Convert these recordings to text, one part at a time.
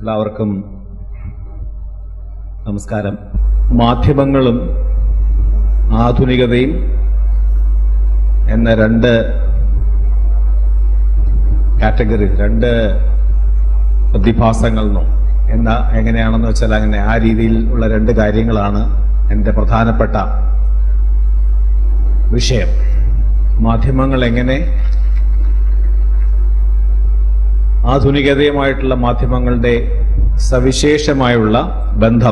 എല്ലാവർക്കും നമസ്കാരം മാധ്യമങ്ങളും ആധുനികതയും എന്ന രണ്ട് കാറ്റഗറി രണ്ട് പ്രതിഭാസങ്ങൾ എന്നോ എന്ന എങ്ങനെയാണെന്ന് വെച്ചാൽ അങ്ങനെ ആ രീതിയിൽ ഉള്ള രണ്ട് കാര്യങ്ങളാണ് എൻ്റെ പ്രധാനപ്പെട്ട വിഷയം മാധ്യമങ്ങൾ എങ്ങനെ ആധുനികതയുമായിട്ടുള്ള മാധ്യമങ്ങളുടെ സവിശേഷമായുള്ള ബന്ധം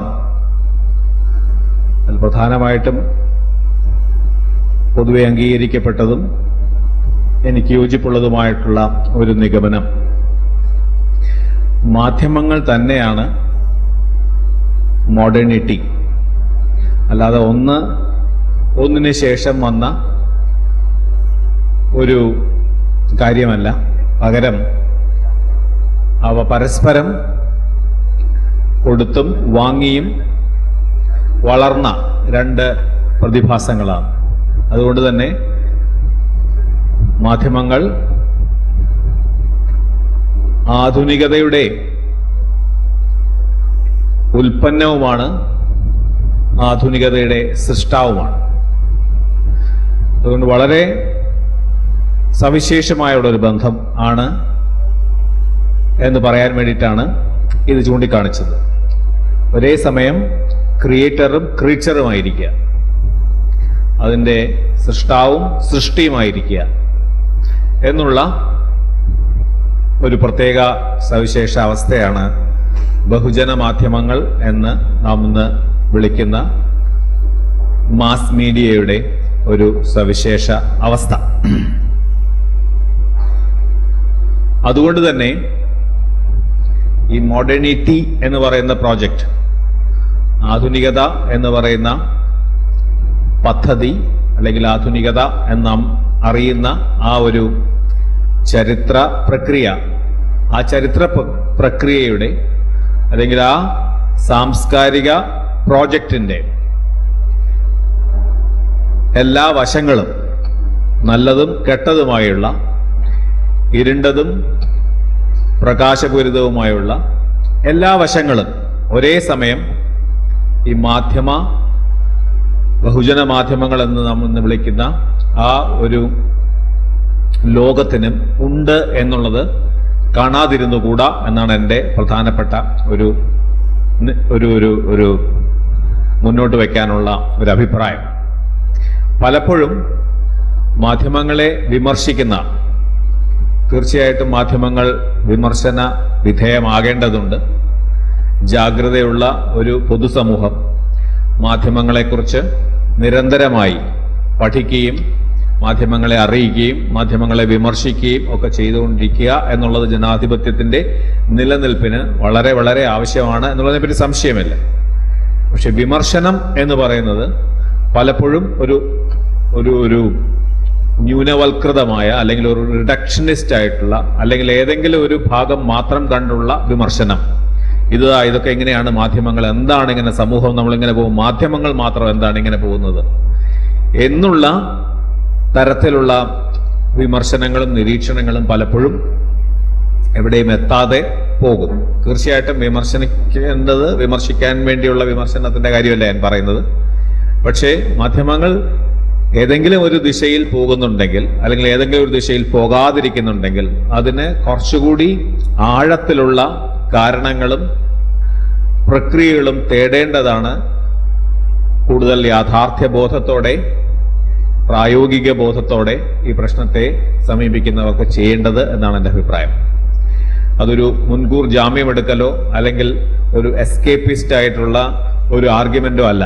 അതിൽ പ്രധാനമായിട്ടും പൊതുവെ അംഗീകരിക്കപ്പെട്ടതും എനിക്ക് യോജിപ്പുള്ളതുമായിട്ടുള്ള ഒരു നിഗമനം മാധ്യമങ്ങൾ തന്നെയാണ് മോഡേണിറ്റി അല്ലാതെ ഒന്ന് ഒന്നിന് ശേഷം വന്ന ഒരു കാര്യമല്ല പകരം അവ പരസ്പരം കൊടുത്തും വാങ്ങിയും വളർന്ന രണ്ട് പ്രതിഭാസങ്ങളാണ് അതുകൊണ്ട് തന്നെ മാധ്യമങ്ങൾ ആധുനികതയുടെ ഉൽപ്പന്നവുമാണ് ആധുനികതയുടെ സൃഷ്ടാവുമാണ് അതുകൊണ്ട് വളരെ സവിശേഷമായുള്ള ഒരു ബന്ധം ആണ് എന്ന് പറയാൻ വേണ്ടിയിട്ടാണ് ഇത് ചൂണ്ടിക്കാണിച്ചത് ഒരേ സമയം ക്രിയേറ്ററും ക്രീച്ചറുമായിരിക്കുക അതിൻ്റെ സൃഷ്ടാവും സൃഷ്ടിയുമായിരിക്കുക എന്നുള്ള ഒരു പ്രത്യേക സവിശേഷ അവസ്ഥയാണ് ബഹുജന മാധ്യമങ്ങൾ എന്ന് നാം ഇന്ന് വിളിക്കുന്ന മാസ് മീഡിയയുടെ ഒരു സവിശേഷ അവസ്ഥ അതുകൊണ്ട് തന്നെ ഈ മോഡേണിറ്റി എന്ന് പറയുന്ന പ്രോജക്റ്റ് ആധുനികത എന്ന് പറയുന്ന പദ്ധതി അല്ലെങ്കിൽ ആധുനികത എന്ന് നാം അറിയുന്ന ആ ഒരു ചരിത്ര പ്രക്രിയ ആ ചരിത്ര പ്ര- പ്രക്രിയയുടെ അല്ലെങ്കിൽ ആ സാംസ്കാരിക പ്രോജക്റ്റിന്റെ എല്ലാ വശങ്ങളും നല്ലതും കെട്ടതുമായുള്ള ഇരുണ്ടതും പ്രകാശപൂരിതവുമായുള്ള എല്ലാ വശങ്ങളും ഒരേ സമയം ഈ മാധ്യമ ബഹുജന മാധ്യമങ്ങൾ എന്ന് നാം ഇന്ന് വിളിക്കുന്ന ആ ഒരു ലോകത്തിനും ഉണ്ട് എന്നുള്ളത് കാണാതിരുന്നുകൂടാ എന്നാണ് എൻ്റെ പ്രധാനപ്പെട്ട ഒരു നി- ഒരു ഒരു ഒരു മുന്നോട്ട് വയ്ക്കാനുള്ള ഒരു അഭിപ്രായം പലപ്പോഴും മാധ്യമങ്ങളെ വിമർശിക്കുന്ന തീർച്ചയായിട്ടും മാധ്യമങ്ങൾ വിമർശന വിധേയമാകേണ്ടതുണ്ട് ജാഗ്രതയുള്ള ഒരു പൊതുസമൂഹം മാധ്യമങ്ങളെക്കുറിച്ച് നിരന്തരമായി പഠിക്കുകയും മാധ്യമങ്ങളെ അറിയിക്കുകയും മാധ്യമങ്ങളെ വിമർശിക്കുകയും ഒക്കെ ചെയ്തുകൊണ്ടിരിക്കുക എന്നുള്ളത് ജനാധിപത്യത്തിന്റെ നിലനിൽപ്പിന് വളരെ വളരെ ആവശ്യമാണ് എന്നുള്ളതിനെപ്പറ്റി സംശയമില്ല പക്ഷെ വിമർശനം എന്ന് പറയുന്നത് പലപ്പോഴും ഒരു ഒരു ഒരു ന്യൂനവൽകൃതമായ അല്ലെങ്കിൽ ഒരു റിഡക്ഷനിസ്റ്റ് ആയിട്ടുള്ള അല്ലെങ്കിൽ ഏതെങ്കിലും ഒരു ഭാഗം മാത്രം കണ്ടുള്ള വിമർശനം ഇത് ദാ ഇതൊക്കെ എങ്ങനെയാണ് മാധ്യമങ്ങൾ എന്താണ് ഇങ്ങനെ സമൂഹം നമ്മളിങ്ങനെ പോകും മാധ്യമങ്ങൾ മാത്രം എന്താണ് ഇങ്ങനെ പോകുന്നത് എന്നുള്ള തരത്തിലുള്ള വിമർശനങ്ങളും നിരീക്ഷണങ്ങളും പലപ്പോഴും എവിടെയും എത്താതെ പോകും തീർച്ചയായിട്ടും വിമർശിക്കേണ്ടത് വിമർശിക്കാൻ വേണ്ടിയുള്ള വിമർശനത്തിന്റെ കാര്യമല്ല ഞാൻ പറയുന്നത് പക്ഷേ മാധ്യമങ്ങൾ ഏതെങ്കിലും ഒരു ദിശയിൽ പോകുന്നുണ്ടെങ്കിൽ അല്ലെങ്കിൽ ഏതെങ്കിലും ഒരു ദിശയിൽ പോകാതിരിക്കുന്നുണ്ടെങ്കിൽ അതിന് കുറച്ചുകൂടി ആഴത്തിലുള്ള കാരണങ്ങളും പ്രക്രിയകളും തേടേണ്ടതാണ് കൂടുതൽ യാഥാർത്ഥ്യ ബോധത്തോടെ പ്രായോഗിക ബോധത്തോടെ ഈ പ്രശ്നത്തെ സമീപിക്കുന്നവർക്ക് ചെയ്യേണ്ടത് എന്നാണ് എൻ്റെ അഭിപ്രായം അതൊരു മുൻകൂർ ജാമ്യമെടുക്കലോ അല്ലെങ്കിൽ ഒരു എസ്കേപ്പിസ്റ്റ് ആയിട്ടുള്ള ഒരു ആർഗ്യുമെന്റോ അല്ല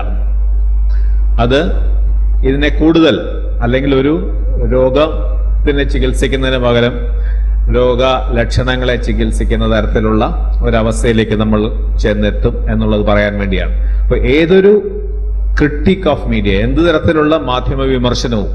അത് ഇതിനെ കൂടുതൽ അല്ലെങ്കിൽ ഒരു രോഗത്തിനെ ചികിത്സിക്കുന്നതിന് പകരം രോഗ ലക്ഷണങ്ങളെ ചികിത്സിക്കുന്ന തരത്തിലുള്ള ഒരവസ്ഥയിലേക്ക് നമ്മൾ ചെന്നെത്തും എന്നുള്ളത് പറയാൻ വേണ്ടിയാണ് അപ്പൊ ഏതൊരു ക്രിട്ടിക് ഓഫ് മീഡിയ എന്ത് തരത്തിലുള്ള മാധ്യമ വിമർശനവും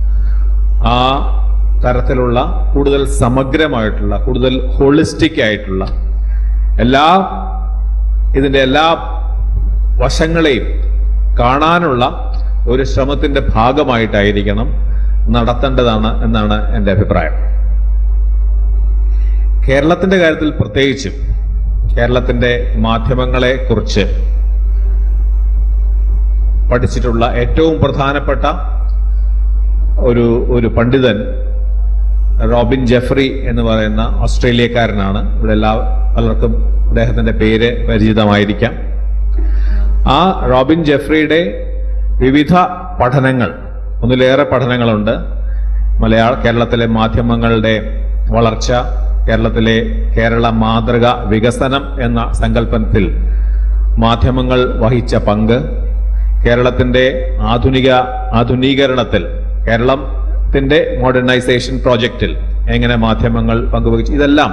ആ തരത്തിലുള്ള കൂടുതൽ സമഗ്രമായിട്ടുള്ള കൂടുതൽ ഹോളിസ്റ്റിക് ആയിട്ടുള്ള എല്ലാ ഇതിന്റെ എല്ലാ വശങ്ങളെയും കാണാനുള്ള ഒരു ശ്രമത്തിന്റെ ഭാഗമായിട്ടായിരിക്കണം നടത്തേണ്ടതാണ് എന്നാണ് എൻ്റെ അഭിപ്രായം കേരളത്തിന്റെ കാര്യത്തിൽ പ്രത്യേകിച്ചും കേരളത്തിന്റെ മാധ്യമങ്ങളെ കുറിച്ച് പഠിച്ചിട്ടുള്ള ഏറ്റവും പ്രധാനപ്പെട്ട ഒരു ഒരു പണ്ഡിതൻ റോബിൻ ജെഫ്രി എന്ന് പറയുന്ന ഓസ്ട്രേലിയക്കാരനാണ് ഇവിടെ എല്ലാ പലർക്കും അദ്ദേഹത്തിന്റെ പേര് പരിചിതമായിരിക്കാം ആ റോബിൻ ജെഫ്രിയുടെ വിവിധ പഠനങ്ങൾ ഒന്നിലേറെ പഠനങ്ങളുണ്ട് മലയാള കേരളത്തിലെ മാധ്യമങ്ങളുടെ വളർച്ച കേരളത്തിലെ കേരള മാതൃക വികസനം എന്ന സങ്കല്പത്തിൽ മാധ്യമങ്ങൾ വഹിച്ച പങ്ക് കേരളത്തിന്റെ ആധുനിക ആധുനീകരണത്തിൽ കേരളത്തിന്റെ മോഡേണൈസേഷൻ പ്രോജക്റ്റിൽ എങ്ങനെ മാധ്യമങ്ങൾ പങ്കുവഹിച്ചു ഇതെല്ലാം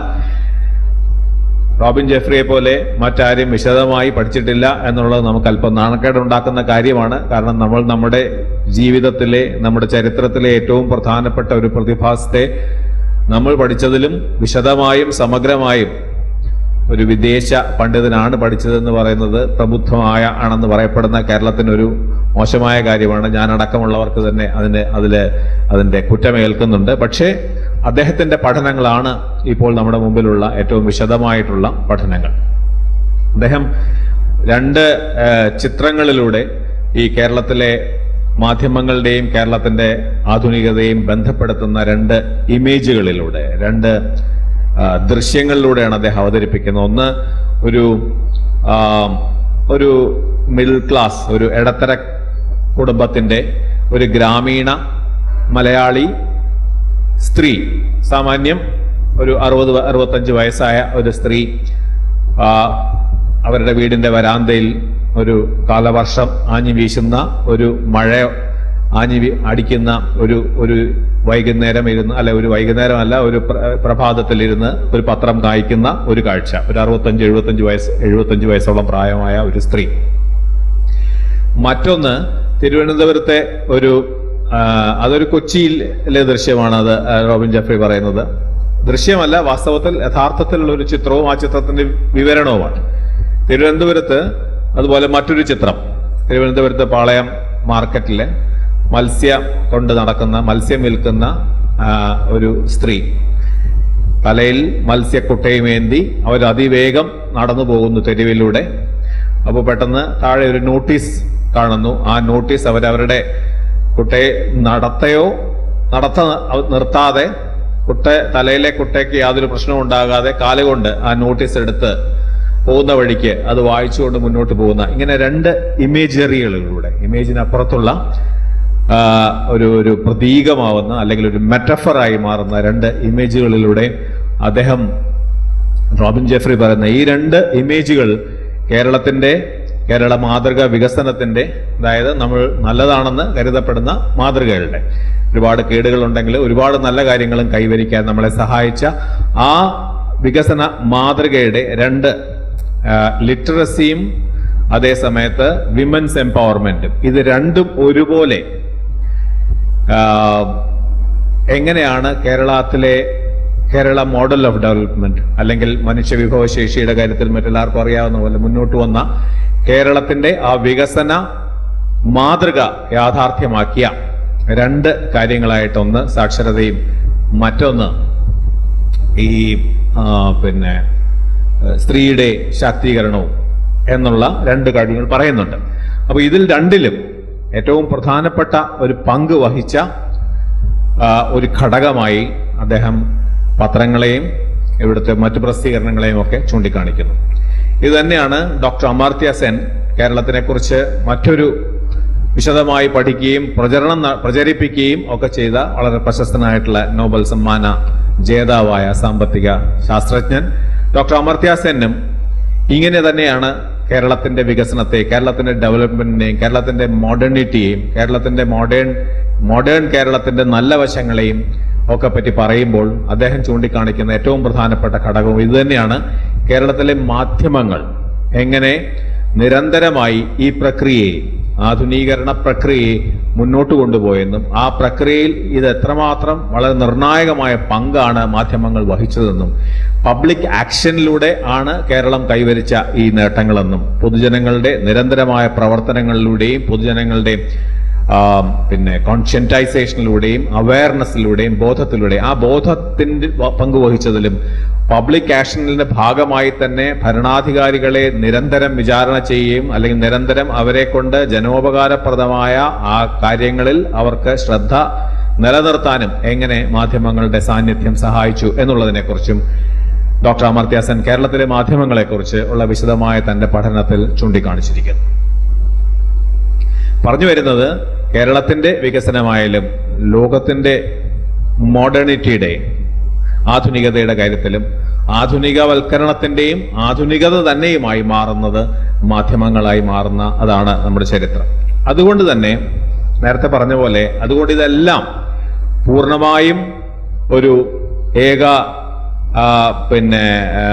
റോബിൻ ജെഫ്രിയെ പോലെ മറ്റാരും വിശദമായി പഠിച്ചിട്ടില്ല എന്നുള്ളത് നമുക്ക് അല്പം നാണക്കേടുണ്ടാക്കുന്ന കാര്യമാണ് കാരണം നമ്മൾ നമ്മുടെ ജീവിതത്തിലെ നമ്മുടെ ചരിത്രത്തിലെ ഏറ്റവും പ്രധാനപ്പെട്ട ഒരു പ്രതിഭാസത്തെ നമ്മൾ പഠിച്ചതിലും വിശദമായും സമഗ്രമായും ഒരു വിദേശ പണ്ഡിതനാണ് പഠിച്ചതെന്ന് പറയുന്നത് പ്രബുദ്ധമായ ആണെന്ന് പറയപ്പെടുന്ന കേരളത്തിനൊരു മോശമായ കാര്യമാണ് ഞാൻ അടക്കമുള്ളവർക്ക് തന്നെ അതിന്റെ അതില് അതിന്റെ കുറ്റമേൽക്കുന്നുണ്ട് പക്ഷേ അദ്ദേഹത്തിന്റെ പഠനങ്ങളാണ് ഇപ്പോൾ നമ്മുടെ മുമ്പിലുള്ള ഏറ്റവും വിശദമായിട്ടുള്ള പഠനങ്ങൾ അദ്ദേഹം രണ്ട് ഏഹ്, ചിത്രങ്ങളിലൂടെ ഈ കേരളത്തിലെ മാധ്യമങ്ങളുടെയും കേരളത്തിന്റെ ആധുനികതയും ബന്ധപ്പെടുത്തുന്ന രണ്ട് ഇമേജുകളിലൂടെ രണ്ട് ആ, ദൃശ്യങ്ങളിലൂടെയാണ് അദ്ദേഹം അവതരിപ്പിക്കുന്നത് ഒന്ന് ഒരു ആ, ഒരു മിഡിൽ ക്ലാസ് ഒരു ഇടത്തര കുടുംബത്തിന്റെ ഒരു ഗ്രാമീണ മലയാളി സ്ത്രീ സാമാന്യം ഒരു അറുപത് വ- അറുപത്തഞ്ച് വയസ്സായ ഒരു സ്ത്രീ ആ, അവരുടെ വീടിന്റെ വരാന്തയിൽ ഒരു കാലവർഷം ആഞ്ഞു വീശുന്ന ഒരു മഴ ആഞ്ഞു വീ- അടിക്കുന്ന ഒരു ഒരു വൈകുന്നേരം ഇരുന്ന് അല്ല ഒരു വൈകുന്നേരം അല്ല ഒരു പ്ര- പ്രഭാതത്തിലിരുന്ന് ഒരു പത്രം കായ്ക്കുന്ന ഒരു കാഴ്ച ഒരു അറുപത്തഞ്ച് എഴുപത്തഞ്ച് വയസ്സ് എഴുപത്തഞ്ച് വയസ്സോളം പ്രായമായ ഒരു സ്ത്രീ മറ്റൊന്ന് തിരുവനന്തപുരത്തെ ഒരു ആ, അതൊരു കൊച്ചിയിലെ ദൃശ്യമാണ് അത് ആ, റോബിൻ ജെഫ്രി പറയുന്നത് ദൃശ്യമല്ല വാസ്തവത്തിൽ യഥാർത്ഥത്തിലുള്ള ഒരു ചിത്രവും ആ ചിത്രത്തിന്റെ വിവരണവുമാണ് തിരുവനന്തപുരത്ത് അതുപോലെ മറ്റൊരു ചിത്രം തിരുവനന്തപുരത്ത് പാളയം മാർക്കറ്റിലെ മത്സ്യം കൊണ്ട് നടക്കുന്ന മത്സ്യം വിൽക്കുന്ന ആ, ഒരു സ്ത്രീ തലയിൽ മത്സ്യക്കുട്ടയുമേന്തി അവർ അതിവേഗം നടന്നു പോകുന്നു തെരുവിലൂടെ അപ്പോൾ പെട്ടെന്ന് താഴെ ഒരു നോട്ടീസ് കാണുന്നു ആ നോട്ടീസ് അവരവരുടെ കുട്ടയെ നടത്തയോ നടത്ത നിർത്താതെ കുട്ട തലയിലെ കുട്ടയ്ക്ക് യാതൊരു പ്രശ്നവും ഉണ്ടാകാതെ കാലുകൊണ്ട് ആ നോട്ടീസ് എടുത്ത് പോകുന്ന വഴിക്ക് അത് വായിച്ചുകൊണ്ട് മുന്നോട്ട് പോകുന്ന ഇങ്ങനെ രണ്ട് ഇമേജറികളിലൂടെ ഇമേജിനപ്പുറത്തുള്ള ആ, ഒരു ഒരു പ്രതീകമാവുന്ന അല്ലെങ്കിൽ ഒരു മെറ്റഫറായി മാറുന്ന രണ്ട് ഇമേജുകളിലൂടെ അദ്ദേഹം റോബിൻ ജെഫ്രി പറയുന്ന ഈ രണ്ട് ഇമേജുകൾ കേരളത്തിന്റെ കേരള മാതൃക വികസനത്തിന്റെ അതായത് നമ്മൾ നല്ലതാണെന്ന് കരുതപ്പെടുന്ന മാതൃകകളുടെ ഒരുപാട് കേടുകളുണ്ടെങ്കിൽ ഒരുപാട് നല്ല കാര്യങ്ങളും കൈവരിക്കാൻ നമ്മളെ സഹായിച്ച ആ വികസന മാതൃകയുടെ രണ്ട് ലിറ്ററസിയും അതേ സമയത്ത് വിമൻസ് എംപവർമെന്റും ഇത് രണ്ടും ഒരുപോലെ ആ, എങ്ങനെയാണ് കേരളത്തിലെ കേരള മോഡൽ ഓഫ് ഡെവലപ്മെന്റ് അല്ലെങ്കിൽ മനുഷ്യ വിഭവശേഷിയുടെ കാര്യത്തിൽ മറ്റെല്ലാവർക്കും അറിയാവുന്ന പോലെ മുന്നോട്ട് വന്ന കേരളത്തിന്റെ ആ വികസന മാതൃക യാഥാർത്ഥ്യമാക്കിയ രണ്ട് കാര്യങ്ങളായിട്ട് ഒന്ന് സാക്ഷരതയും മറ്റൊന്ന് ഈ ആ, പിന്നെ ഏഹ്, സ്ത്രീയുടെ ശാക്തീകരണവും എന്നുള്ള രണ്ട് കാര്യങ്ങൾ പറയുന്നുണ്ട് അപ്പൊ ഇതിൽ രണ്ടിലും ഏറ്റവും പ്രധാനപ്പെട്ട ഒരു പങ്ക് വഹിച്ച ആ, ഒരു ഘടകമായി അദ്ദേഹം പത്രങ്ങളെയും ഇവിടുത്തെ മറ്റു പ്രസിദ്ധീകരണങ്ങളെയും ഒക്കെ ചൂണ്ടിക്കാണിക്കുന്നു ഇത് തന്നെയാണ് ഡോക്ടർ അമർത്യ സെൻ കേരളത്തിനെ കുറിച്ച് മറ്റൊരു വിശദമായി പഠിക്കുകയും പ്രചരണം ന- പ്രചരിപ്പിക്കുകയും ഒക്കെ ചെയ്ത വളരെ പ്രശസ്തനായിട്ടുള്ള നോബൽ സമ്മാന ജേതാവായ സാമ്പത്തിക ശാസ്ത്രജ്ഞൻ ഡോക്ടർ അമർത്യ സെന്നും ഇങ്ങനെ തന്നെയാണ് കേരളത്തിന്റെ വികസനത്തെ കേരളത്തിന്റെ ഡെവലപ്മെന്റിനെയും കേരളത്തിന്റെ മോഡേണിറ്റിയെയും കേരളത്തിന്റെ മോഡേൺ മോഡേൺ കേരളത്തിന്റെ നല്ല വശങ്ങളെയും ഒക്കെ പറ്റി പറയുമ്പോൾ അദ്ദേഹം ചൂണ്ടിക്കാണിക്കുന്ന ഏറ്റവും പ്രധാനപ്പെട്ട ഘടകവും ഇതുതന്നെയാണ് കേരളത്തിലെ മാധ്യമങ്ങൾ എങ്ങനെ നിരന്തരമായി ഈ പ്രക്രിയയെ ആധുനീകരണ പ്രക്രിയയെ മുന്നോട്ട് കൊണ്ടുപോയെന്നും ആ പ്രക്രിയയിൽ ഇത് എത്രമാത്രം വളരെ നിർണായകമായ പങ്കാണ് മാധ്യമങ്ങൾ വഹിച്ചതെന്നും പബ്ലിക് ആക്ഷനിലൂടെ ആണ് കേരളം കൈവരിച്ച ഈ നേട്ടങ്ങളെന്നും പൊതുജനങ്ങളുടെ നിരന്തരമായ പ്രവർത്തനങ്ങളിലൂടെയും പൊതുജനങ്ങളുടെ ആ, പിന്നെ കോൺഷ്യന്റൈസേഷനിലൂടെയും അവയർനെസ്സിലൂടെയും ബോധത്തിലൂടെയും ആ ബോധത്തിന്റെ വ- പങ്കുവഹിച്ചതിലും പബ്ലിക് ആക്ഷനിന്റെ ഭാഗമായി തന്നെ ഭരണാധികാരികളെ നിരന്തരം വിചാരണ ചെയ്യുകയും അല്ലെങ്കിൽ നിരന്തരം അവരെ കൊണ്ട് ജനോപകാരപ്രദമായ ആ കാര്യങ്ങളിൽ അവർക്ക് ശ്രദ്ധ നിലനിർത്താനും എങ്ങനെ മാധ്യമങ്ങളുടെ സാന്നിധ്യം സഹായിച്ചു എന്നുള്ളതിനെക്കുറിച്ചും ഡോക്ടർ അമർത്യ സെൻ കേരളത്തിലെ മാധ്യമങ്ങളെക്കുറിച്ച് ഉള്ള വിശദമായ തന്റെ പഠനത്തിൽ ചൂണ്ടിക്കാണിച്ചിരിക്കുന്നു പറഞ്ഞു വരുന്നത് കേരളത്തിന്റെ വികസനമായാലും ലോകത്തിന്റെ മോഡേണിറ്റിയുടെ ആധുനികതയുടെ കാര്യത്തിലും ആധുനികവൽക്കരണത്തിന്റെയും ആധുനികത തന്നെയുമായി മാറുന്നത് മാധ്യമങ്ങളായി മാറുന്ന അതാണ് നമ്മുടെ ചരിത്രം അതുകൊണ്ട് തന്നെ നേരത്തെ പറഞ്ഞ പോലെ അതുകൊണ്ട് ഇതെല്ലാം പൂർണ്ണമായും ഒരു ഏക ആ, പിന്നെ ആ,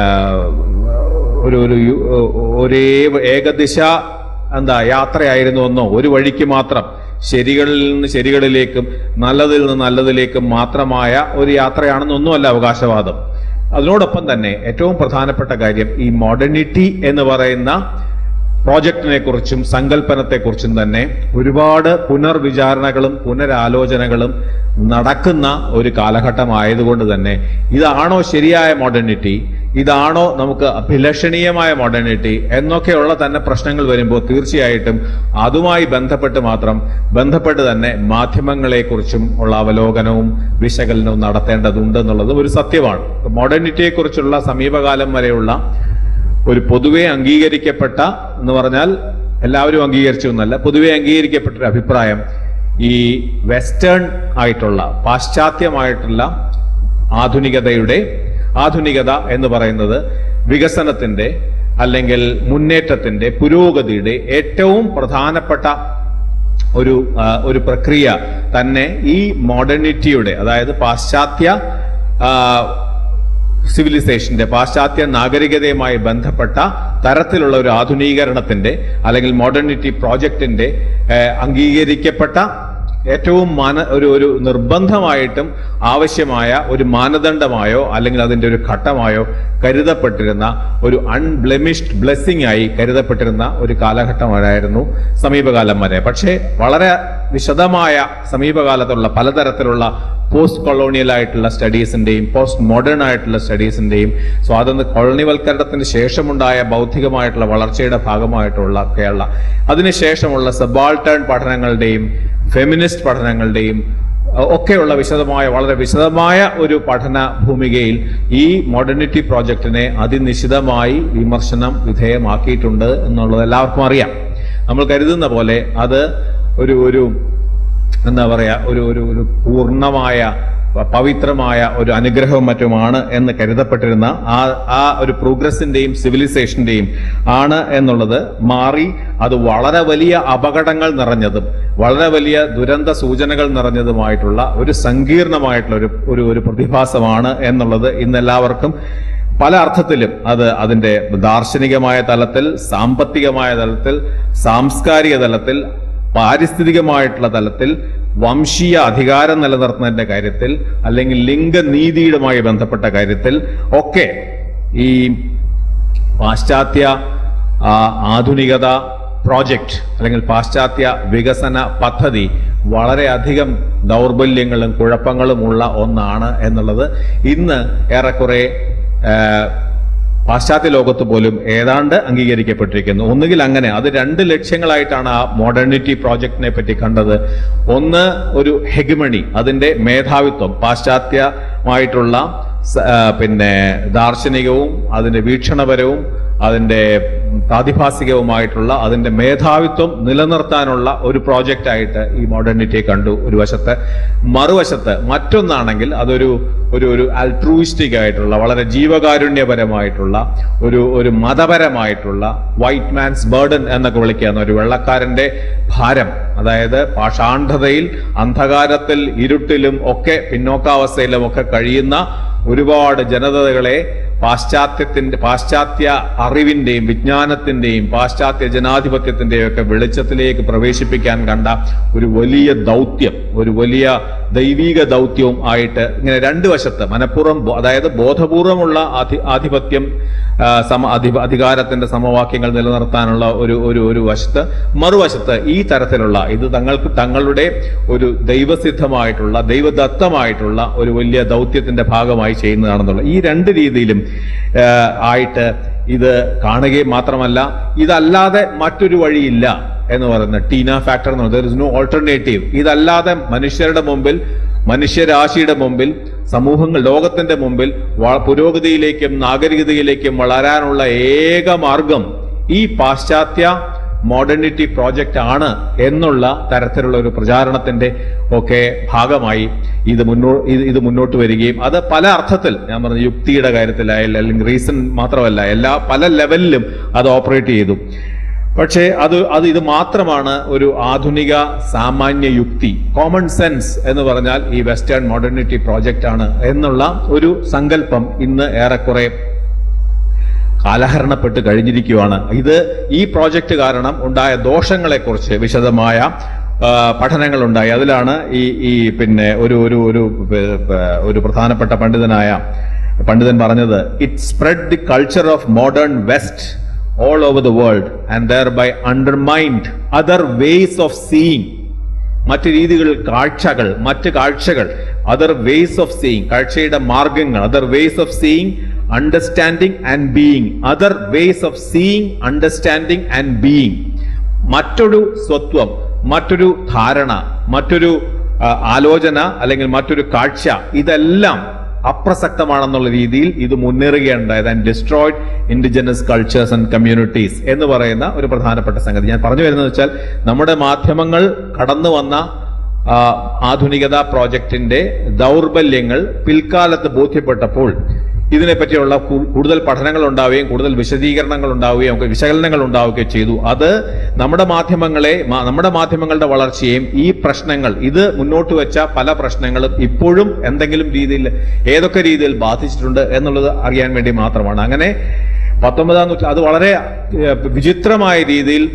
ഒരു ഒരു യു- ഒരേ ഏകദിശ എന്താ യാത്രയായിരുന്നു എന്നോ ഒരു വഴിക്ക് മാത്രം ശരികളിൽ നിന്ന് ശരികളിലേക്കും നല്ലതിൽ നിന്ന് നല്ലതിലേക്കും മാത്രമായ ഒരു യാത്രയാണെന്നൊന്നുമല്ല അവകാശവാദം അതിനോടൊപ്പം തന്നെ ഏറ്റവും പ്രധാനപ്പെട്ട കാര്യം ഈ മോഡേണിറ്റി എന്ന് പറയുന്ന പ്രോജക്റ്റിനെ കുറിച്ചും സങ്കല്പനത്തെക്കുറിച്ചും തന്നെ ഒരുപാട് പുനർവിചാരണകളും പുനരാലോചനകളും നടക്കുന്ന ഒരു കാലഘട്ടമായതുകൊണ്ട് തന്നെ ഇതാണോ ശരിയായ മോഡേണിറ്റി ഇതാണോ നമുക്ക് അഭിലഷണീയമായ മോഡേണിറ്റി എന്നൊക്കെയുള്ള തന്നെ പ്രശ്നങ്ങൾ വരുമ്പോൾ തീർച്ചയായിട്ടും അതുമായി ബന്ധപ്പെട്ട് മാത്രം ബന്ധപ്പെട്ട് തന്നെ മാധ്യമങ്ങളെക്കുറിച്ചും ഉള്ള അവലോകനവും വിശകലനവും നടത്തേണ്ടതുണ്ട് എന്നുള്ളത് ഒരു സത്യമാണ് മോഡേണിറ്റിയെക്കുറിച്ചുള്ള സമീപകാലം വരെയുള്ള ഒരു പൊതുവെ അംഗീകരിക്കപ്പെട്ട എന്ന് പറഞ്ഞാൽ എല്ലാവരും അംഗീകരിച്ചു എന്നല്ല പൊതുവെ അംഗീകരിക്കപ്പെട്ട ഒരു അഭിപ്രായം ഈ വെസ്റ്റേൺ ആയിട്ടുള്ള പാശ്ചാത്യമായിട്ടുള്ള ആധുനികതയുടെ ആധുനികത എന്ന് പറയുന്നത് വികസനത്തിന്റെ അല്ലെങ്കിൽ മുന്നേറ്റത്തിന്റെ പുരോഗതിയുടെ ഏറ്റവും പ്രധാനപ്പെട്ട ഒരു ആ, ഒരു പ്രക്രിയ തന്നെ ഈ മോഡേണിറ്റിയുടെ അതായത് പാശ്ചാത്യ ആ, സിവിലൈസേഷന്റെ പാശ്ചാത്യ നാഗരികതയുമായി ബന്ധപ്പെട്ട തരത്തിലുള്ള ഒരു ആധുനീകരണത്തിന്റെ അല്ലെങ്കിൽ മോഡേണിറ്റി പ്രോജക്റ്റിന്റെ ഏഹ്, അംഗീകരിക്കപ്പെട്ട ഏറ്റവും മാന ഒരു ഒരു നിർബന്ധമായിട്ടും ആവശ്യമായ ഒരു മാനദണ്ഡമായോ അല്ലെങ്കിൽ അതിന്റെ ഒരു ഘട്ടമായോ കരുതപ്പെട്ടിരുന്ന ഒരു അൺബ്ലെമിഷ്ഡ് ബ്ലെസ്സിംഗ് ആയി കരുതപ്പെട്ടിരുന്ന ഒരു കാലഘട്ടമായിരുന്നു സമീപകാലം വരെ പക്ഷേ വളരെ വിശദമായ സമീപകാലത്തുള്ള പലതരത്തിലുള്ള പോസ്റ്റ് കൊളോണിയൽ ആയിട്ടുള്ള സ്റ്റഡീസിന്റെയും പോസ്റ്റ് മോഡേൺ ആയിട്ടുള്ള സ്റ്റഡീസിന്റെയും സ്വാതന്ത്ര്യ കോളനിവൽക്കരണത്തിന് ശേഷമുണ്ടായ ബൗദ്ധികമായിട്ടുള്ള വളർച്ചയുടെ ഭാഗമായിട്ടുള്ള കേരള അതിനുശേഷമുള്ള സബാൾട്ടേൺ പഠനങ്ങളുടെയും ഫെമിനിസ്റ്റ് പഠനങ്ങളുടെയും അഹ് ഒക്കെയുള്ള വിശദമായ വളരെ വിശദമായ ഒരു പഠന ഭൂമികയിൽ ഈ മോഡേണിറ്റി പ്രോജക്റ്റിനെ അതിനിശിതമായി വിമർശനം വിധേയമാക്കിയിട്ടുണ്ട് എന്നുള്ളത് എല്ലാവർക്കും അറിയാം നമ്മൾ കരുതുന്ന പോലെ അത് ഒരു ഒരു എന്താ പറയാ ഒരു ഒരു ഒരു പൂർണ്ണമായ പ- പവിത്രമായ ഒരു അനുഗ്രഹവും മറ്റുമാണ് എന്ന് കരുതപ്പെട്ടിരുന്ന ആ ആ ഒരു പ്രോഗ്രസിന്റെയും സിവിലൈസേഷന്റെയും ആണ് എന്നുള്ളത് മാറി അത് വളരെ വലിയ അപകടങ്ങൾ നിറഞ്ഞതും വളരെ വലിയ ദുരന്ത സൂചനകൾ നിറഞ്ഞതുമായിട്ടുള്ള ഒരു സങ്കീർണമായിട്ടുള്ള ഒരു ഒരു ഒരു പ്രതിഭാസമാണ് എന്നുള്ളത് ഇന്ന് എല്ലാവർക്കും പല അർത്ഥത്തിലും അത് അതിന്റെ ദാർശനികമായ തലത്തിൽ സാമ്പത്തികമായ തലത്തിൽ സാംസ്കാരിക തലത്തിൽ പാരിസ്ഥിതികമായിട്ടുള്ള തലത്തിൽ വംശീയ അധികാരം നിലനിർത്തുന്നതിന്റെ കാര്യത്തിൽ അല്ലെങ്കിൽ ലിംഗനീതിയുമായി ബന്ധപ്പെട്ട കാര്യത്തിൽ ഒക്കെ ഈ പാശ്ചാത്യ ആ, ആധുനികത പ്രോജക്റ്റ് അല്ലെങ്കിൽ പാശ്ചാത്യ വികസന പദ്ധതി വളരെയധികം ദൗർബല്യങ്ങളും കുഴപ്പങ്ങളുമുള്ള ഒന്നാണ് എന്നുള്ളത് ഇന്ന് ഏറെക്കുറെ ആ, പാശ്ചാത്യ ലോകത്ത് പോലും ഏതാണ്ട് അംഗീകരിക്കപ്പെട്ടിരിക്കുന്നു ഒന്നുകിൽ അങ്ങനെ അത് രണ്ട് ലക്ഷ്യങ്ങളായിട്ടാണ് ആ മോഡേണിറ്റി പ്രോജക്റ്റിനെ പറ്റി കണ്ടത് ഒന്ന് ഒരു ഹെഗമണി അതിന്റെ മേധാവിത്വം പാശ്ചാത്യമായിട്ടുള്ള സ- ആ, പിന്നെ ദാർശനികവും അതിന്റെ വീക്ഷണപരവും അതിന്റെ പ്രാതിഭാസികവുമായിട്ടുള്ള അതിന്റെ മേധാവിത്വം നിലനിർത്താനുള്ള ഒരു പ്രോജക്റ്റ് ആയിട്ട് ഈ മോഡേണിറ്റിയെ കണ്ടു ഒരു വശത്ത് മറുവശത്ത് മറ്റൊന്നാണെങ്കിൽ അതൊരു ഒരു ഒരു അൾട്രൂയിസ്റ്റിക് ആയിട്ടുള്ള വളരെ ജീവകാരുണ്യപരമായിട്ടുള്ള ഒരു ഒരു മതപരമായിട്ടുള്ള വൈറ്റ് മാൻസ് ബേർഡൻ എന്നൊക്കെ വിളിക്കുന്ന ഒരു വെള്ളക്കാരന്റെ ഭാരം അതായത് പാഷാണ്ഡതയിൽ അന്ധകാരത്തിൽ ഇരുട്ടിലും ഒക്കെ പിന്നോക്കാവസ്ഥയിലും ഒക്കെ കഴിയുന്ന ഒരുപാട് ജനതകളെ പാശ്ചാത്യത്തിന്റെ പാശ്ചാത്യ അറിവിന്റെയും വിജ്ഞാനത്തിന്റെയും പാശ്ചാത്യ ജനാധിപത്യത്തിന്റെയും ഒക്കെ വെളിച്ചത്തിലേക്ക് പ്രവേശിപ്പിക്കാൻ കണ്ട ഒരു വലിയ ദൗത്യം ഒരു വലിയ ദൈവീക ദൗത്യവും ആയിട്ട് ഇങ്ങനെ രണ്ട് വശത്ത് മനഃപൂർവ്വം ബോ- അതായത് ബോധപൂർവമുള്ള ആധി ആധിപത്യം ആ, സമ അധി- അധികാരത്തിന്റെ സമവാക്യങ്ങൾ നിലനിർത്താനുള്ള ഒരു ഒരു ഒരു വശത്ത് മറുവശത്ത് ഈ തരത്തിലുള്ള ഇത് തങ്ങൾക്ക് തങ്ങളുടെ ഒരു ദൈവസിദ്ധമായിട്ടുള്ള ദൈവദത്തമായിട്ടുള്ള ഒരു വലിയ ദൗത്യത്തിന്റെ ഭാഗമായി ചെയ്യുന്നതാണെന്നുള്ള ഈ രണ്ട് രീതിയിലും ആ, ആയിട്ട് ഇത് കാണുകയും മാത്രമല്ല ഇതല്ലാതെ മറ്റൊരു വഴിയില്ല എന്ന് പറയുന്ന ടീന ഫാക്ടർ എന്ന് പറയുന്നത് ഇസ് നോ ഓൾട്ടർനേറ്റീവ് ഇതല്ലാതെ മനുഷ്യരുടെ മുമ്പിൽ മനുഷ്യരാശിയുടെ മുമ്പിൽ സമൂഹങ്ങൾ ലോകത്തിന്റെ മുമ്പിൽ വ- പുരോഗതിയിലേക്കും നാഗരികതയിലേക്കും വളരാനുള്ള ഏക മാർഗം ഈ പാശ്ചാത്യ മോഡേണിറ്റി പ്രോജക്റ്റ് ആണ് എന്നുള്ള തരത്തിലുള്ള ഒരു പ്രചാരണത്തിന്റെ ഒക്കെ ഭാഗമായി ഇത് മുന്നോ ഇത് ഇത് മുന്നോട്ട് വരികയും അത് പല അർത്ഥത്തിൽ ഞാൻ പറഞ്ഞ യുക്തിയുടെ കാര്യത്തിലായാലും അല്ലെങ്കിൽ റീസൺ മാത്രമല്ല എല്ലാ പല ലെവലിലും അത് ഓപ്പറേറ്റ് ചെയ്തു പക്ഷേ അത് അത് ഇത് മാത്രമാണ് ഒരു ആധുനിക സാമാന്യ യുക്തി കോമൺ സെൻസ് എന്ന് പറഞ്ഞാൽ ഈ വെസ്റ്റേൺ മോഡേണിറ്റി പ്രോജക്റ്റ് ആണ് എന്നുള്ള ഒരു സങ്കല്പം ഇന്ന് ഏറെക്കുറെ കാലഹരണപ്പെട്ട് കഴിഞ്ഞിരിക്കുകയാണ് ഇത് ഈ പ്രോജക്റ്റ് കാരണം ഉണ്ടായ ദോഷങ്ങളെക്കുറിച്ച് വിശദമായ ആ, പഠനങ്ങളുണ്ടായി അതിലാണ് ഈ ഈ പിന്നെ ഒരു ഒരു ഒരു പ- പ- ഒരു പ്രധാനപ്പെട്ട പണ്ഡിതനായ പണ്ഡിതൻ പറഞ്ഞത് it spread the culture of modern West all over the world and thereby undermined other ways of seeing മറ്റ് രീതികൾ കാഴ്ചകൾ മറ്റ് കാഴ്ചകൾ അതർ വേസ് ഓഫ് സീയിങ് കാഴ്ചയുടെ മാർഗങ്ങൾ other ways of seeing understanding and being other ways of seeing understanding and being മറ്റൊരു സ്വത്വം മറ്റൊരു ധാരണ മറ്റൊരു ആ, ആലോചന അല്ലെങ്കിൽ മറ്റൊരു കാഴ്ച ഇതെല്ലാം അപ്രസക്തമാണെന്നുള്ള രീതിയിൽ ഇത് മുന്നേറുകയുണ്ടായത് and destroyed indigenous cultures and communities എന്ന് പറയുന്ന ഒരു പ്രധാനപ്പെട്ട സംഗതി ഞാൻ പറഞ്ഞു വരുന്നത് വെച്ചാൽ നമ്മുടെ മാധ്യമങ്ങൾ കടന്നു വന്ന ആ, ആധുനികത പ്രോജക്റ്റിന്റെ ദൗർബല്യങ്ങൾ പിൽക്കാലത്ത് ബോധ്യപ്പെട്ടപ്പോൾ ഇതിനെപ്പറ്റിയുള്ള കൂ- കൂടുതൽ പഠനങ്ങൾ ഉണ്ടാവുകയും കൂടുതൽ വിശദീകരണങ്ങൾ ഉണ്ടാവുകയും ഒക്കെ വിശകലനങ്ങൾ ഉണ്ടാവുകയും ചെയ്തു അത് നമ്മുടെ മാധ്യമങ്ങളെ മാ- നമ്മുടെ മാധ്യമങ്ങളുടെ വളർച്ചയെയും ഈ പ്രശ്നങ്ങൾ ഇത് മുന്നോട്ട് വെച്ച പല പ്രശ്നങ്ങളും ഇപ്പോഴും എന്തെങ്കിലും രീതിയിൽ ഏതൊക്കെ രീതിയിൽ ബാധിച്ചിട്ടുണ്ട് എന്നുള്ളത് അറിയാൻ വേണ്ടി മാത്രമാണ് അങ്ങനെ പത്തൊമ്പതാം നൂറ്റാണ്ട് അത് വളരെ ഏഹ്, വിചിത്രമായ രീതിയിൽ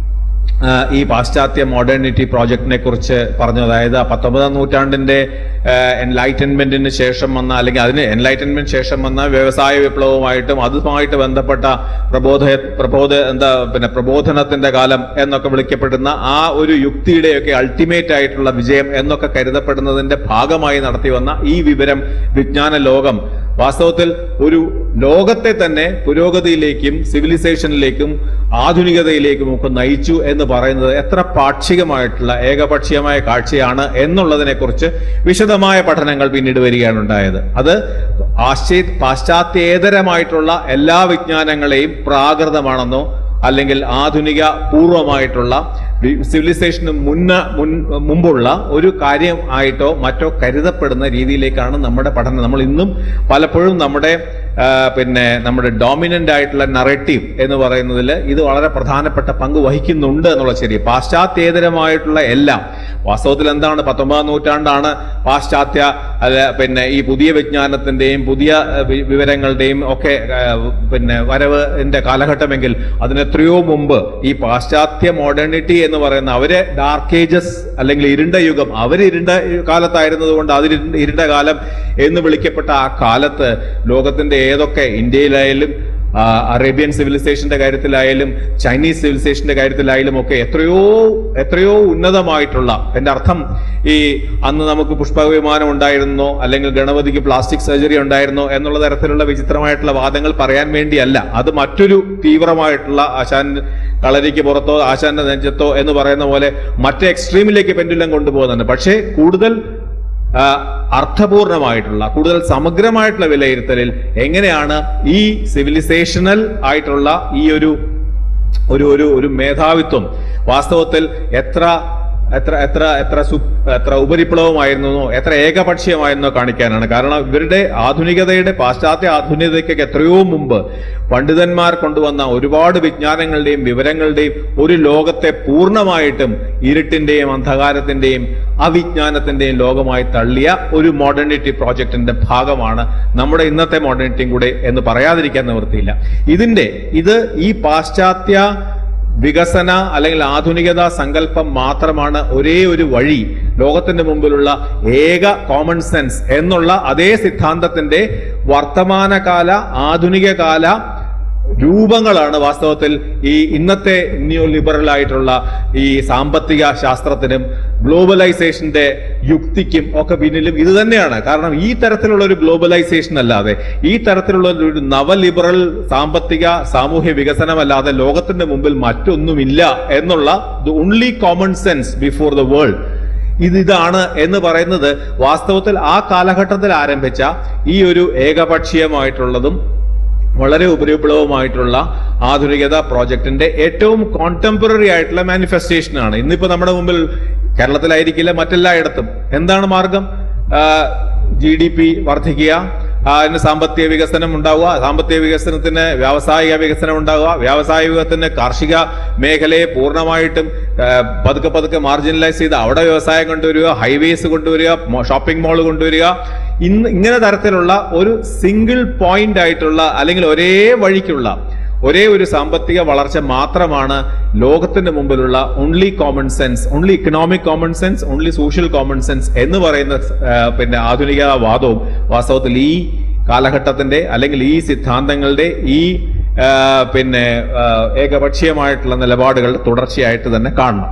ആ, ഈ പാശ്ചാത്യ മോഡേണിറ്റി പ്രോജക്റ്റിനെ കുറിച്ച് പറഞ്ഞു അതായത് ആ പത്തൊമ്പതാം നൂറ്റാണ്ടിന്റെ എൻലൈറ്റൻമെന്റിന് ശേഷം വന്ന അല്ലെങ്കിൽ അതിന് എൻലൈറ്റൻമെന്റ് ശേഷം വന്ന വ്യവസായ വിപ്ലവവുമായിട്ടും അതുമായിട്ട് ബന്ധപ്പെട്ട പ്രബോധ പ്രബോധ എന്താ പിന്നെ പ്രബോധനത്തിന്റെ കാലം എന്നൊക്കെ വിളിക്കപ്പെടുന്ന ആ ഒരു യുക്തിയുടെയൊക്കെ അൾട്ടിമേറ്റ് ആയിട്ടുള്ള വിജയം എന്നൊക്കെ കരുതപ്പെടുന്നതിന്റെ ഭാഗമായി നടത്തി വന്ന ഈ വിവരം വിജ്ഞാന ലോകം വാസ്തവത്തിൽ ഒരു ലോകത്തെ തന്നെ പുരോഗതിയിലേക്കും സിവിലൈസേഷനിലേക്കും ആധുനികതയിലേക്കും ഒക്കെ നയിച്ചു എന്ന് പറയുന്നത് എത്ര പാക്ഷികമായിട്ടുള്ള ഏകപക്ഷീയമായ കാഴ്ചയാണ് എന്നുള്ളതിനെ കുറിച്ച് വിശദമായ പഠനങ്ങൾ പിന്നീട് വരികയാണ് ഉണ്ടായത് അത് ആശ്ചര്യ പാശ്ചാത്യേതരമായിട്ടുള്ള എല്ലാ വിജ്ഞാനങ്ങളെയും പ്രാകൃതമാണെന്നോ അല്ലെങ്കിൽ ആധുനിക പൂർവമായിട്ടുള്ള വി- സിവിലൈസേഷന് മുന്ന മുൻ മുമ്പുള്ള ഒരു കാര്യം ആയിട്ടോ മറ്റോ കരുതപ്പെടുന്ന രീതിയിലേക്കാണ് നമ്മുടെ പഠനം നമ്മൾ ഇന്നും പലപ്പോഴും നമ്മുടെ ആ, പിന്നെ നമ്മുടെ ഡോമിനന്റ് ആയിട്ടുള്ള നറേറ്റീവ് എന്ന് പറയുന്നതിൽ ഇത് വളരെ പ്രധാനപ്പെട്ട പങ്ക് വഹിക്കുന്നുണ്ട് എന്നുള്ള ശരി പാശ്ചാത്യേതരമായിട്ടുള്ള എല്ലാം വാസ്തവത്തിൽ എന്താണ് പത്തൊമ്പതാം നൂറ്റാണ്ടാണ് പാശ്ചാത്യ അല്ല പിന്നെ ഈ പുതിയ വിജ്ഞാനത്തിന്റെയും പുതിയ ആ, വി- വിവരങ്ങളുടെയും ഒക്കെ ആ, പിന്നെ വരവിന്റെ കാലഘട്ടമെങ്കിൽ അതിനെത്രയോ മുമ്പ് ഈ പാശ്ചാത്യ മോഡേണിറ്റി എന്ന് പറയുന്ന അവര് ഡാർക്ക് ഏജസ് അല്ലെങ്കിൽ ഇരുണ്ട യുഗം അവര് ഇരുണ്ട കാലത്തായിരുന്നത് കൊണ്ട് അതിൽ ഇരുണ്ട കാലം എന്ന് വിളിക്കപ്പെട്ട ആ കാലത്ത് ലോകത്തിന്റെ ഏതൊക്കെ ഇന്ത്യയിലായാലും ആ, അറേബ്യൻ സിവിലൈസേഷന്റെ കാര്യത്തിലായാലും ചൈനീസ് സിവിലൈസേഷന്റെ കാര്യത്തിലായാലും ഒക്കെ എത്രയോ എത്രയോ ഉന്നതമായിട്ടുള്ള എന്റെ അർത്ഥം ഈ അന്ന് നമുക്ക് പുഷ്പവിമാനം ഉണ്ടായിരുന്നോ അല്ലെങ്കിൽ ഗണപതിക്ക് പ്ലാസ്റ്റിക് സർജറി ഉണ്ടായിരുന്നോ എന്നുള്ള തരത്തിലുള്ള വിചിത്രമായിട്ടുള്ള വാദങ്ങൾ പറയാൻ വേണ്ടിയല്ല അത് മറ്റൊരു തീവ്രമായിട്ടുള്ള ആശാൻ കളരിക്ക് പുറത്തോ ആശാന്റെ നെഞ്ചത്തോ എന്ന് പറയുന്ന പോലെ മറ്റേ എക്സ്ട്രീമിലേക്ക് പെൻഡുലം കൊണ്ടുപോകുന്നുണ്ട് പക്ഷേ കൂടുതൽ ആ, അർത്ഥപൂർണമായിട്ടുള്ള കൂടുതൽ സമഗ്രമായിട്ടുള്ള വിലയിരുത്തലിൽ എങ്ങനെയാണ് ഈ സിവിലൈസേഷണൽ ആയിട്ടുള്ള ഈ ഒരു ഒരു ഒരു ഒരു മേധാവിത്വം വാസ്തവത്തിൽ എത്ര എത്ര എത്ര എത്ര സു എത്ര ഉപരിപ്ലവമായിരുന്നു എത്ര ഏകപക്ഷീയമായിരുന്നോ കാണിക്കാനാണ് കാരണം ഇവരുടെ ആധുനികതയുടെ പാശ്ചാത്യ ആധുനികതയ്ക്ക് എത്രയോ മുമ്പ് പണ്ഡിതന്മാർ കൊണ്ടുവന്ന ഒരുപാട് വിജ്ഞാനങ്ങളുടെയും വിവരങ്ങളുടെയും ഒരു ലോകത്തെ പൂർണ്ണമായിട്ടും ഇരുട്ടിന്റെയും അന്ധകാരത്തിന്റെയും അവിജ്ഞാനത്തിന്റെയും ലോകമായി തള്ളിയ ഒരു മോഡേണിറ്റി പ്രോജക്റ്റിന്റെ ഭാഗമാണ് നമ്മുടെ ഇന്നത്തെ മോഡേണിറ്റിയും കൂടെ എന്ന് പറയാതിരിക്കാൻ നിവൃത്തിയില്ല ഇതിന്റെ ഇത് ഈ പാശ്ചാത്യ വികസന അല്ലെങ്കിൽ ആധുനികത സങ്കല്പം മാത്രമാണ് ഒരേ ഒരു വഴി ലോകത്തിന്റെ മുമ്പിലുള്ള ഏക കോമൺ സെൻസ് എന്നുള്ള അതേ സിദ്ധാന്തത്തിന്റെ വർത്തമാനകാല ആധുനിക കാല രൂപങ്ങളാണ് വാസ്തവത്തിൽ ഈ ഇന്നത്തെ ന്യൂ ലിബറൽ ആയിട്ടുള്ള ഈ സാമ്പത്തിക ശാസ്ത്രത്തിനും ഗ്ലോബലൈസേഷന്റെ യുക്തിക്കും ഒക്കെ പിന്നിലും ഇത് തന്നെയാണ് കാരണം ഈ തരത്തിലുള്ള ഒരു ഗ്ലോബലൈസേഷൻ അല്ലാതെ ഈ തരത്തിലുള്ള ഒരു നവലിബറൽ സാമ്പത്തിക സാമൂഹ്യ വികസനമല്ലാതെ ലോകത്തിന്റെ മുമ്പിൽ മറ്റൊന്നുമില്ല എന്നുള്ള the only common sense before the world ഇത് ഇതാണ് എന്ന് പറയുന്നത് വാസ്തവത്തിൽ ആ കാലഘട്ടത്തിൽ ആരംഭിച്ച ഈ ഒരു ഏകപക്ഷീയമായിട്ടുള്ളതും വളരെ ഉപരിപ്ലവമായിട്ടുള്ള ആധുനികത പ്രോജക്റ്റിന്റെ ഏറ്റവും കോണ്ടംപററി ആയിട്ടുള്ള മാനിഫെസ്റ്റേഷൻ ആണ് ഇന്നിപ്പോ നമ്മുടെ മുമ്പിൽ കേരളത്തിലായിരിക്കില്ല മറ്റെല്ലായിടത്തും എന്താണ് മാർഗം ജി ഡി പി വർദ്ധിക്കുക അതിന് സാമ്പത്തിക വികസനം ഉണ്ടാവുക സാമ്പത്തിക വികസനത്തിന് വ്യാവസായിക വികസനം ഉണ്ടാവുക വ്യാവസായിക വികസനത്തിന് കാർഷിക മേഖലയെ പൂർണ്ണമായിട്ടും ആ, പതുക്കെ പതുക്കെ മാർജിനലൈസ് ചെയ്ത് അവിടെ വ്യവസായം കൊണ്ടുവരിക ഹൈവേസ് കൊണ്ടുവരിക ഷോപ്പിംഗ് മാൾ കൊണ്ടുവരിക ഇന്ന് ഇങ്ങനെ തരത്തിലുള്ള ഒരു സിംഗിൾ പോയിന്റ് ആയിട്ടുള്ള അല്ലെങ്കിൽ ഒരേ വഴിക്കുള്ള ഒരേ ഒരു സാമ്പത്തിക വളർച്ച മാത്രമാണ് ലോകത്തിന്റെ മുമ്പിലുള്ള only common sense only economic common sense only social common sense എന്ന് പറയുന്ന ആ, പിന്നെ ആധുനിക വാദവും വാസ്തവത്തിൽ ഈ കാലഘട്ടത്തിന്റെ അല്ലെങ്കിൽ ഈ സിദ്ധാന്തങ്ങളുടെ ഈ ആ, പിന്നെ ആ, ഏകപക്ഷീയമായിട്ടുള്ള നിലപാടുകളുടെ തുടർച്ചയായിട്ട് തന്നെ കാണണം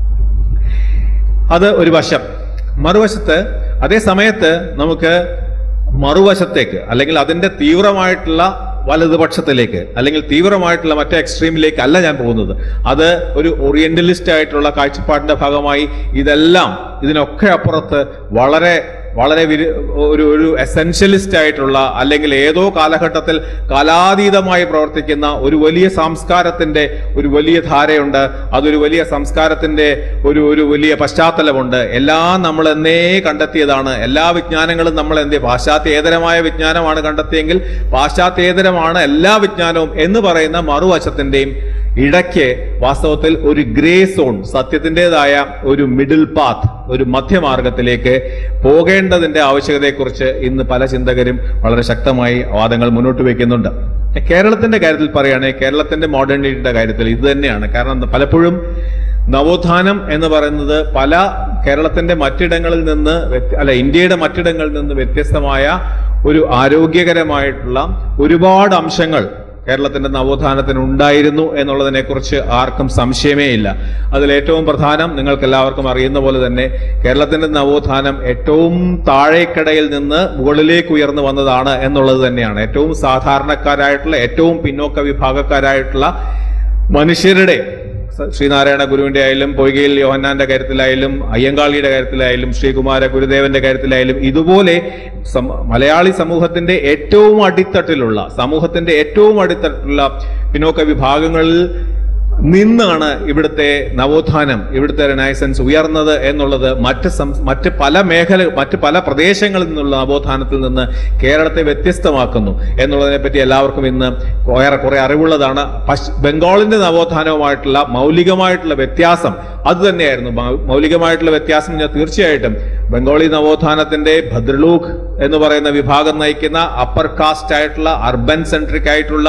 അത് ഒരു വശം മറുവശത്ത് അതേ സമയത്ത് നമുക്ക് മറുവശത്തേക്ക് അല്ലെങ്കിൽ അതിന്റെ തീവ്രമായിട്ടുള്ള വലതുപക്ഷത്തിലേക്ക് അല്ലെങ്കിൽ തീവ്രമായിട്ടുള്ള മറ്റേ എക്സ്ട്രീമിലേക്ക് അല്ല ഞാൻ പോകുന്നത് അത് ഒരു ഓറിയന്റലിസ്റ്റ് ആയിട്ടുള്ള കാഴ്ചപ്പാടിന്റെ ഭാഗമായി ഇതെല്ലാം ഇതിനൊക്കെ അപ്പുറത്ത് വളരെ വളരെ വിരു- ഒരു ഒരു എസെൻഷ്യലിസ്റ്റ് ആയിട്ടുള്ള അല്ലെങ്കിൽ ഏതോ കാലഘട്ടത്തിൽ കാലാതീതമായി പ്രവർത്തിക്കുന്ന ഒരു വലിയ സംസ്കാരത്തിന്റെ ഒരു വലിയ ധാരയുണ്ട് അതൊരു വലിയ സംസ്കാരത്തിന്റെ ഒരു ഒരു വലിയ പശ്ചാത്തലമുണ്ട് എല്ലാം നമ്മൾ എന്നേ കണ്ടെത്തിയതാണ് എല്ലാ വിജ്ഞാനങ്ങളും നമ്മൾ എന്തേ പാശ്ചാത്യേതരമായ വിജ്ഞാനമാണ് കണ്ടെത്തിയെങ്കിൽ പാശ്ചാത്യേതരമാണ് എല്ലാ വിജ്ഞാനവും എന്ന് പറയുന്ന മറുവശത്തിന്റെയും ഇടയ്ക്ക് വാസ്തവത്തിൽ ഒരു ഗ്രേ സോൺ സത്യത്തിൻ്റെതായ ഒരു മിഡിൽ പാത്ത് ഒരു മധ്യമാർഗത്തിലേക്ക് പോകേണ്ടതിന്റെ ആവശ്യകതയെക്കുറിച്ച് ഇന്ന് പല ചിന്തകരും വളരെ ശക്തമായി വാദങ്ങൾ മുന്നോട്ട് വയ്ക്കുന്നുണ്ട് കേരളത്തിന്റെ കാര്യത്തിൽ പറയുകയാണെങ്കിൽ കേരളത്തിന്റെ മോഡേണിറ്റിയുടെ കാര്യത്തിൽ ഇത് തന്നെയാണ് കാരണം എന്താ, പലപ്പോഴും നവോത്ഥാനം എന്ന് പറയുന്നത് പല കേരളത്തിന്റെ മറ്റിടങ്ങളിൽ നിന്ന് വ്യത്യ- അല്ല ഇന്ത്യയുടെ മറ്റിടങ്ങളിൽ നിന്ന് വ്യത്യസ്തമായ ഒരു ആരോഗ്യകരമായിട്ടുള്ള ഒരുപാട് അംശങ്ങൾ കേരളത്തിന്റെ നവോത്ഥാനത്തിന് ഉണ്ടായിരുന്നു എന്നുള്ളതിനെ കുറിച്ച് ആർക്കും സംശയമേ ഇല്ല അതിൽ ഏറ്റവും പ്രധാനം നിങ്ങൾക്ക് എല്ലാവർക്കും അറിയുന്ന പോലെ തന്നെ കേരളത്തിന്റെ നവോത്ഥാനം ഏറ്റവും താഴേക്കടയിൽ നിന്ന് മുകളിലേക്ക് ഉയർന്നു വന്നതാണ് എന്നുള്ളത് തന്നെയാണ് ഏറ്റവും സാധാരണക്കാരായിട്ടുള്ള ഏറ്റവും പിന്നോക്ക വിഭാഗക്കാരായിട്ടുള്ള മനുഷ്യരുടെ സ- ശ്രീനാരായണ ഗുരുവിന്റെ ആയാലും പൊയ്കയിൽ യോഹന്നാന്റെ കാര്യത്തിലായാലും അയ്യങ്കാളിയുടെ കാര്യത്തിലായാലും ശ്രീകുമാര ഗുരുദേവന്റെ കാര്യത്തിലായാലും ഇതുപോലെ സം- മലയാളി സമൂഹത്തിന്റെ ഏറ്റവും അടിത്തട്ടിലുള്ള സമൂഹത്തിന്റെ ഏറ്റവും അടിത്തട്ടിലുള്ള പിന്നോക്ക വിഭാഗങ്ങളിൽ നിന്നാണ് ഇവിടുത്തെ നവോത്ഥാനം ഇവിടുത്തെ റിനൈസൻസ് ഉയർന്നത് എന്നുള്ളത് മറ്റ് സം- മറ്റ് പല മേഖല മറ്റ് പല പ്രദേശങ്ങളിൽ നിന്നുള്ള നവോത്ഥാനത്തിൽ നിന്ന് കേരളത്തെ വ്യത്യസ്തമാക്കുന്നു എന്നുള്ളതിനെ പറ്റി എല്ലാവർക്കും ഇന്ന് ഏറെക്കുറെ അറിവുള്ളതാണ് പശ് ബംഗാളിന്റെ നവോത്ഥാനവുമായിട്ടുള്ള മൗലികമായിട്ടുള്ള വ്യത്യാസം അത് തന്നെയായിരുന്നു മൗ- മൗലികമായിട്ടുള്ള വ്യത്യാസം ഞാൻ തീർച്ചയായിട്ടും ബംഗാളി നവോത്ഥാനത്തിന്റെ ഭദ്രലൂഖ് എന്ന് പറയുന്ന വിഭാഗം നയിക്കുന്ന അപ്പർ കാസ്റ്റ് ആയിട്ടുള്ള അർബൻ സെൻട്രിക് ആയിട്ടുള്ള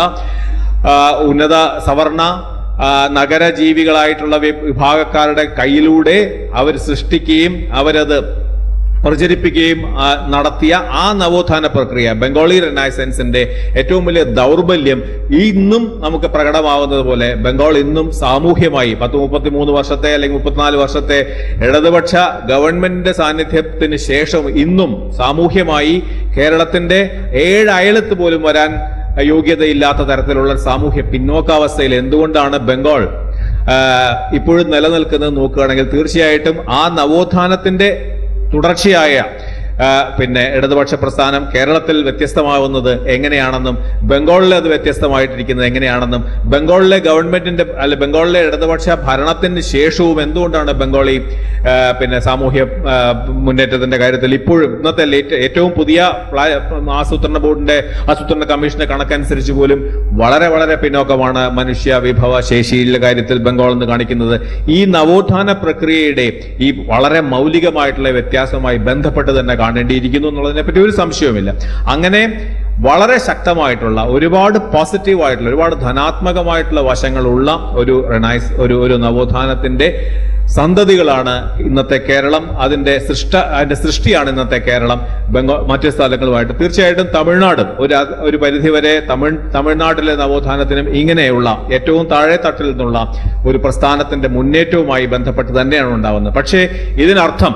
ആ, ഉന്നത സവർണ ആ, നഗരജീവികളായിട്ടുള്ള വി- വിഭാഗക്കാരുടെ കയ്യിലൂടെ അവർ സൃഷ്ടിക്കുകയും അവരത് പ്രചരിപ്പിക്കുകയും ആ, നടത്തിയ ആ നവോത്ഥാന പ്രക്രിയ ബംഗാളി റിനൈസൻസിന്റെ ഏറ്റവും വലിയ ദൗർബല്യം ഇന്നും നമുക്ക് പ്രകടമാവുന്നത് പോലെ ബംഗാൾ ഇന്നും സാമൂഹ്യമായി പത്ത് മുപ്പത്തി മൂന്ന് വർഷത്തെ അല്ലെങ്കിൽ മുപ്പത്തിനാല് വർഷത്തെ ഇടതുപക്ഷ ഗവൺമെന്റിന്റെ സാന്നിധ്യത്തിന് ശേഷം ഇന്നും സാമൂഹ്യമായി കേരളത്തിന്റെ ഏഴ് അയലത്ത് പോലും വരാൻ യോഗ്യതയില്ലാത്ത തരത്തിലുള്ള സാമൂഹ്യ പിന്നോക്കാവസ്ഥയിൽ എന്തുകൊണ്ടാണ് ബംഗാൾ ആ, ഇപ്പോഴും നിലനിൽക്കുന്നത് നോക്കുകയാണെങ്കിൽ തീർച്ചയായിട്ടും ആ നവോത്ഥാനത്തിന്റെ തുടർച്ചയായ ആ, പിന്നെ ഇടതുപക്ഷ പ്രസ്ഥാനം കേരളത്തിൽ വ്യത്യസ്തമാവുന്നത് എങ്ങനെയാണെന്നും ബംഗാളിൽ അത് വ്യത്യസ്തമായിട്ടിരിക്കുന്നത് എങ്ങനെയാണെന്നും ബംഗാളിലെ ഗവൺമെന്റിന്റെ അല്ല ബംഗാളിലെ ഇടതുപക്ഷ ഭരണത്തിന് ശേഷവും എന്തുകൊണ്ടാണ് ബംഗാളി ആ, പിന്നെ സാമൂഹ്യ ആ, മുന്നേറ്റത്തിന്റെ കാര്യത്തിൽ ഇപ്പോഴും ഇന്നത്തെ ലേറ്റ- ഏറ്റവും പുതിയ പ്ലാ- ആസൂത്രണ ബോർഡിന്റെ ആസൂത്രണ കമ്മീഷന്റെ കണക്കനുസരിച്ച് പോലും വളരെ വളരെ പിന്നോക്കമാണ് മനുഷ്യ വിഭവ ശേഷിയിലെ കാര്യത്തിൽ ബംഗാൾ എന്ന് കാണിക്കുന്നത് ഈ നവോത്ഥാന പ്രക്രിയയുടെ ഈ വളരെ മൗലികമായിട്ടുള്ള വ്യത്യാസവുമായി ബന്ധപ്പെട്ട് തന്നെ കാണേണ്ടിയിരിക്കുന്നു എന്നുള്ളതിനെ പറ്റി ഒരു സംശയവുമില്ല അങ്ങനെ വളരെ ശക്തമായിട്ടുള്ള ഒരുപാട് പോസിറ്റീവ് ആയിട്ടുള്ള ഒരുപാട് ധനാത്മകമായിട്ടുള്ള വശങ്ങളുള്ള ഒരു റെനൈസ് ഒരു ഒരു നവോത്ഥാനത്തിന്റെ സന്തതികളാണ് ഇന്നത്തെ കേരളം അതിന്റെ സൃഷ്ട അതിന്റെ സൃഷ്ടിയാണ് ഇന്നത്തെ കേരളം ബംഗാൾ മറ്റു സ്ഥലങ്ങളുമായിട്ട് തീർച്ചയായിട്ടും തമിഴ്നാടും ഒരു അത് ഒരു പരിധിവരെ തമിഴ് തമിഴ്നാട്ടിലെ നവോത്ഥാനത്തിനും ഇങ്ങനെയുള്ള ഏറ്റവും താഴെ തട്ടിൽ നിന്നുള്ള ഒരു പ്രസ്ഥാനത്തിന്റെ മുന്നേറ്റവുമായി ബന്ധപ്പെട്ട് തന്നെയാണ് ഉണ്ടാവുന്നത് പക്ഷേ ഇതിനർത്ഥം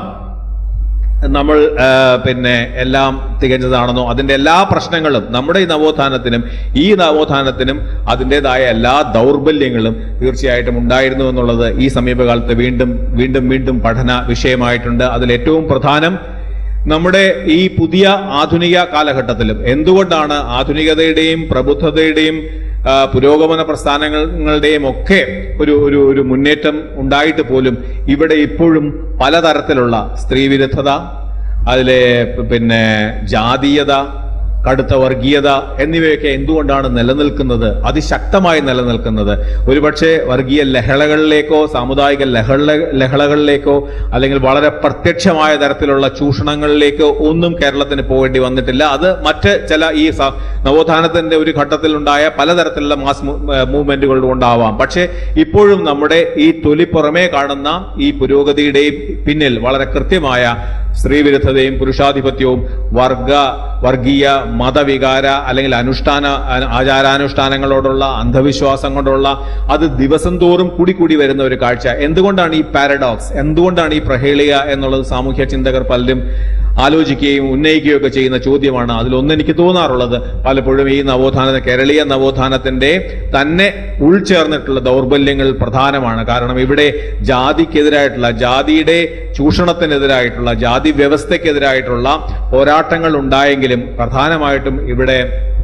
നമ്മൾ ആ, പിന്നെ എല്ലാം തികഞ്ഞതാണെന്നോ അതിന്റെ എല്ലാ പ്രശ്നങ്ങളും നമ്മുടെ ഈ നവോത്ഥാനത്തിനും ഈ നവോത്ഥാനത്തിനും അതിൻ്റെതായ എല്ലാ ദൗർബല്യങ്ങളും തീർച്ചയായിട്ടും ഉണ്ടായിരുന്നു എന്നുള്ളത് ഈ സമീപകാലത്ത് വീണ്ടും വീണ്ടും വീണ്ടും പഠന വിഷയമായിട്ടുണ്ട് അതിൽ ഏറ്റവും പ്രധാനം നമ്മുടെ ഈ പുതിയ ആധുനിക കാലഘട്ടത്തിലും എന്തുകൊണ്ടാണ് ആധുനികതയുടെയും പ്രബുദ്ധതയുടെയും ആ, പുരോഗമന പ്രസ്ഥാനങ്ങളുടെയും ഒക്കെ ഒരു ഒരു ഒരു മുന്നേറ്റം ഉണ്ടായിട്ട് പോലും ഇവിടെ ഇപ്പോഴും പലതരത്തിലുള്ള സ്ത്രീവിരുദ്ധത അതിലെ പിന്നെ ജാതീയത കടുത്ത വർഗീയത എന്നിവയൊക്കെ എന്തുകൊണ്ടാണ് നിലനിൽക്കുന്നത് അതിശക്തമായി നിലനിൽക്കുന്നത് ഒരുപക്ഷെ വർഗീയ ലഹളകളിലേക്കോ സാമുദായിക ലഹള ലഹളകളിലേക്കോ അല്ലെങ്കിൽ വളരെ പ്രത്യക്ഷമായ തരത്തിലുള്ള ചൂഷണങ്ങളിലേക്കോ ഒന്നും കേരളത്തിന് പോകേണ്ടി വന്നിട്ടില്ല അത് മറ്റ് ചില ഈ സ- നവോത്ഥാനത്തിന്റെ ഒരു ഘട്ടത്തിലുണ്ടായ പലതരത്തിലുള്ള മാസ് മൂവ്മെന്റുകൾ കൊണ്ടാവാം പക്ഷേ ഇപ്പോഴും നമ്മുടെ ഈ തൊലി പുറമേ കാണുന്ന ഈ പുരോഗതിയുടെയും പിന്നിൽ വളരെ കൃത്യമായ സ്ത്രീവിരുദ്ധതയും പുരുഷാധിപത്യവും വർഗ വർഗീയ മതവികാര അല്ലെങ്കിൽ അനുഷ്ഠാന അ- ആചാരാനുഷ്ഠാനങ്ങളോടുള്ള അന്ധവിശ്വാസം കൊണ്ടുള്ള അത് ദിവസം തോറും കൂടി കൂടി വരുന്ന ഒരു കാഴ്ച എന്തുകൊണ്ടാണ് ഈ പാരഡോക്സ് എന്തുകൊണ്ടാണ് ഈ പ്രഹേളിക എന്നുള്ളത് സാമൂഹ്യ ചിന്തകർ പലരും ആലോചിക്കുകയും ഉന്നയിക്കുകയും ഒക്കെ ചെയ്യുന്ന ചോദ്യമാണ് അതിലൊന്ന് എനിക്ക് തോന്നാറുള്ളത് പലപ്പോഴും ഈ നവോത്ഥാന കേരളീയ നവോത്ഥാനത്തിന്റെ തന്നെ ഉൾച്ചേർന്നിട്ടുള്ള ദൗർബല്യങ്ങൾ പ്രധാനമാണ് കാരണം ഇവിടെ ജാതിക്കെതിരായിട്ടുള്ള ജാതിയുടെ ചൂഷണത്തിനെതിരായിട്ടുള്ള ജാതി വ്യവസ്ഥയ്ക്കെതിരായിട്ടുള്ള പോരാട്ടങ്ങൾ ഉണ്ടായെങ്കിലും പ്രധാനമായിട്ടും ഇവിടെ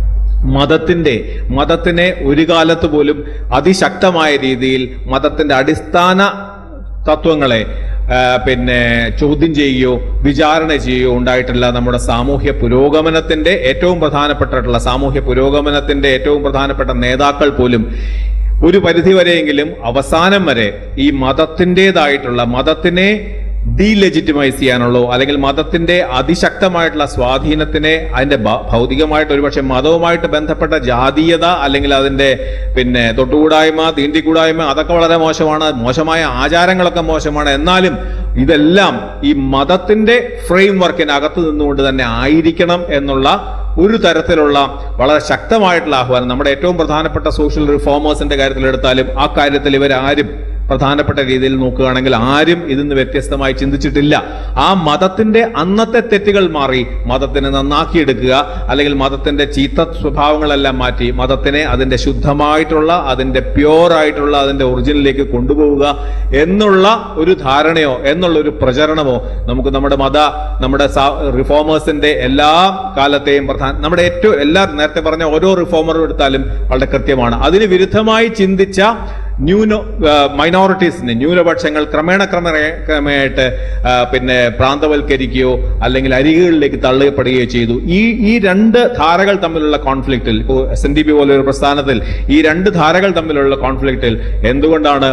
മതത്തിന്റെ മതത്തിനെ ഒരു കാലത്ത് പോലും അതിശക്തമായ രീതിയിൽ മതത്തിന്റെ അടിസ്ഥാന തത്വങ്ങളെ ആ, പിന്നെ ചോദ്യം ചെയ്യുകയോ വിചാരണ ചെയ്യുകയോ ഉണ്ടായിട്ടില്ല നമ്മുടെ സാമൂഹ്യ പുരോഗമനത്തിന്റെ ഏറ്റവും പ്രധാനപ്പെട്ടിട്ടുള്ള സാമൂഹ്യ പുരോഗമനത്തിന്റെ ഏറ്റവും പ്രധാനപ്പെട്ട നേതാക്കൾ പോലും ഒരു പരിധിവരെയെങ്കിലും അവസാനം വരെ ഈ മതത്തിൻ്റെതായിട്ടുള്ള മതത്തിനെ ഡീലെജിറ്റിമൈസ് ചെയ്യാനുള്ളൂ അല്ലെങ്കിൽ മതത്തിന്റെ അതിശക്തമായിട്ടുള്ള സ്വാധീനത്തിനെ അതിന്റെ ഭ- ഭൗതികമായിട്ട് ഒരുപക്ഷെ മതവുമായിട്ട് ബന്ധപ്പെട്ട ജാതീയത അല്ലെങ്കിൽ അതിന്റെ പിന്നെ തൊട്ടുകൂടായ്മ തീണ്ടിക്കൂടായ്മ അതൊക്കെ വളരെ മോശമാണ് മോശമായ ആചാരങ്ങളൊക്കെ മോശമാണ് എന്നാലും ഇതെല്ലാം ഈ മതത്തിന്റെ ഫ്രെയിം വർക്കിനകത്ത് നിന്നുകൊണ്ട് തന്നെ ആയിരിക്കണം എന്നുള്ള ഒരു തരത്തിലുള്ള വളരെ ശക്തമായിട്ടുള്ള ആഹ്വാനം നമ്മുടെ ഏറ്റവും പ്രധാനപ്പെട്ട സോഷ്യൽ റിഫോമേഴ്സിന്റെ കാര്യത്തിൽ എടുത്താലും ആ കാര്യത്തിൽ ഇവരാരും പ്രധാനപ്പെട്ട രീതിയിൽ നോക്കുകയാണെങ്കിൽ ആരും ഇതിന്ന് വ്യത്യസ്തമായി ചിന്തിച്ചിട്ടില്ല ആ മതത്തിന്റെ അന്നത്തെ തെറ്റുകൾ മാറി മതത്തിനെ നന്നാക്കിയെടുക്കുക അല്ലെങ്കിൽ മതത്തിന്റെ ചീത്ത സ്വഭാവങ്ങളെല്ലാം മാറ്റി മതത്തിനെ അതിന്റെ ശുദ്ധമായിട്ടുള്ള അതിന്റെ പ്യോർ ആയിട്ടുള്ള അതിന്റെ ഒറിജിനിലേക്ക് കൊണ്ടുപോവുക എന്നുള്ള ഒരു ധാരണയോ എന്നുള്ള ഒരു പ്രചരണമോ നമുക്ക് നമ്മുടെ മത നമ്മുടെ സാ- റിഫോമേഴ്സിന്റെ എല്ലാ കാലത്തെയും പ്രധാന നമ്മുടെ ഏറ്റവും എല്ലാ നേരത്തെ പറഞ്ഞ ഓരോ റിഫോമറും എടുത്താലും വളരെ കൃത്യമാണ് അതിന് വിരുദ്ധമായി ചിന്തിച്ച ന്യൂന മൈനോറിറ്റീസിനെ ന്യൂനപക്ഷങ്ങൾ ക്രമേണ ക്രമേണ ക്രമേയായിട്ട് ആ, പിന്നെ പ്രാന്തവൽക്കരിക്കുകയോ അല്ലെങ്കിൽ അരികുകളിലേക്ക് തള്ളപ്പെടുകയോ ചെയ്തു ഈ ഈ രണ്ട് ധാരകൾ തമ്മിലുള്ള കോൺഫ്ലിക്റ്റിൽ ഇപ്പോൾ എസ് എൻ ഡി പി പോലെ ഒരു പ്രസ്ഥാനത്തിൽ ഈ രണ്ട് ധാരകൾ തമ്മിലുള്ള കോൺഫ്ലിക്റ്റിൽ എന്തുകൊണ്ടാണ്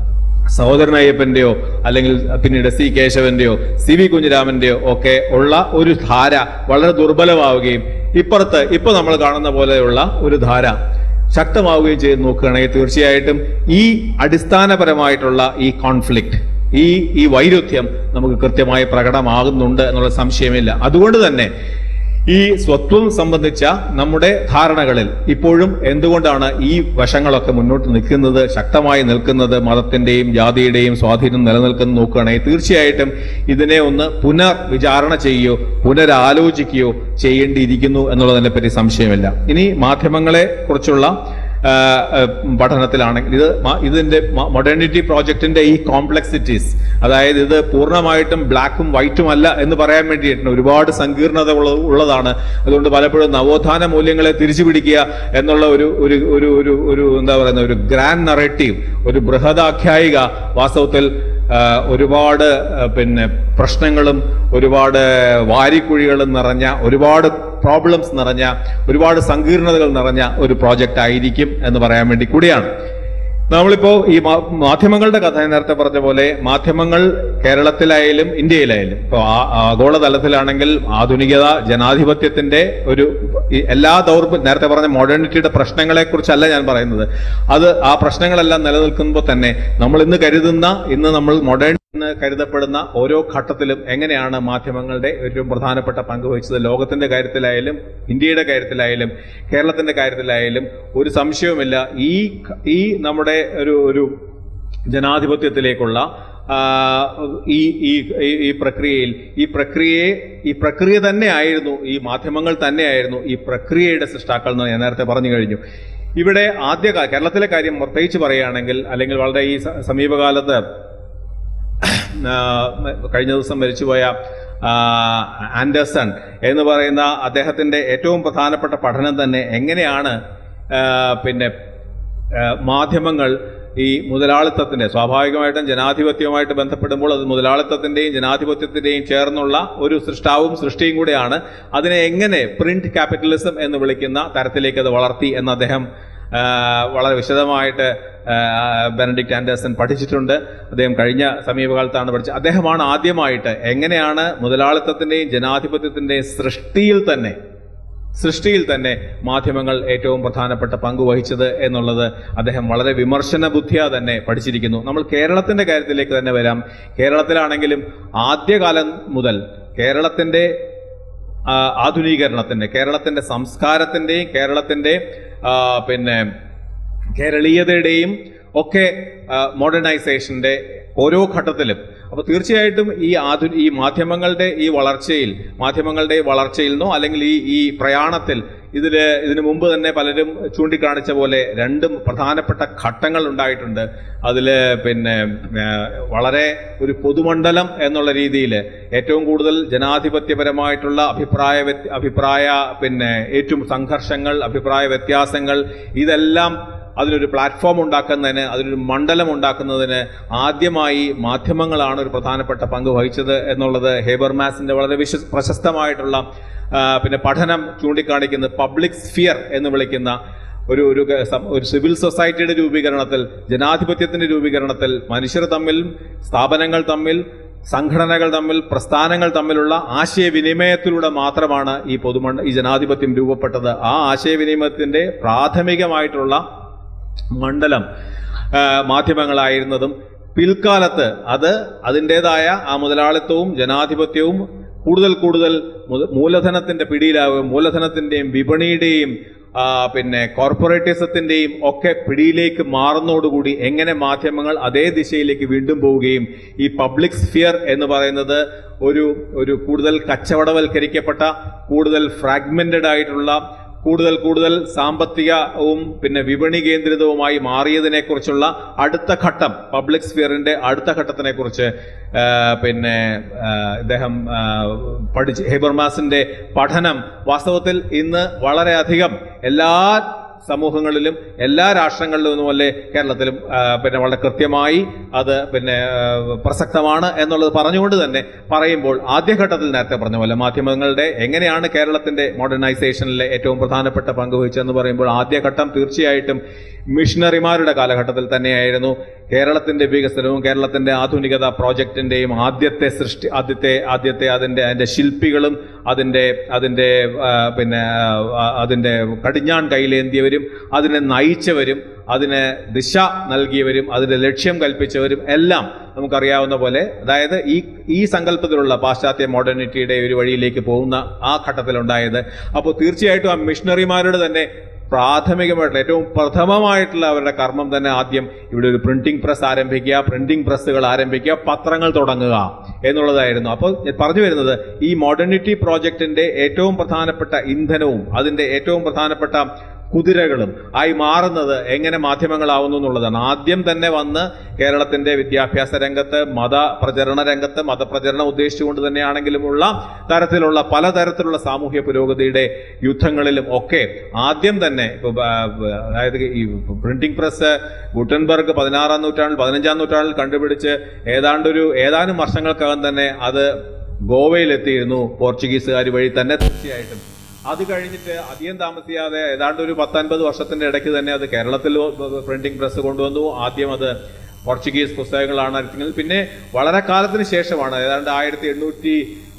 സഹോദരൻ അയ്യപ്പന്റെയോ അല്ലെങ്കിൽ പിന്നീട് സി കേശവന്റെയോ സി വി കുഞ്ഞിരാമന്റെയോ ഒക്കെ ഉള്ള ഒരു ധാര വളരെ ദുർബലമാവുകയും ഇപ്പുറത്ത് ഇപ്പൊ നമ്മൾ കാണുന്ന പോലെയുള്ള ഒരു ധാര ശക്തമാവുകയും ചെയ്ത് നോക്കുകയാണെങ്കിൽ തീർച്ചയായിട്ടും ഈ അടിസ്ഥാനപരമായിട്ടുള്ള ഈ കോൺഫ്ലിക്റ്റ് ഈ ഈ വൈരുദ്ധ്യം നമുക്ക് കൃത്യമായി പ്രകടമാകുന്നുണ്ട് എന്നുള്ള സംശയമില്ല അതുകൊണ്ട് തന്നെ ഈ സ്വത്വം സംബന്ധിച്ച നമ്മുടെ ധാരണകളിൽ ഇപ്പോഴും എന്തുകൊണ്ടാണ് ഈ വശങ്ങളൊക്കെ മുന്നോട്ട് നിൽക്കുന്നത് ശക്തമായി നിൽക്കുന്നത് മതത്തിന്റെയും ജാതിയുടെയും സ്വാധീനം നിലനിൽക്കുന്ന നോക്കുകയാണെങ്കിൽ തീർച്ചയായിട്ടും ഇതിനെ ഒന്ന് പുനർ വിചാരണ ചെയ്യുകയോ പുനരാലോചിക്കുകയോ ചെയ്യേണ്ടിയിരിക്കുന്നു എന്നുള്ളതിനെ പറ്റി സംശയമില്ല ഇനി മാധ്യമങ്ങളെ കുറിച്ചുള്ള ആ, ആ, പഠനത്തിലാണെങ്കിൽ ഇത് മ- ഇതിന്റെ മൊഡേണിറ്റി പ്രോജക്റ്റിന്റെ ഈ കോംപ്ലക്സിറ്റീസ് അതായത് ഇത് പൂർണ്ണമായിട്ടും ബ്ലാക്കും വൈറ്റും അല്ല എന്ന് പറയാൻ വേണ്ടിയിട്ടുണ്ട് ഒരുപാട് സങ്കീർണത ഉള്ള- ഉള്ളതാണ് അതുകൊണ്ട് പലപ്പോഴും നവോത്ഥാന മൂല്യങ്ങളെ തിരിച്ചു പിടിക്കുക എന്നുള്ള ഒരു ഒരു ഒരു ഒരു ഒരു എന്താ പറയുന്ന ഒരു ഗ്രാൻഡ് നറേറ്റീവ് ഒരു ബൃഹദാഖ്യായിക വാസ്തവത്തിൽ ആ, ഒരുപാട് ആ, പിന്നെ പ്രശ്നങ്ങളും ഒരുപാട് വാരിക്കുഴികളും നിറഞ്ഞ ഒരുപാട് പ്രോബ്ലംസ് നിറഞ്ഞ ഒരുപാട് സങ്കീർണതകൾ നിറഞ്ഞ ഒരു പ്രോജക്റ്റ് ആയിരിക്കും എന്ന് പറയാൻ വേണ്ടി കൂടിയാണ് നമ്മളിപ്പോ ഈ മാ- മാധ്യമങ്ങളുടെ കഥ ഞാൻ നേരത്തെ പറഞ്ഞ പോലെ മാധ്യമങ്ങൾ കേരളത്തിലായാലും ഇന്ത്യയിലായാലും ഇപ്പൊ ആ- ആഗോളതലത്തിലാണെങ്കിൽ ആധുനികത ജനാധിപത്യത്തിന്റെ ഒരു ഈ എല്ലാ ദൗർബ നേരത്തെ പറഞ്ഞ മോഡേണിറ്റിയുടെ പ്രശ്നങ്ങളെ കുറിച്ചല്ല ഞാൻ പറയുന്നത് അത് ആ പ്രശ്നങ്ങളെല്ലാം നിലനിൽക്കുമ്പോൾ തന്നെ നമ്മൾ ഇന്ന് കരുതുന്ന ഇന്ന് നമ്മൾ മോഡേൺ എന്ന് കരുതപ്പെടുന്ന ഓരോ ഘട്ടത്തിലും എങ്ങനെയാണ് മാധ്യമങ്ങളുടെ ഏറ്റവും പ്രധാനപ്പെട്ട പങ്ക് വഹിച്ചത് ലോകത്തിന്റെ കാര്യത്തിലായാലും ഇന്ത്യയുടെ കാര്യത്തിലായാലും കേരളത്തിന്റെ കാര്യത്തിലായാലും ഒരു സംശയവുമില്ല ഈ ഈ നമ്മുടെ ഒരു ഒരു ജനാധിപത്യത്തിലേക്കുള്ള ആ, ഈ ഈ ഈ- ഈ പ്രക്രിയയിൽ ഈ പ്രക്രിയയെ ഈ പ്രക്രിയ തന്നെയായിരുന്നു ഈ മാധ്യമങ്ങൾ തന്നെയായിരുന്നു ഈ പ്രക്രിയയുടെ സൃഷ്ടാക്കൾ എന്ന് ഞാൻ നേരത്തെ പറഞ്ഞു കഴിഞ്ഞു ഇവിടെ ആദ്യ കാ- കേരളത്തിലെ കാര്യം പ്രത്യേകിച്ച് പറയുകയാണെങ്കിൽ അല്ലെങ്കിൽ വളരെ ഈ സ- സമീപകാലത്ത് ആ, കഴിഞ്ഞ ദിവസം മരിച്ചുപോയ ആ, ആൻഡേഴ്സൺ എന്ന് പറയുന്ന അദ്ദേഹത്തിന്റെ ഏറ്റവും പ്രധാനപ്പെട്ട പഠനം തന്നെ എങ്ങനെയാണ് ആ, പിന്നെ ആ, മാധ്യമങ്ങൾ ഈ മുതലാളിത്തത്തിന്റെ സ്വാഭാവികമായിട്ടും ജനാധിപത്യവുമായിട്ട് ബന്ധപ്പെടുമ്പോൾ അത് മുതലാളിത്തത്തിന്റെയും ജനാധിപത്യത്തിന്റെയും ചേർന്നുള്ള ഒരു സൃഷ്ടാവും സൃഷ്ടിയും കൂടെയാണ് അതിനെ എങ്ങനെ പ്രിന്റ് ക്യാപിറ്റലിസം എന്ന് വിളിക്കുന്ന തരത്തിലേക്ക് അത് വളർത്തി എന്ന് അദ്ദേഹം ആ, വളരെ വിശദമായിട്ട് ആ, ബെനഡിക്ട് ആൻഡേഴ്സൺ പഠിച്ചിട്ടുണ്ട് അദ്ദേഹം കഴിഞ്ഞ സമീപകാലത്താണ് പഠിച്ചത് അദ്ദേഹമാണ് ആദ്യമായിട്ട് എങ്ങനെയാണ് മുതലാളിത്തത്തിന്റെയും ജനാധിപത്യത്തിന്റെയും സൃഷ്ടിയിൽ തന്നെ സൃഷ്ടിയിൽ തന്നെ മാധ്യമങ്ങൾ ഏറ്റവും പ്രധാനപ്പെട്ട പങ്ക് വഹിച്ചത് എന്നുള്ളത് അദ്ദേഹം വളരെ വിമർശന ബുദ്ധിയ തന്നെ പഠിച്ചിരിക്കുന്നു നമ്മൾ കേരളത്തിന്റെ കാര്യത്തിലേക്ക് തന്നെ വരാം കേരളത്തിലാണെങ്കിലും ആദ്യകാലം മുതൽ കേരളത്തിന്റെ ആ, ആധുനീകരണത്തിന്റെ കേരളത്തിന്റെ സംസ്കാരത്തിന്റെയും കേരളത്തിന്റെ ആ, പിന്നെ കേരളീയതയുടെയും ഒക്കെ മോഡേണൈസേഷന്റെ ഓരോ ഘട്ടത്തിലും അപ്പൊ തീർച്ചയായിട്ടും ഈ ആധു ഈ മാധ്യമങ്ങളുടെ ഈ വളർച്ചയിൽ മാധ്യമങ്ങളുടെ വളർച്ചയിൽ നിന്നോ അല്ലെങ്കിൽ ഈ ഈ പ്രയാണത്തിൽ ഇതില് ഇതിനു മുമ്പ് തന്നെ പലരും ചൂണ്ടിക്കാണിച്ച പോലെ രണ്ടും പ്രധാനപ്പെട്ട ഘട്ടങ്ങൾ ഉണ്ടായിട്ടുണ്ട് അതില് പിന്നെ ആ, വളരെ ഒരു പൊതുമണ്ഡലം എന്നുള്ള രീതിയിൽ ഏറ്റവും കൂടുതൽ ജനാധിപത്യപരമായിട്ടുള്ള അഭിപ്രായ വ്യത്യ- അഭിപ്രായ പിന്നെ ഏറ്റവും സംഘർഷങ്ങൾ അഭിപ്രായ വ്യത്യാസങ്ങൾ ഇതെല്ലാം അതിനൊരു പ്ലാറ്റ്ഫോം ഉണ്ടാക്കുന്നതിന് അതിനൊരു മണ്ഡലം ഉണ്ടാക്കുന്നതിന് ആദ്യമായി മാധ്യമങ്ങളാണ് ഒരു പ്രധാനപ്പെട്ട പങ്ക് വഹിച്ചത് എന്നുള്ളത് ഹേബർമാസിന്റെ വളരെ വിശ്വ പ്രശസ്തമായിട്ടുള്ള ആ, പിന്നെ പഠനം ചൂണ്ടിക്കാണിക്കുന്നത് പബ്ലിക് സ്ഫിയർ എന്ന് വിളിക്കുന്ന ഒരു ഒരു ക- സം- ഒരു സിവിൽ സൊസൈറ്റിയുടെ രൂപീകരണത്തിൽ ജനാധിപത്യത്തിന്റെ രൂപീകരണത്തിൽ മനുഷ്യർ തമ്മിൽ സ്ഥാപനങ്ങൾ തമ്മിൽ സംഘടനകൾ തമ്മിൽ പ്രസ്ഥാനങ്ങൾ തമ്മിലുള്ള ആശയവിനിമയത്തിലൂടെ മാത്രമാണ് ഈ പൊതുമണ്ഡ ഈ ജനാധിപത്യം രൂപപ്പെട്ടത് ആ ആശയവിനിമയത്തിന്റെ പ്രാഥമികമായിട്ടുള്ള മണ്ഡലം ആ, മാധ്യമങ്ങളായിരുന്നതും പിൽക്കാലത്ത് അത് അതിൻ്റെതായ ആ മുതലാളിത്തവും ജനാധിപത്യവും കൂടുതൽ കൂടുതൽ മുത- മൂലധനത്തിന്റെ പിടിയിലാവുകയും മൂലധനത്തിന്റെയും വിപണിയുടെയും ആ, പിന്നെ കോർപ്പറേറ്റിസത്തിന്റെയും ഒക്കെ പിടിയിലേക്ക് മാറുന്നതോടുകൂടി എങ്ങനെ മാധ്യമങ്ങൾ അതേ ദിശയിലേക്ക് വീണ്ടും പോവുകയും ഈ പബ്ലിക് സ്ഫിയർ എന്ന് പറയുന്നത് ഒരു ഒരു കൂടുതൽ കച്ചവടവൽക്കരിക്കപ്പെട്ട കൂടുതൽ ഫ്രാഗ്മെന്റഡ് ആയിട്ടുള്ള കൂടുതൽ കൂടുതൽ സാമ്പത്തികവും പിന്നെ വിപണി കേന്ദ്രിതവുമായി മാറിയതിനെ കുറിച്ചുള്ള അടുത്ത ഘട്ടം പബ്ലിക് സ്ഫിയറിന്റെ അടുത്ത ഘട്ടത്തിനെ കുറിച്ച് പിന്നെ ആ, ഇദ്ദേഹം ആ, പഠിച്ച് ഹെബർമാസിന്റെ പഠനം വാസ്തവത്തിൽ ഇന്ന് വളരെയധികം എല്ലാ സമൂഹങ്ങളിലും എല്ലാ രാഷ്ട്രങ്ങളിലും പോലെ കേരളത്തിലും ആ, പിന്നെ വളരെ കൃത്യമായി അത് പിന്നെ ആ, പ്രസക്തമാണ് എന്നുള്ളത് പറഞ്ഞുകൊണ്ട് തന്നെ പറയുമ്പോൾ ആദ്യഘട്ടത്തിൽ നേരത്തെ പറഞ്ഞ പോലെ മാധ്യമങ്ങളുടെ എങ്ങനെയാണ് കേരളത്തിന്റെ മോഡേണൈസേഷനിലെ ഏറ്റവും പ്രധാനപ്പെട്ട പങ്ക് വഹിച്ചതെന്ന് പറയുമ്പോൾ ആദ്യഘട്ടം തീർച്ചയായിട്ടും മിഷണറിമാരുടെ കാലഘട്ടത്തിൽ തന്നെയായിരുന്നു കേരളത്തിന്റെ വികസനവും കേരളത്തിന്റെ ആധുനികത പ്രോജക്റ്റിന്റെയും ആദ്യത്തെ സൃഷ്ടി ആദ്യത്തെ ആദ്യത്തെ അതിന്റെ അതിന്റെ ശില്പികളും അതിന്റെ അതിന്റെ ആ, പിന്നെ ആ, അതിന്റെ കടിഞ്ഞാൺ കയ്യിലേന്തിയവരും അതിനെ നയിച്ചവരും അതിന് ദിശ നൽകിയവരും അതിന്റെ ലക്ഷ്യം കൽപ്പിച്ചവരും എല്ലാം നമുക്കറിയാവുന്ന പോലെ അതായത് ഈ ഈ സങ്കല്പത്തിലുള്ള പാശ്ചാത്യ മോഡേണിറ്റിയുടെ ഒരു വഴിയിലേക്ക് പോകുന്ന ആ ഘട്ടത്തിലുണ്ടായത് അപ്പോൾ തീർച്ചയായിട്ടും ആ മിഷണറിമാരുടെ തന്നെ പ്രാഥമികമായിട്ടുള്ള ഏറ്റവും പ്രഥമമായിട്ടുള്ള അവരുടെ കർമ്മം തന്നെ ആദ്യം ഇവിടെ ഒരു പ്രിന്റിംഗ് പ്രസ് ആരംഭിക്കുക പ്രിന്റിംഗ് പ്രസ്സുകൾ ആരംഭിക്കുക പത്രങ്ങൾ തുടങ്ങുക എന്നുള്ളതായിരുന്നു അപ്പോൾ ഞാൻ പറഞ്ഞു വരുന്നത് ഈ മോഡേണിറ്റി പ്രോജക്റ്റിന്റെ ഏറ്റവും പ്രധാനപ്പെട്ട ഇന്ധനവും അതിന്റെ ഏറ്റവും പ്രധാനപ്പെട്ട കുതിരകളും ആയി മാറുന്നത് എങ്ങനെ മാധ്യമങ്ങളാവുന്നു എന്നുള്ളതാണ് ആദ്യം തന്നെ വന്ന് കേരളത്തിന്റെ വിദ്യാഭ്യാസ രംഗത്ത് മത പ്രചരണ രംഗത്ത് മതപ്രചരണം ഉദ്ദേശിച്ചുകൊണ്ട് തന്നെയാണെങ്കിലുമുള്ള തരത്തിലുള്ള പലതരത്തിലുള്ള സാമൂഹ്യ പുരോഗതിയുടെ യുദ്ധങ്ങളിലും ഒക്കെ ആദ്യം തന്നെ ഇപ്പൊ ബ- ബ- അതായത് ഈ പ്രിന്റിംഗ് പ്രസ് ഗുട്ടൻബർഗ് പതിനാറാം നൂറ്റാണ്ടിൽ പതിനഞ്ചാം നൂറ്റാണ്ടിൽ കണ്ടുപിടിച്ച് ഏതാണ്ടൊരു ഏതാനും വർഷങ്ങൾക്കകം തന്നെ അത് ഗോവയിലെത്തിയിരുന്നു പോർച്ചുഗീസുകാർ വഴി തന്നെ തീർച്ചയായിട്ടും അത് കഴിഞ്ഞിട്ട് അധികം താമസിയാതെ ഏതാണ്ട് ഒരു പത്തൊൻപത് വർഷത്തിന്റെ ഇടയ്ക്ക് തന്നെ അത് കേരളത്തിൽ പ്രിന്റിംഗ് പ്രസ് കൊണ്ടുവന്നു ആദ്യം അത് പോർച്ചുഗീസ് പുസ്തകങ്ങളാണ് ഇറക്കുന്നത് പിന്നെ വളരെ കാലത്തിന് ശേഷമാണ് ഏതാണ്ട് ആയിരത്തി എണ്ണൂറ്റി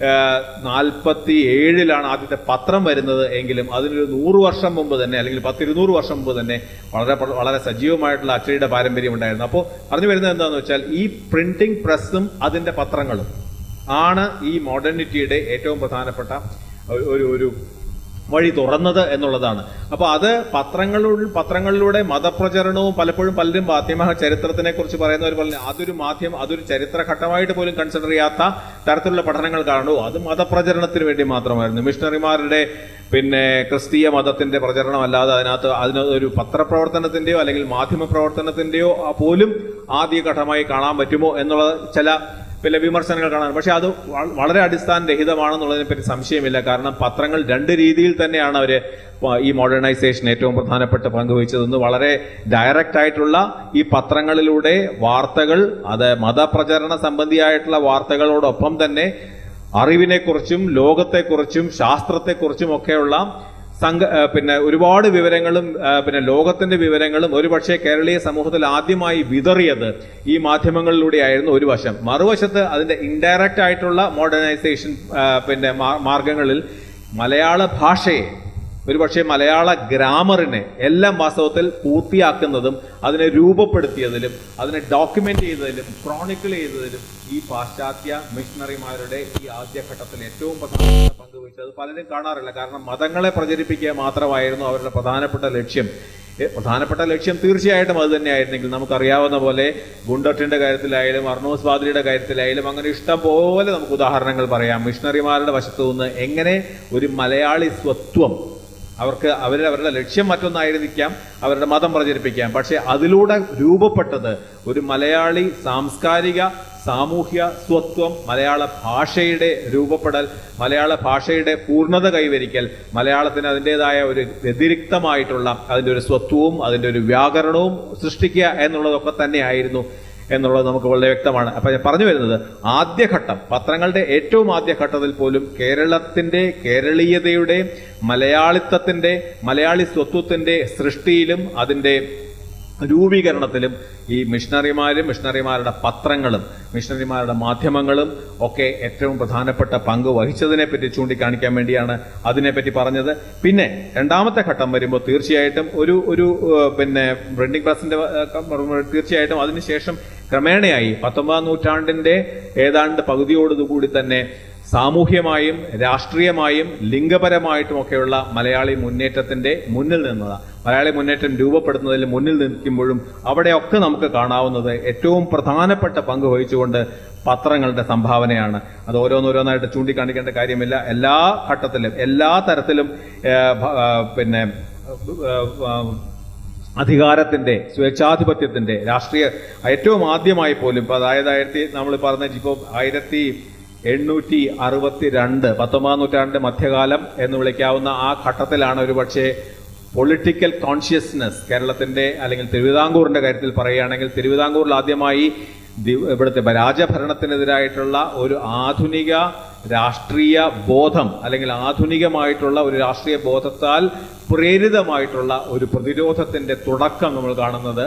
നാൽപ്പത്തി ഏഴിലാണ് ആദ്യത്തെ പത്രം വരുന്നത് എങ്കിലും അതിനൊരു നൂറ് വർഷം മുമ്പ് തന്നെ അല്ലെങ്കിൽ പത്തിരുന്നൂറ് വർഷം മുമ്പ് തന്നെ വളരെ വളരെ സജീവമായിട്ടുള്ള അച്ചടിയുടെ പാരമ്പര്യം ഉണ്ടായിരുന്നു അപ്പോൾ പറഞ്ഞു വരുന്നത് എന്താണെന്ന് വെച്ചാൽ ഈ പ്രിന്റിംഗ് പ്രസ്സും അതിന്റെ പത്രങ്ങളും ആണ് ഈ മോഡേണിറ്റിയുടെ ഏറ്റവും പ്രധാനപ്പെട്ട ഒരു- ഒരു ഒരു വഴി തുറന്നത് എന്നുള്ളതാണ് അപ്പൊ അത് പത്രങ്ങളിലൂടെ പത്രങ്ങളിലൂടെ മതപ്രചരണവും പലപ്പോഴും പലരും മാധ്യമ ചരിത്രത്തിനെ കുറിച്ച് പറയുന്നവർ പറഞ്ഞു അതൊരു മാധ്യമം അതൊരു ചരിത്രഘട്ടമായിട്ട് പോലും കൺസിഡർ ചെയ്യാത്ത തരത്തിലുള്ള പഠനങ്ങൾ കാണൂ അത് മതപ്രചരണത്തിന് വേണ്ടി മാത്രമായിരുന്നു മിഷണറിമാരുടെ പിന്നെ ക്രിസ്തീയ മതത്തിന്റെ പ്രചരണം അല്ലാതെ അതിനകത്ത് അതിന് ഒരു പത്രപ്രവർത്തനത്തിന്റെയോ അല്ലെങ്കിൽ മാധ്യമ പ്രവർത്തനത്തിന്റെയോ ആ പോലും ആദ്യഘട്ടമായി കാണാൻ പറ്റുമോ എന്നുള്ള ചില പിന്നെ വിമർശനങ്ങൾ കാണാൻ പക്ഷെ അത് വ- വളരെ അടിസ്ഥാനരഹിതമാണെന്നുള്ളതിനെ പറ്റി സംശയമില്ല കാരണം പത്രങ്ങൾ രണ്ട് രീതിയിൽ തന്നെയാണ് അവര് പ- ഈ മോഡേണൈസേഷൻ ഏറ്റവും പ്രധാനപ്പെട്ട പങ്കുവഹിച്ചതെന്ന് വളരെ ഡയറക്റ്റ് ആയിട്ടുള്ള ഈ പത്രങ്ങളിലൂടെ വാർത്തകൾ അത് മതപ്രചരണ സംബന്ധിയായിട്ടുള്ള വാർത്തകളോടൊപ്പം തന്നെ അറിവിനെക്കുറിച്ചും ലോകത്തെക്കുറിച്ചും ശാസ്ത്രത്തെക്കുറിച്ചും ഒക്കെയുള്ള സംഘ ആ, പിന്നെ ഒരുപാട് വിവരങ്ങളും ആ, പിന്നെ ലോകത്തിന്റെ വിവരങ്ങളും ഒരുപക്ഷെ കേരളീയ സമൂഹത്തിൽ ആദ്യമായി വിതറിയത് ഈ മാധ്യമങ്ങളിലൂടെയായിരുന്നു ഒരു വശം മറുവശത്ത് അതിന്റെ ഇൻഡയറക്റ്റ് ആയിട്ടുള്ള മോഡേണൈസേഷൻ ആ, പിന്നെ മാ- മാർഗങ്ങളിൽ മലയാള ഭാഷയെ ഒരുപക്ഷെ മലയാള ഗ്രാമറിനെ എല്ലാം വാസ്തവത്തിൽ പൂർത്തിയാക്കുന്നതും അതിനെ രൂപപ്പെടുത്തിയതിലും അതിനെ ഡോക്യുമെന്റ് ചെയ്തതിലും ക്രോണിക്കിൾ ചെയ്തതിലും ഈ പാശ്ചാത്യ മിഷണറിമാരുടെ ഈ ആദ്യഘട്ടത്തിൽ ഏറ്റവും പ്രധാനപ്പെട്ട പങ്ക് വഹിച്ചത് പലരും കാണാറില്ല കാരണം മതങ്ങളെ പ്രചരിപ്പിക്കുക മാത്രമായിരുന്നു അവരുടെ പ്രധാനപ്പെട്ട ലക്ഷ്യം എ, പ്രധാനപ്പെട്ട ലക്ഷ്യം തീർച്ചയായിട്ടും അത് തന്നെയായിരുന്നെങ്കിൽ നമുക്കറിയാവുന്ന പോലെ ഗുണ്ടട്ടിന്റെ കാര്യത്തിലായാലും അർണോസ് ബാദ്രിയുടെ കാര്യത്തിലായാലും അങ്ങനെ ഇഷ്ടം പോലെ നമുക്ക് ഉദാഹരണങ്ങൾ പറയാം മിഷണറിമാരുടെ വശത്തു നിന്ന് എങ്ങനെ ഒരു മലയാളി സ്വത്വം അവർക്ക് അവർ അവരുടെ ലക്ഷ്യം മറ്റൊന്നായിരിക്കാം അവരുടെ മതം പ്രചരിപ്പിക്കാം പക്ഷെ അതിലൂടെ രൂപപ്പെട്ടത് ഒരു മലയാളി സാംസ്കാരിക സാമൂഹ്യ സ്വത്വം മലയാള ഭാഷയുടെ രൂപപ്പെടൽ മലയാള ഭാഷയുടെ പൂർണ്ണത കൈവരിക്കൽ മലയാളത്തിന് അതിൻ്റെതായ ഒരു വ്യതിരിക്തമായിട്ടുള്ള അതിൻ്റെ ഒരു സ്വത്വവും അതിൻ്റെ ഒരു വ്യാകരണവും സൃഷ്ടിക്കുക എന്നുള്ളതൊക്കെ തന്നെയായിരുന്നു എന്നുള്ളത് നമുക്ക് വളരെ വ്യക്തമാണ് അപ്പൊ ഞാൻ പറഞ്ഞു വരുന്നത് ആദ്യഘട്ടം പത്രങ്ങളുടെ ഏറ്റവും ആദ്യഘട്ടത്തിൽ പോലും കേരളത്തിന്റെ കേരളീയതയുടെ മലയാളിത്തത്തിന്റെ മലയാളി സ്വത്വത്തിന്റെ സൃഷ്ടിയിലും അതിന്റെ രൂപീകരണത്തിലും ഈ മിഷണറിമാരും മിഷണറിമാരുടെ പത്രങ്ങളും മിഷണറിമാരുടെ മാധ്യമങ്ങളും ഒക്കെ ഏറ്റവും പ്രധാനപ്പെട്ട പങ്ക് വഹിച്ചതിനെ പറ്റി ചൂണ്ടിക്കാണിക്കാൻ വേണ്ടിയാണ് അതിനെപ്പറ്റി പറഞ്ഞത് പിന്നെ രണ്ടാമത്തെ ഘട്ടം വരുമ്പോൾ തീർച്ചയായിട്ടും ഒരു ഒരു ഏഹ്, പിന്നെ പ്രിന്റിംഗ് പ്രസിന്റെ ഏഹ്, തീർച്ചയായിട്ടും അതിനുശേഷം ക്രമേണയായി പത്തൊമ്പതാം നൂറ്റാണ്ടിന്റെ ഏതാണ്ട് പകുതിയോടുകൂടി തന്നെ സാമൂഹ്യമായും രാഷ്ട്രീയമായും ലിംഗപരമായിട്ടും ഒക്കെയുള്ള മലയാളി മുന്നേറ്റത്തിന്റെ മുന്നിൽ നിന്നതാണ് മലയാളി മുന്നേറ്റം രൂപപ്പെടുന്നതിൽ മുന്നിൽ നിൽക്കുമ്പോഴും അവിടെയൊക്കെ നമുക്ക് കാണാവുന്നത് ഏറ്റവും പ്രധാനപ്പെട്ട പങ്ക് വഹിച്ചുകൊണ്ട് പത്രങ്ങളുടെ സംഭാവനയാണ് അത് ഓരോന്നോരോന്നായിട്ട് ചൂണ്ടിക്കാണിക്കേണ്ട കാര്യമില്ല എല്ലാ ഘട്ടത്തിലും എല്ലാ തരത്തിലും ഏഹ്, ഭ- ആ, പിന്നെ ഏഹ്, ആ, അധികാരത്തിന്റെ സ്വേച്ഛാധിപത്യത്തിന്റെ രാഷ്ട്രീയ ഏറ്റവും ആദ്യമായി പോലും ഇപ്പൊ അതായത് ആയിരത്തി നമ്മൾ പറഞ്ഞ ഇപ്പോ ആയിരത്തി എണ്ണൂറ്റി അറുപത്തി രണ്ട് പത്തൊമ്പതാം നൂറ്റാണ്ട് മധ്യകാലം എന്ന് വിളിക്കാവുന്ന ആ ഘട്ടത്തിലാണ് ഒരുപക്ഷെ പൊളിറ്റിക്കൽ കോൺഷ്യസ്നെസ് കേരളത്തിന്റെ അല്ലെങ്കിൽ തിരുവിതാംകൂറിന്റെ കാര്യത്തിൽ പറയുകയാണെങ്കിൽ തിരുവിതാംകൂറിൽ ആദ്യമായി ദി- ഇവിടുത്തെ രാജഭരണത്തിനെതിരായിട്ടുള്ള ഒരു ആധുനിക രാഷ്ട്രീയ ബോധം അല്ലെങ്കിൽ ആധുനികമായിട്ടുള്ള ഒരു രാഷ്ട്രീയ ബോധത്താൽ പ്രേരിതമായിട്ടുള്ള ഒരു പ്രതിരോധത്തിന്റെ തുടക്കം നമ്മൾ കാണുന്നത്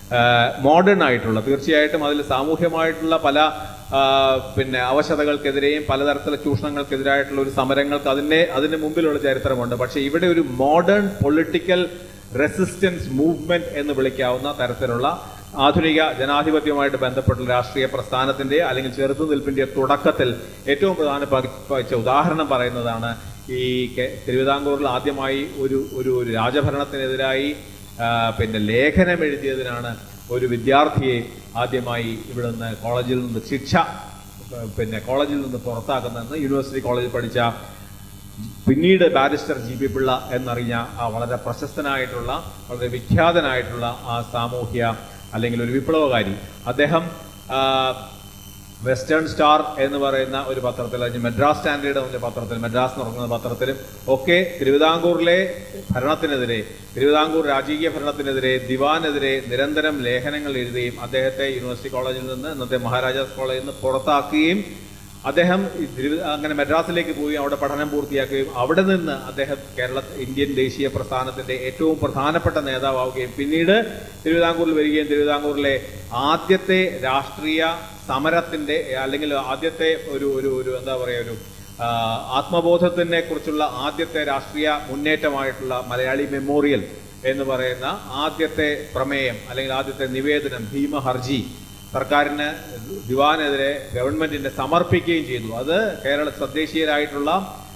മോഡേൺ ആയിട്ടുള്ള തീർച്ചയായിട്ടും അതിൽ സാമൂഹ്യമായിട്ടുള്ള പല ആ, പിന്നെ അവശതകൾക്കെതിരെയും പലതരത്തിലുള്ള ചൂഷണങ്ങൾക്കെതിരായിട്ടുള്ള ഒരു സമരങ്ങൾക്ക് അതിന്റെ അതിന് മുമ്പിലുള്ള ചരിത്രമുണ്ട് പക്ഷെ ഇവിടെ ഒരു മോഡേൺ പൊളിറ്റിക്കൽ റെസിസ്റ്റൻസ് മൂവ്മെന്റ് എന്ന് വിളിക്കാവുന്ന തരത്തിലുള്ള ആധുനിക ജനാധിപത്യവുമായിട്ട് ബന്ധപ്പെട്ട രാഷ്ട്രീയ പ്രസ്ഥാനത്തിന്റെ അല്ലെങ്കിൽ ചെറുത്തുനിൽപ്പിന്റെ തുടക്കത്തിൽ ഏറ്റവും പ്രധാന വഹിച്ച ഉദാഹരണം പറയുന്നതാണ് ഈ കെ- തിരുവിതാംകൂറിൽ ആദ്യമായി ഒരു ഒരു ഒരു രാജഭരണത്തിനെതിരായി ആ, പിന്നെ ലേഖനം എഴുതിയതിനാണ് ഒരു വിദ്യാർത്ഥിയെ ആദ്യമായി ഇവിടെ നിന്ന് കോളേജിൽ നിന്ന് ശിക്ഷ ആ, പിന്നെ കോളേജിൽ നിന്ന് പുറത്താക്കുന്നതെന്ന് യൂണിവേഴ്സിറ്റി കോളേജിൽ പഠിച്ച പിന്നീട് ബാരിസ്റ്റർ ജി പി പിള്ള എന്നറിഞ്ഞ ആ വളരെ പ്രശസ്തനായിട്ടുള്ള വളരെ വിഖ്യാതനായിട്ടുള്ള ആ സാമൂഹ്യ അല്ലെങ്കിൽ ഒരു വിപ്ലവകാരി അദ്ദേഹം ആ, വെസ്റ്റേൺ സ്റ്റാർ എന്ന് പറയുന്ന ഒരു പത്രത്തിൽ അല്ലെങ്കിൽ മദ്രാസ് സ്റ്റാൻഡേർഡ് എന്ന പത്രത്തിൽ മദ്രാസ് എന്ന് പറയുന്ന പത്രത്തിലും ഒക്കെ തിരുവിതാംകൂറിലെ ഭരണത്തിനെതിരെ തിരുവിതാംകൂർ രാജകീയ ഭരണത്തിനെതിരെ ദിവാനെതിരെ നിരന്തരം ലേഖനങ്ങൾ എഴുതുകയും അദ്ദേഹത്തെ യൂണിവേഴ്സിറ്റി കോളേജിൽ നിന്ന് ഇന്നത്തെ മഹാരാജാസ് കോളേജിൽ നിന്ന് പുറത്താക്കുകയും അദ്ദേഹം ഈ തിരുവി- അങ്ങനെ മദ്രാസിലേക്ക് പോയി അവിടെ പഠനം പൂർത്തിയാക്കുകയും അവിടെ നിന്ന് അദ്ദേഹം കേരള ഇന്ത്യൻ ദേശീയ പ്രസ്ഥാനത്തിന്റെ ഏറ്റവും പ്രധാനപ്പെട്ട നേതാവാവുകയും പിന്നീട് തിരുവിതാംകൂറിൽ വരികയും തിരുവിതാംകൂറിലെ ആദ്യത്തെ രാഷ്ട്രീയ സമരത്തിന്റെ അല്ലെങ്കിൽ ആദ്യത്തെ ഒരു ഒരു ഒരു എന്താ പറയുക ഒരു ആ, ആത്മബോധത്തിനെ കുറിച്ചുള്ള ആദ്യത്തെ രാഷ്ട്രീയ മുന്നേറ്റമായിട്ടുള്ള മലയാളി മെമ്മോറിയൽ എന്ന് പറയുന്ന ആദ്യത്തെ പ്രമേയം അല്ലെങ്കിൽ ആദ്യത്തെ നിവേദനം ഭീമ ഹർജി സർക്കാരിന് ദിവാനെതിരെ ഗവൺമെന്റിന് സമർപ്പിക്കുകയും ചെയ്തു അത് കേരള തദ്ദേശീയരായിട്ടുള്ള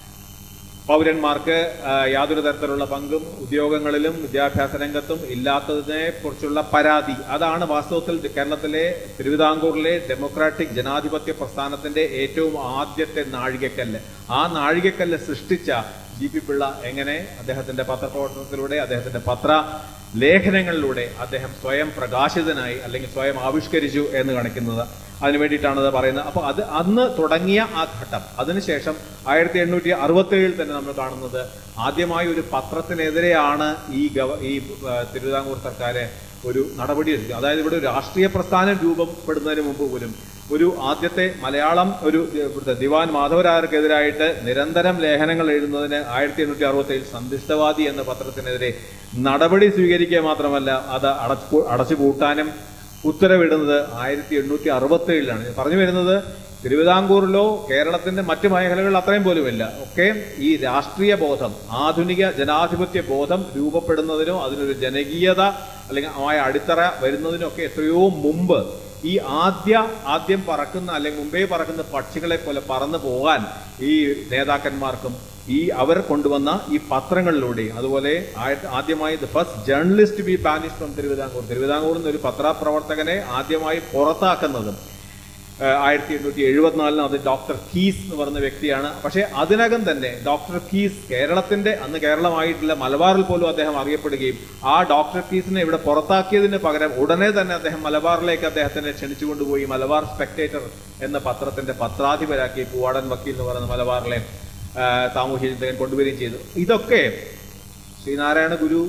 പൗരന്മാർക്ക് ആ, യാതൊരു തരത്തിലുള്ള പങ്കും ഉദ്യോഗങ്ങളിലും വിദ്യാഭ്യാസ രംഗത്തും ഇല്ലാത്തതിനെ കുറിച്ചുള്ള പരാതി അതാണ് വാസ്തവത്തിൽ കേരളത്തിലെ തിരുവിതാംകൂറിലെ ഡെമോക്രാറ്റിക് ജനാധിപത്യ പ്രസ്ഥാനത്തിന്റെ ഏറ്റവും ആദ്യത്തെ നാഴികക്കല്ല് ആ നാഴികക്കല്ല് സൃഷ്ടിച്ച ജി പി പിള്ള എങ്ങനെ അദ്ദേഹത്തിന്റെ പത്രപ്രവർത്തനത്തിലൂടെ അദ്ദേഹത്തിന്റെ പത്ര ലേഖനങ്ങളിലൂടെ അദ്ദേഹം സ്വയം പ്രകാശിതനായി അല്ലെങ്കിൽ സ്വയം ആവിഷ്കരിച്ചു എന്ന് കാണിക്കുന്നത് അതിനു വേണ്ടിയിട്ടാണ് അത് പറയുന്നത് അപ്പോൾ അത് അന്ന് തുടങ്ങിയ ആ ഘട്ടം അതിനുശേഷം ആയിരത്തി എണ്ണൂറ്റി അറുപത്തി ഏഴിൽ തന്നെ നമ്മൾ കാണുന്നത് ആദ്യമായി ഒരു പത്രത്തിനെതിരെയാണ് ഈ ഗവ ഈ ആ, തിരുവിതാംകൂർ സർക്കാർ ഒരു നടപടി എടുക്കുക അതായത് ഇവിടെ ഒരു രാഷ്ട്രീയ പ്രസ്ഥാനം രൂപപ്പെടുന്നതിന് മുമ്പ് പോലും ഒരു ആദ്യത്തെ മലയാളം ഒരു ഇവിടുത്തെ ദിവാൻ മാധവരായർക്കെതിരായിട്ട് നിരന്തരം ലേഖനങ്ങൾ എഴുതുന്നതിന് ആയിരത്തി എണ്ണൂറ്റി അറുപത്തി ഏഴിൽ സന്ദിഷ്ടവാദി എന്ന പത്രത്തിനെതിരെ നടപടി സ്വീകരിക്കുക മാത്രമല്ല അത് അടച്ചു അടച്ചു പൂട്ടാനും ഉത്തരവിടുന്നത് ആയിരത്തി എണ്ണൂറ്റി അറുപത്തി ഏഴിലാണ് പറഞ്ഞു വരുന്നത് തിരുവിതാംകൂറിലോ കേരളത്തിന്റെ മറ്റു മേഖലകളിൽ അത്രയും പോലുമില്ല ഒക്കെ ഈ രാഷ്ട്രീയ ബോധം ആധുനിക ജനാധിപത്യ ബോധം രൂപപ്പെടുന്നതിനോ അതിനൊരു ജനകീയത അല്ലെങ്കിൽ ആയ അടിത്തറ വരുന്നതിനൊക്കെ എത്രയോ മുമ്പ് ഈ ആദ്യ ആദ്യം പറക്കുന്ന അല്ലെങ്കിൽ മുമ്പേ പറക്കുന്ന പക്ഷികളെ പോലെ പറന്നു പോകാൻ ഈ നേതാക്കന്മാർക്കും ഈ അവർ കൊണ്ടുവന്ന ഈ പത്രങ്ങളിലൂടെ അതുപോലെ ആയ- ആദ്യമായി the first journalist be banish from Thiruvithamkoor തിരുവിതാംകൂറിൽ നിന്ന് ഒരു പത്രപ്രവർത്തകനെ ആദ്യമായി പുറത്താക്കുന്നതും ആയിരത്തി എണ്ണൂറ്റി എഴുപത്തിനാലിന് അത് ഡോക്ടർ കീസ് എന്ന് പറഞ്ഞ വ്യക്തിയാണ് പക്ഷേ അതിനകം തന്നെ ഡോക്ടർ കീസ് കേരളത്തിന്റെ അന്ന് കേരളമായിട്ടില്ല മലബാറിൽ പോലും അദ്ദേഹം അറിയപ്പെടുകയും ആ ഡോക്ടർ കീസിനെ ഇവിടെ പുറത്താക്കിയതിന് പകരം ഉടനെ തന്നെ അദ്ദേഹം മലബാറിലേക്ക് അദ്ദേഹത്തിനെ ക്ഷണിച്ചു കൊണ്ടുപോയി മലബാർ സ്പെക്ടേറ്റർ എന്ന പത്രത്തിന്റെ പത്രാധിപരാക്കി പൂവാടൻ വക്കീൽ എന്ന് പറയുന്ന മലബാറിലെ ആ, സാമൂഹ്യ ചിന്തകൻ കൊണ്ടുവരികയും ചെയ്തു ഇതൊക്കെ ശ്രീനാരായണ ഗുരു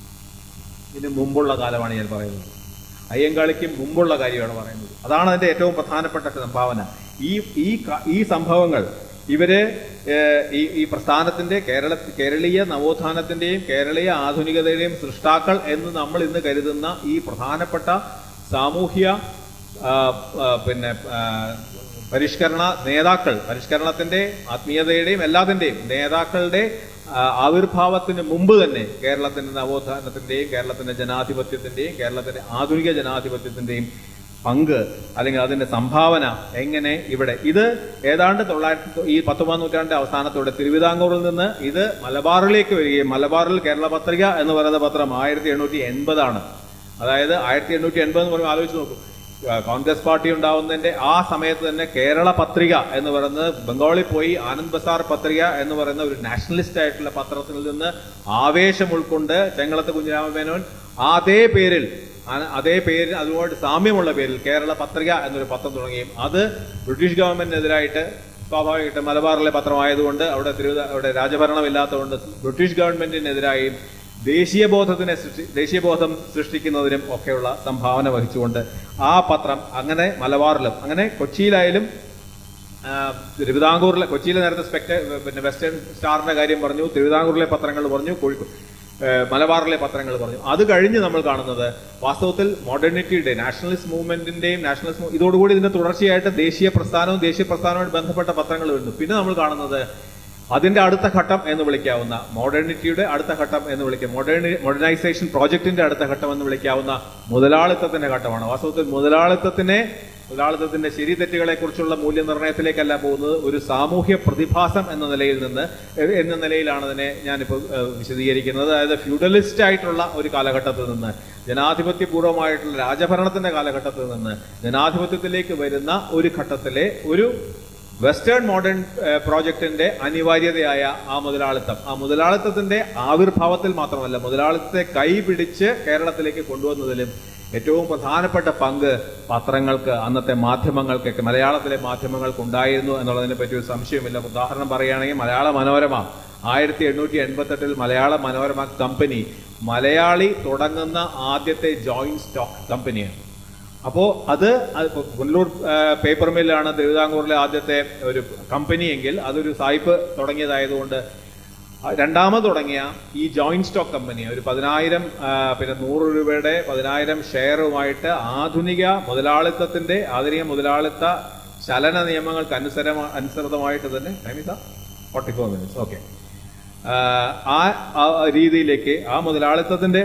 ഇതിന് മുമ്പുള്ള കാലമാണ് ഞാൻ പറയുന്നത് അയ്യങ്കാളിക്ക് മുമ്പുള്ള കാര്യമാണ് പറയുന്നത് അതാണ് അതിന്റെ ഏറ്റവും പ്രധാനപ്പെട്ട സംഭാവന ഈ ഈ ക- ഈ സംഭവങ്ങൾ ഇവര് ഏഹ്, ഈ ഈ പ്രസ്ഥാനത്തിന്റെ കേരള കേരളീയ നവോത്ഥാനത്തിന്റെയും കേരളീയ ആധുനികതയുടെയും സൃഷ്ടാക്കൾ എന്ന് നമ്മൾ ഇന്ന് കരുതുന്ന ഈ പ്രധാനപ്പെട്ട സാമൂഹ്യ ആ, ആ, പിന്നെ ആ, പരിഷ്കരണ നേതാക്കൾ പരിഷ്കരണത്തിന്റെ ആത്മീയതയുടെയും എല്ലാത്തിന്റെയും നേതാക്കളുടെ ആ, ആവിർഭാവത്തിന് മുമ്പ് തന്നെ കേരളത്തിന്റെ നവോത്ഥാനത്തിന്റെയും കേരളത്തിന്റെ ജനാധിപത്യത്തിന്റെയും കേരളത്തിന്റെ ആധുനിക ജനാധിപത്യത്തിന്റെയും പങ്ക് അല്ലെങ്കിൽ അതിന്റെ സംഭാവന എങ്ങനെ ഇവിടെ ഇത് ഏതാണ്ട് തൊള്ളായിരത്തി ഈ പത്തൊമ്പതാം നൂറ്റാണ്ടിന്റെ അവസാനത്തോടെ തിരുവിതാംകൂറിൽ നിന്ന് ഇത് മലബാറിലേക്ക് വരികയും മലബാറിൽ കേരള പത്രിക എന്ന് പറയുന്ന പത്രം ആയിരത്തി എണ്ണൂറ്റി എൺപതാണ് അതായത് ആയിരത്തി എണ്ണൂറ്റി എൺപത് എന്ന് പറയുമ്പോൾ ആലോചിച്ച് നോക്കൂ ആ, കോൺഗ്രസ് പാർട്ടി ഉണ്ടാവുന്നതിന്റെ ആ സമയത്ത് തന്നെ കേരള പത്രിക എന്ന് പറയുന്നത് ബംഗാളിൽ പോയി ആനന്ദ് ബസാർ പത്രിക എന്ന് പറയുന്ന ഒരു നാഷണലിസ്റ്റ് ആയിട്ടുള്ള പത്രത്തിൽ നിന്ന് ആവേശം ഉൾക്കൊണ്ട് ചെങ്ങളത്ത് കുഞ്ഞിരാമമേനോൻ അതേ പേരിൽ ആ- അതേ പേരിൽ അതുമായിട്ട് സാമ്യമുള്ള പേരിൽ കേരള പത്രിക എന്നൊരു പത്രം തുടങ്ങുകയും അത് ബ്രിട്ടീഷ് ഗവൺമെന്റിനെതിരായിട്ട് സ്വാഭാവികമായിട്ടും മലബാറിലെ പത്രമായതുകൊണ്ട് അവിടെ തിരുവിത അവിടെ രാജഭരണമില്ലാത്തതുകൊണ്ട് ബ്രിട്ടീഷ് ഗവൺമെന്റിനെതിരായും ദേശീയ ബോധത്തിനെ സൃഷ്ടി ദേശീയബോധം സൃഷ്ടിക്കുന്നതിനും ഒക്കെയുള്ള സംഭാവന വഹിച്ചുകൊണ്ട് ആ പത്രം അങ്ങനെ മലബാറിലും അങ്ങനെ കൊച്ചിയിലായാലും ആ, തിരുവിതാംകൂറിലെ കൊച്ചിയിലെ നേരത്തെ സ്പെക്ട പിന്നെ വെസ്റ്റേൺ സ്റ്റാറിന്റെ കാര്യം പറഞ്ഞു തിരുവിതാംകൂറിലെ പത്രങ്ങൾ പറഞ്ഞു കോഴിക്കോട് ഏഹ് മലബാറിലെ പത്രങ്ങൾ പറഞ്ഞു അത് കഴിഞ്ഞ് നമ്മൾ കാണുന്നത് വാസ്തവത്തിൽ മോഡേണിറ്റിയുടെ നാഷണലിസ്റ്റ് മൂവ്മെന്റിന്റെയും നാഷണലിസ്റ്റ് മൂ- ഇതോടുകൂടി ഇതിന്റെ തുടർച്ചയായിട്ട് ദേശീയ പ്രസ്ഥാനവും ദേശീയ പ്രസ്ഥാനവുമായി ബന്ധപ്പെട്ട പത്രങ്ങൾ വരുന്നു പിന്നെ നമ്മൾ കാണുന്നത് അതിന്റെ അടുത്ത ഘട്ടം എന്ന് വിളിക്കാവുന്ന മോഡേണിറ്റിയുടെ അടുത്ത ഘട്ടം എന്ന് വിളിക്കുക മോഡേണി മോഡേണൈസേഷൻ പ്രോജക്റ്റിന്റെ അടുത്ത ഘട്ടം എന്ന് വിളിക്കാവുന്ന മുതലാളിത്തത്തിന്റെ ഘട്ടമാണ് വാസ്തവത്തിൽ മുതലാളിത്തത്തിനെ മുതലാളിത്തത്തിന്റെ ശരി തെറ്റുകളെ കുറിച്ചുള്ള മൂല്യനിർണ്ണയത്തിലേക്കല്ല പോകുന്നത് ഒരു സാമൂഹ്യ പ്രതിഭാസം എന്ന നിലയിൽ നിന്ന് എ- എന്ന നിലയിലാണ് അതിനെ ഞാനിപ്പോൾ ഏഹ്, വിശദീകരിക്കുന്നത് അതായത് ഫ്യൂഡലിസ്റ്റ് ആയിട്ടുള്ള ഒരു കാലഘട്ടത്തിൽ നിന്ന് ജനാധിപത്യപൂർവ്വമായിട്ടുള്ള രാജഭരണത്തിന്റെ കാലഘട്ടത്തിൽ നിന്ന് ജനാധിപത്യത്തിലേക്ക് വരുന്ന ഒരു ഘട്ടത്തിലെ ഒരു വെസ്റ്റേൺ മോഡേൺ പ്രോജക്റ്റിന്റെ അനിവാര്യതയായ ആ മുതലാളിത്തം ആ മുതലാളിത്തത്തിന്റെ ആവിർഭാവത്തിൽ മാത്രമല്ല മുതലാളിത്തത്തെ കൈപിടിച്ച് കേരളത്തിലേക്ക് കൊണ്ടുവന്നതിലും ഏറ്റവും പ്രധാനപ്പെട്ട പങ്ക് പത്രങ്ങൾക്ക് അന്നത്തെ മാധ്യമങ്ങൾക്കൊക്കെ മലയാളത്തിലെ മാധ്യമങ്ങൾക്ക് ഉണ്ടായിരുന്നു എന്നുള്ളതിനെ പറ്റി ഒരു സംശയമില്ല ഉദാഹരണം പറയുകയാണെങ്കിൽ മലയാള മനോരമ ആയിരത്തി എണ്ണൂറ്റി എൺപത്തെട്ടിൽ മലയാള മനോരമ കമ്പനി മലയാളി തുടങ്ങുന്ന ആദ്യത്തെ ജോയിന്റ് സ്റ്റോക്ക് കമ്പനിയാണ് അപ്പോ അത് അത് ഇപ്പൊ പുനലൂർ ആ, പേപ്പർ മില്ലാണ് തിരുവിതാംകൂറിലെ ആദ്യത്തെ ഒരു കമ്പനി എങ്കിൽ അതൊരു സായിപ്പ് തുടങ്ങിയതായതുകൊണ്ട് ആ, രണ്ടാമത് തുടങ്ങിയ ഈ ജോയിന്റ് സ്റ്റോക്ക് കമ്പനി ഒരു പതിനായിരം ആ, പിന്നെ നൂറ് രൂപയുടെ പതിനായിരം ഷെയറുമായിട്ട് ആധുനിക മുതലാളിത്തത്തിന്റെ ആധുനിക മുതലാളിത്ത ചലന നിയമങ്ങൾക്ക് അനുസര അനുസൃതമായിട്ട് തന്നെ ഫോർട്ടി ഫോർ മിനിറ്റ്സ് ഓക്കെ ആ ആ രീതിയിലേക്ക് ആ മുതലാളിത്തത്തിന്റെ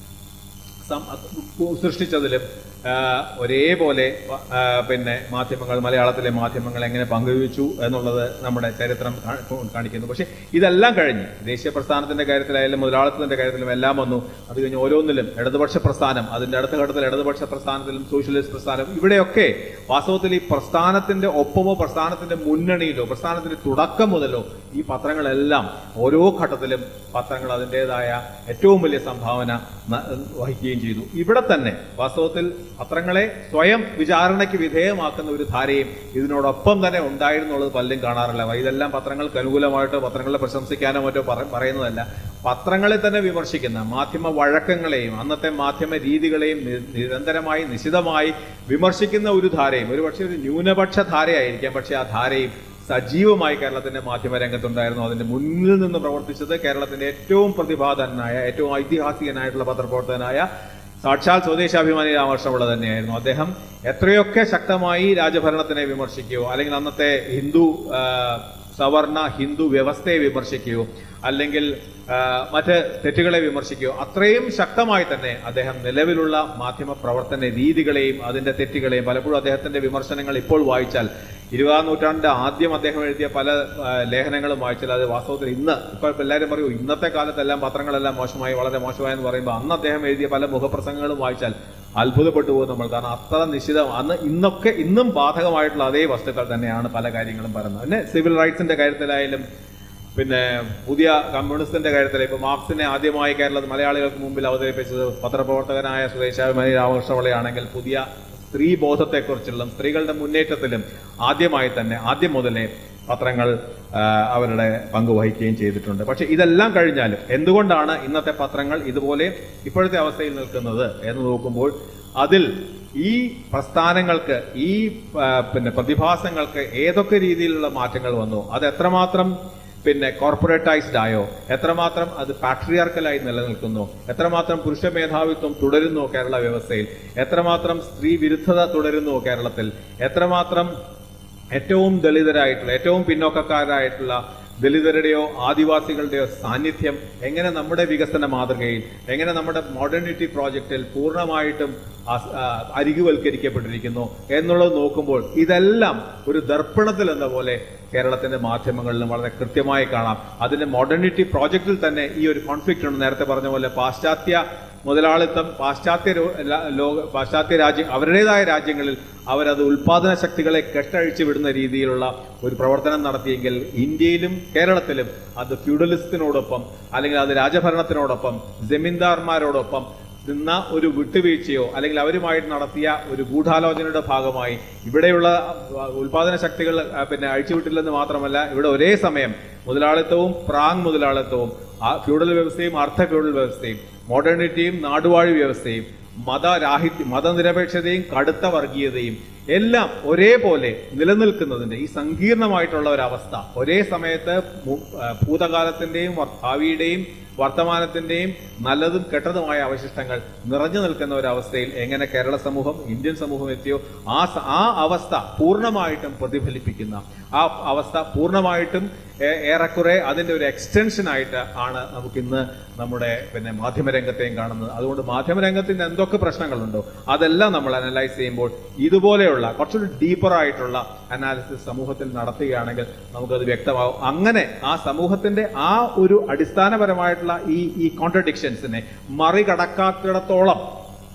സം- സൃഷ്ടിച്ചതിലും ആ, ഒരേപോലെ ആ, പിന്നെ മാധ്യമങ്ങൾ മലയാളത്തിലെ മാധ്യമങ്ങൾ എങ്ങനെ പങ്കുവച്ചു എന്നുള്ളത് നമ്മുടെ ചരിത്രം കാ- കാണിക്കുന്നു പക്ഷെ ഇതെല്ലാം കഴിഞ്ഞ് ദേശീയ പ്രസ്ഥാനത്തിന്റെ കാര്യത്തിലായാലും മുതലാളിത്തത്തിന്റെ കാര്യത്തിലും എല്ലാം വന്നു അത് കഴിഞ്ഞ് ഓരോന്നിലും ഇടതുപക്ഷ പ്രസ്ഥാനം അതിന്റെ അടുത്ത ഘട്ടത്തിൽ ഇടതുപക്ഷ പ്രസ്ഥാനത്തിലും സോഷ്യലിസ്റ്റ് പ്രസ്ഥാനം ഇവിടെയൊക്കെ വാസ്തവത്തിൽ ഈ പ്രസ്ഥാനത്തിന്റെ ഒപ്പമോ പ്രസ്ഥാനത്തിന്റെ മുന്നണിയിലോ പ്രസ്ഥാനത്തിന്റെ തുടക്കം മുതലോ ഈ പത്രങ്ങളെല്ലാം ഓരോ ഘട്ടത്തിലും പത്രങ്ങൾ അതിൻ്റെതായ ഏറ്റവും വലിയ സംഭാവന ന- വഹിക്കുകയും ചെയ്തു ഇവിടെ തന്നെ വാസ്തവത്തിൽ പത്രങ്ങളെ സ്വയം വിചാരണയ്ക്ക് വിധേയമാക്കുന്ന ഒരു ധാരയും ഇതിനോടൊപ്പം തന്നെ ഉണ്ടായിരുന്നുള്ളത് പലരും കാണാറില്ല ഇതെല്ലാം പത്രങ്ങൾക്ക് അനുകൂലമായിട്ടോ പത്രങ്ങളെ പ്രശംസിക്കാനോ മറ്റോ പറ- പറയുന്നതല്ല പത്രങ്ങളെ തന്നെ വിമർശിക്കുന്ന മാധ്യമ വഴക്കങ്ങളെയും അന്നത്തെ മാധ്യമ രീതികളെയും നി- നിരന്തരമായി നിശിതമായി വിമർശിക്കുന്ന ഒരു ധാരയും ഒരു പക്ഷേ ഒരു ന്യൂനപക്ഷ ധാരയായിരിക്കാം പക്ഷേ ആ ധാരയും സജീവമായി കേരളത്തിന്റെ മാധ്യമ രംഗത്തുണ്ടായിരുന്നു അതിന്റെ മുന്നിൽ നിന്ന് പ്രവർത്തിച്ചത് കേരളത്തിന്റെ ഏറ്റവും പ്രതിഭാധനായ ഏറ്റവും ഐതിഹാസികനായിട്ടുള്ള പത്രപ്രവർത്തകനായ സാക്ഷാൽ സ്വദേശാഭിമാനി രാമകൃഷ്ണപിള്ള തന്നെയായിരുന്നു അദ്ദേഹം എത്രയൊക്കെ ശക്തമായി രാജഭരണത്തിനെ വിമർശിക്കുകയോ അല്ലെങ്കിൽ അന്നത്തെ ഹിന്ദു ആ, സവർണ ഹിന്ദു വ്യവസ്ഥയെ വിമർശിക്കുകയോ അല്ലെങ്കിൽ ആ, മറ്റ് തെറ്റുകളെ വിമർശിക്കുകയോ അത്രയും ശക്തമായി തന്നെ അദ്ദേഹം നിലവിലുള്ള മാധ്യമ പ്രവർത്തന രീതികളെയും അതിന്റെ തെറ്റുകളെയും പലപ്പോഴും അദ്ദേഹത്തിന്റെ വിമർശനങ്ങൾ ഇപ്പോൾ വായിച്ചാൽ ഇരുപതാം നൂറ്റാണ്ടിന്റെ ആദ്യം അദ്ദേഹം എഴുതിയ പല ആ, ലേഖനങ്ങളും വായിച്ചാൽ അത് വാസ്തവത്തിൽ ഇന്ന് ഇപ്പൊ എല്ലാവരും പറയൂ ഇന്നത്തെ കാലത്തെല്ലാം പത്രങ്ങളെല്ലാം മോശമായി വളരെ മോശമായെന്ന് പറയുമ്പോൾ അന്ന് അദ്ദേഹം എഴുതിയ പല മുഖപ്രസംഗങ്ങളും വായിച്ചാൽ അത്ഭുതപ്പെട്ടു പോകും നമ്മൾ കാരണം അത്ര നിശ്ചിതം അന്ന് ഇന്നൊക്കെ ഇന്നും ബാധകമായിട്ടുള്ള അതേ വസ്തുക്കൾ തന്നെയാണ് പല കാര്യങ്ങളും പറയുന്നത് പിന്നെ സിവിൽ റൈറ്റ്സിന്റെ കാര്യത്തിലായാലും പിന്നെ പുതിയ കമ്മ്യൂണിസ്റ്റിന്റെ കാര്യത്തിൽ ഇപ്പൊ മാർക്സിനെ ആദ്യമായി കേരളത്തിൽ മലയാളികൾക്ക് മുമ്പിൽ അവതരിപ്പിച്ചത് പത്രപ്രവർത്തകനായ സുരേഷാഭിമാനി രാമകൃഷ്ണപിള്ളയാണെങ്കിൽ പുതിയ സ്ത്രീ ബോധത്തെക്കുറിച്ചുള്ള സ്ത്രീകളുടെ മുന്നേറ്റത്തിലും ആദ്യമായി തന്നെ ആദ്യം മുതലേ പത്രങ്ങൾ ആ, അവരുടെ പങ്ക് വഹിക്കുകയും ചെയ്തിട്ടുണ്ട് പക്ഷെ ഇതെല്ലാം കഴിഞ്ഞാലും എന്തുകൊണ്ടാണ് ഇന്നത്തെ പത്രങ്ങൾ ഇതുപോലെ ഇപ്പോഴത്തെ അവസ്ഥയിൽ നിൽക്കുന്നത് എന്ന് നോക്കുമ്പോൾ അതിൽ ഈ പ്രസ്ഥാനങ്ങൾക്ക് ഈ ആ, പിന്നെ പ്രതിഭാസങ്ങൾക്ക് ഏതൊക്കെ രീതിയിലുള്ള മാറ്റങ്ങൾ വന്നു അത് എത്രമാത്രം പിന്നെ കോർപ്പറേറ്റൈസ്ഡ് ആയോ എത്രമാത്രം അത് പാട്രിയാർക്കലായി നിലനിൽക്കുന്നു എത്രമാത്രം പുരുഷ മേധാവിത്വം തുടരുന്നു കേരള വ്യവസ്ഥയിൽ എത്രമാത്രം സ്ത്രീ വിരുദ്ധത തുടരുന്നു കേരളത്തിൽ എത്രമാത്രം ഏറ്റവും ദളിതരായിട്ടുള്ള ഏറ്റവും പിന്നോക്കക്കാരായിട്ടുള്ള ദളിതരുടെയോ ആദിവാസികളുടെയോ സാന്നിധ്യം എങ്ങനെ നമ്മുടെ വികസന മാതൃകയിൽ എങ്ങനെ നമ്മുടെ മോഡേണിറ്റി പ്രോജക്റ്റിൽ പൂർണ്ണമായിട്ടും അസ്- ആ, അരികുവൽക്കരിക്കപ്പെട്ടിരിക്കുന്നു എന്നുള്ളത് നോക്കുമ്പോൾ ഇതെല്ലാം ഒരു ദർപ്പണത്തിൽ എന്ന പോലെ കേരളത്തിന്റെ മാധ്യമങ്ങളിലും വളരെ കൃത്യമായി കാണാം അതിന്റെ മോഡേണിറ്റി പ്രോജക്റ്റിൽ തന്നെ ഈ ഒരു കോൺഫ്ലിക്റ്റ് ഉണ്ട് നേരത്തെ പറഞ്ഞ പോലെ പാശ്ചാത്യ മുതലാളിത്തം പാശ്ചാത്യ രോ- ല- ലോക പാശ്ചാത്യ രാജ്യം അവരുടേതായ രാജ്യങ്ങളിൽ അവരത് ഉൽപാദന ശക്തികളെ കെട്ടഴിച്ചു വിടുന്ന രീതിയിലുള്ള ഒരു പ്രവർത്തനം നടത്തിയെങ്കിൽ ഇന്ത്യയിലും കേരളത്തിലും അത് ഫ്യൂഡലിസത്തിനോടൊപ്പം അല്ലെങ്കിൽ അത് രാജഭരണത്തിനോടൊപ്പം ജമീന്ദാർമാരോടൊപ്പം നിന്ന ഒരു വിട്ടുവീഴ്ചയോ അല്ലെങ്കിൽ അവരുമായിട്ട് നടത്തിയ ഒരു ഗൂഢാലോചനയുടെ ഭാഗമായി ഇവിടെയുള്ള അഹ്, ഉൽപാദന ശക്തികൾ അഹ്, പിന്നെ അഴിച്ചുവിട്ടില്ലെന്ന് മാത്രമല്ല ഇവിടെ ഒരേ സമയം മുതലാളിത്തവും പ്രാങ് മുതലാളിത്തവും ആ ഫ്യൂഡൽ വ്യവസ്ഥയും അർദ്ധ ഫ്യൂഡൽ വ്യവസ്ഥയും മോഡേണിറ്റിയും നാടുവാഴി വ്യവസ്ഥയും മതരാഹിത്യ മതനിരപേക്ഷതയും കടുത്ത വർഗീയതയും എല്ലാം ഒരേപോലെ നിലനിൽക്കുന്നതിന്റെ ഈ സങ്കീർണമായിട്ടുള്ള ഒരു അവസ്ഥ ഒരേ സമയത്ത് മു- ആ, ഭൂതകാലത്തിന്റെയും വർ- ഭാവിയുടെയും വർത്തമാനത്തിന്റെയും നല്ലതും കെട്ടതുമായ അവശിഷ്ടങ്ങൾ നിറഞ്ഞു നിൽക്കുന്ന ഒരു അവസ്ഥയിൽ എങ്ങനെ കേരള സമൂഹം ഇന്ത്യൻ സമൂഹം എത്തിയോ ആ സ- ആ അവസ്ഥ പൂർണ്ണമായിട്ടും പ്രതിഫലിപ്പിക്കുന്ന ആ അവസ്ഥ പൂർണ്ണമായിട്ടും ഏ- ഏറെക്കുറെ അതിന്റെ ഒരു എക്സ്റ്റൻഷൻ ആയിട്ട് ആണ് നമുക്കിന്ന് നമ്മുടെ പിന്നെ മാധ്യമരംഗത്തെയും കാണുന്നത് അതുകൊണ്ട് മാധ്യമരംഗത്തിന് എന്തൊക്കെ പ്രശ്നങ്ങളുണ്ടോ അതെല്ലാം നമ്മൾ അനലൈസ് ചെയ്യുമ്പോൾ ഇതുപോലെയുള്ള കുറച്ചുകൂടി ഡീപ്പർ ആയിട്ടുള്ള അനാലിസിസ് സമൂഹത്തിൽ നടത്തുകയാണെങ്കിൽ നമുക്കത് വ്യക്തമാവും അങ്ങനെ ആ സമൂഹത്തിന്റെ ആ ഒരു അടിസ്ഥാനപരമായിട്ടുള്ള ഈ ഈ കോൺട്രഡിക്ഷൻസിനെ മറികടക്കാത്തിടത്തോളം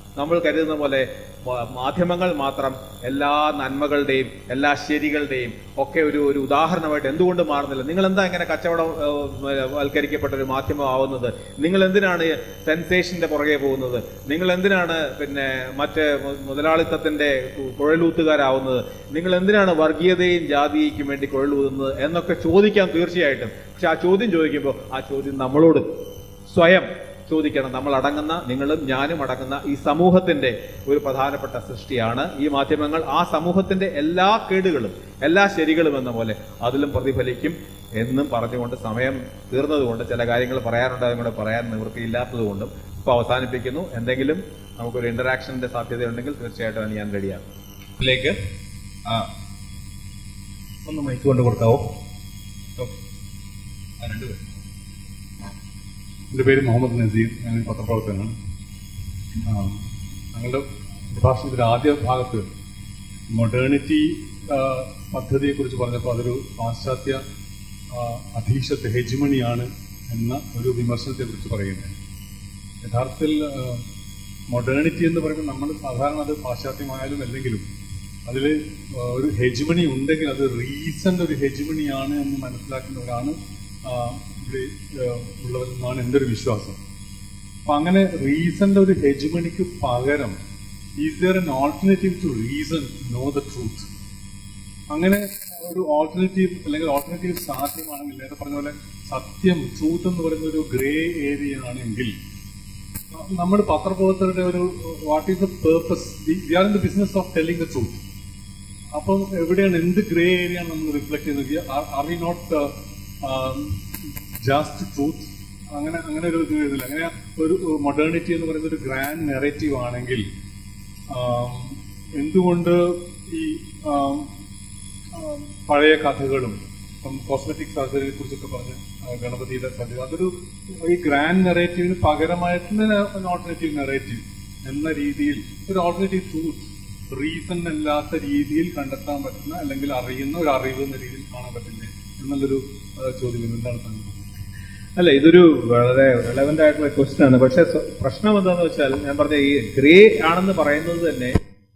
നമ്മൾ കരുതുന്ന പോലെ മ- മാധ്യമങ്ങൾ മാത്രം എല്ലാ നന്മകളുടെയും എല്ലാ ശരികളുടെയും ഒക്കെ ഒരു ഒരു ഉദാഹരണമായിട്ട് എന്തുകൊണ്ട് മാറുന്നില്ല നിങ്ങൾ എന്താ ഇങ്ങനെ കച്ചവടം ഏഹ്, വൽക്കരിക്കപ്പെട്ട ഒരു മാധ്യമമാവുന്നത് നിങ്ങൾ എന്തിനാണ് സെൻസേഷന്റെ പുറകെ പോകുന്നത് നിങ്ങൾ എന്തിനാണ് പിന്നെ മറ്റ് മു- മുതലാളിത്തത്തിന്റെ കു- കുഴലൂത്തുകാരാവുന്നത് നിങ്ങൾ എന്തിനാണ് വർഗീയതയും ജാതിക്കും വേണ്ടി കുഴലൂതുന്നത് എന്നൊക്കെ ചോദിക്കാം തീർച്ചയായിട്ടും പക്ഷെ ആ ചോദ്യം ചോദിക്കുമ്പോൾ ആ ചോദ്യം നമ്മളോട് സ്വയം ചോദിക്കണം നമ്മൾ അടങ്ങുന്ന നിങ്ങളും ഞാനും അടങ്ങുന്ന ഈ സമൂഹത്തിന്റെ ഒരു പ്രധാനപ്പെട്ട സൃഷ്ടിയാണ് ഈ മാധ്യമങ്ങൾ ആ സമൂഹത്തിന്റെ എല്ലാ കേടുകളും എല്ലാ ശരികളും എന്ന പോലെ അതിലും പ്രതിഫലിക്കും എന്നും പറഞ്ഞുകൊണ്ട് സമയം തീർന്നതുകൊണ്ട് ചില കാര്യങ്ങൾ പറയാനുണ്ട് അതും കൂടെ പറയാൻ നിവൃത്തിയില്ലാത്തതുകൊണ്ടും ഇപ്പൊ അവസാനിപ്പിക്കുന്നു എന്തെങ്കിലും നമുക്കൊരു ഇന്ററാക്ഷന്റെ സാധ്യതയുണ്ടെങ്കിൽ തീർച്ചയായിട്ടും ഞാൻ റെഡിയാണ് ിലേക്ക് ഒന്ന് മൈക്ക് കൊണ്ട് കൊടുക്കാവോ ഓക്കെ. ആ, രണ്ടുപേരും എൻ്റെ പേര് മുഹമ്മദ് നസീർ ഞാൻ ഒരു പത്രപ്രവർത്തകനാണ് ആ, ഞങ്ങളുടെ പ്രഭാഷണത്തിൻ്റെ ആദ്യ ഭാഗത്ത് മൊഡേണിറ്റി പദ്ധതിയെക്കുറിച്ച് പറഞ്ഞപ്പോൾ അതൊരു പാശ്ചാത്യ ആ, അധീശത്തെ ഹെജിമണിയാണ് എന്ന ഒരു വിമർശനത്തെക്കുറിച്ച് പറയുന്നത് യഥാർത്ഥത്തിൽ മൊഡേണിറ്റി എന്ന് പറയുമ്പോൾ നമ്മൾ സാധാരണ അത് പാശ്ചാത്യമായാലും അല്ലെങ്കിലും അതിൽ ഒരു ഹെജിമണി ഉണ്ടെങ്കിൽ അത് റീസെൻ്റ് ഒരു ഹെജിമണിയാണ് എന്ന് മനസ്സിലാക്കുന്നവരാണ് ആ, ഇവിടെ ആ, ഉള്ളവരെന്നാണ് എൻ്റെ ഒരു വിശ്വാസം അപ്പൊ അങ്ങനെ റീസന്റെ ഒരു ഹെജിമണിക്ക് പകരം is there an alternative to reason know the truth അങ്ങനെ ഒരു ഓൾട്ടർനേറ്റീവ് അല്ലെങ്കിൽ ഓൾട്ടർനേറ്റീവ് സാധ്യമാണെങ്കിൽ നേരെ പറഞ്ഞ പോലെ സത്യം ട്രൂത്ത് എന്ന് പറയുന്ന ഒരു ഗ്രേ ഏരിയ ആണെങ്കിൽ നമ്മൾ പത്രപ്രവർത്തകരുടെ ഒരു what is the purpose we are in the business of telling the truth അപ്പം എവിടെയാണ് എന്ത് ഗ്രേ ഏരിയ ആണ് നമ്മൾ റിഫ്ലക്ട് ചെയ്യുന്നത് are we not just truth അങ്ങനെ അങ്ങനെ ഒരു ഇത് വരുന്നില്ല അങ്ങനെ ഒരു മൊഡേണിറ്റി എന്ന് പറയുന്ന ഒരു ഗ്രാൻഡ് നെറേറ്റീവ് ആണെങ്കിൽ ആം, എന്തുകൊണ്ട് ഈ ആം, ആം, പഴയ കഥകളും ഇപ്പം കോസ്മെറ്റിക് സർജറിയെ കുറിച്ചൊക്കെ പറഞ്ഞ ആ, ഗണപതിയുടെ സർജറി അതൊരു ഈ ഗ്രാൻഡ് നെറേറ്റീവിന് പകരമായിട്ടുള്ള ഓൾട്ടർനേറ്റീവ് നെറേറ്റീവ് എന്ന രീതിയിൽ ഒരു ഓൾട്ടർനേറ്റീവ് ട്രൂത്ത് റീസൺ അല്ലാത്ത രീതിയിൽ കണ്ടെത്താൻ പറ്റുന്ന അല്ലെങ്കിൽ അറിയുന്ന ഒരു അറിവ് എന്ന രീതിയിൽ കാണാൻ പറ്റില്ലേ എന്നുള്ളൊരു ആ, ചോദ്യം എന്താണ് താങ്കൾ അല്ല ഇതൊരു വളരെ റെലവെന്റ് ആയിട്ടുള്ള ക്വസ്റ്റ്യൻ ആണ് പക്ഷെ സ്വ- പ്രശ്നം എന്താണെന്ന് വെച്ചാൽ ഞാൻ പറഞ്ഞ ഈ ഗ്രേ ആണെന്ന് പറയുന്നത് തന്നെ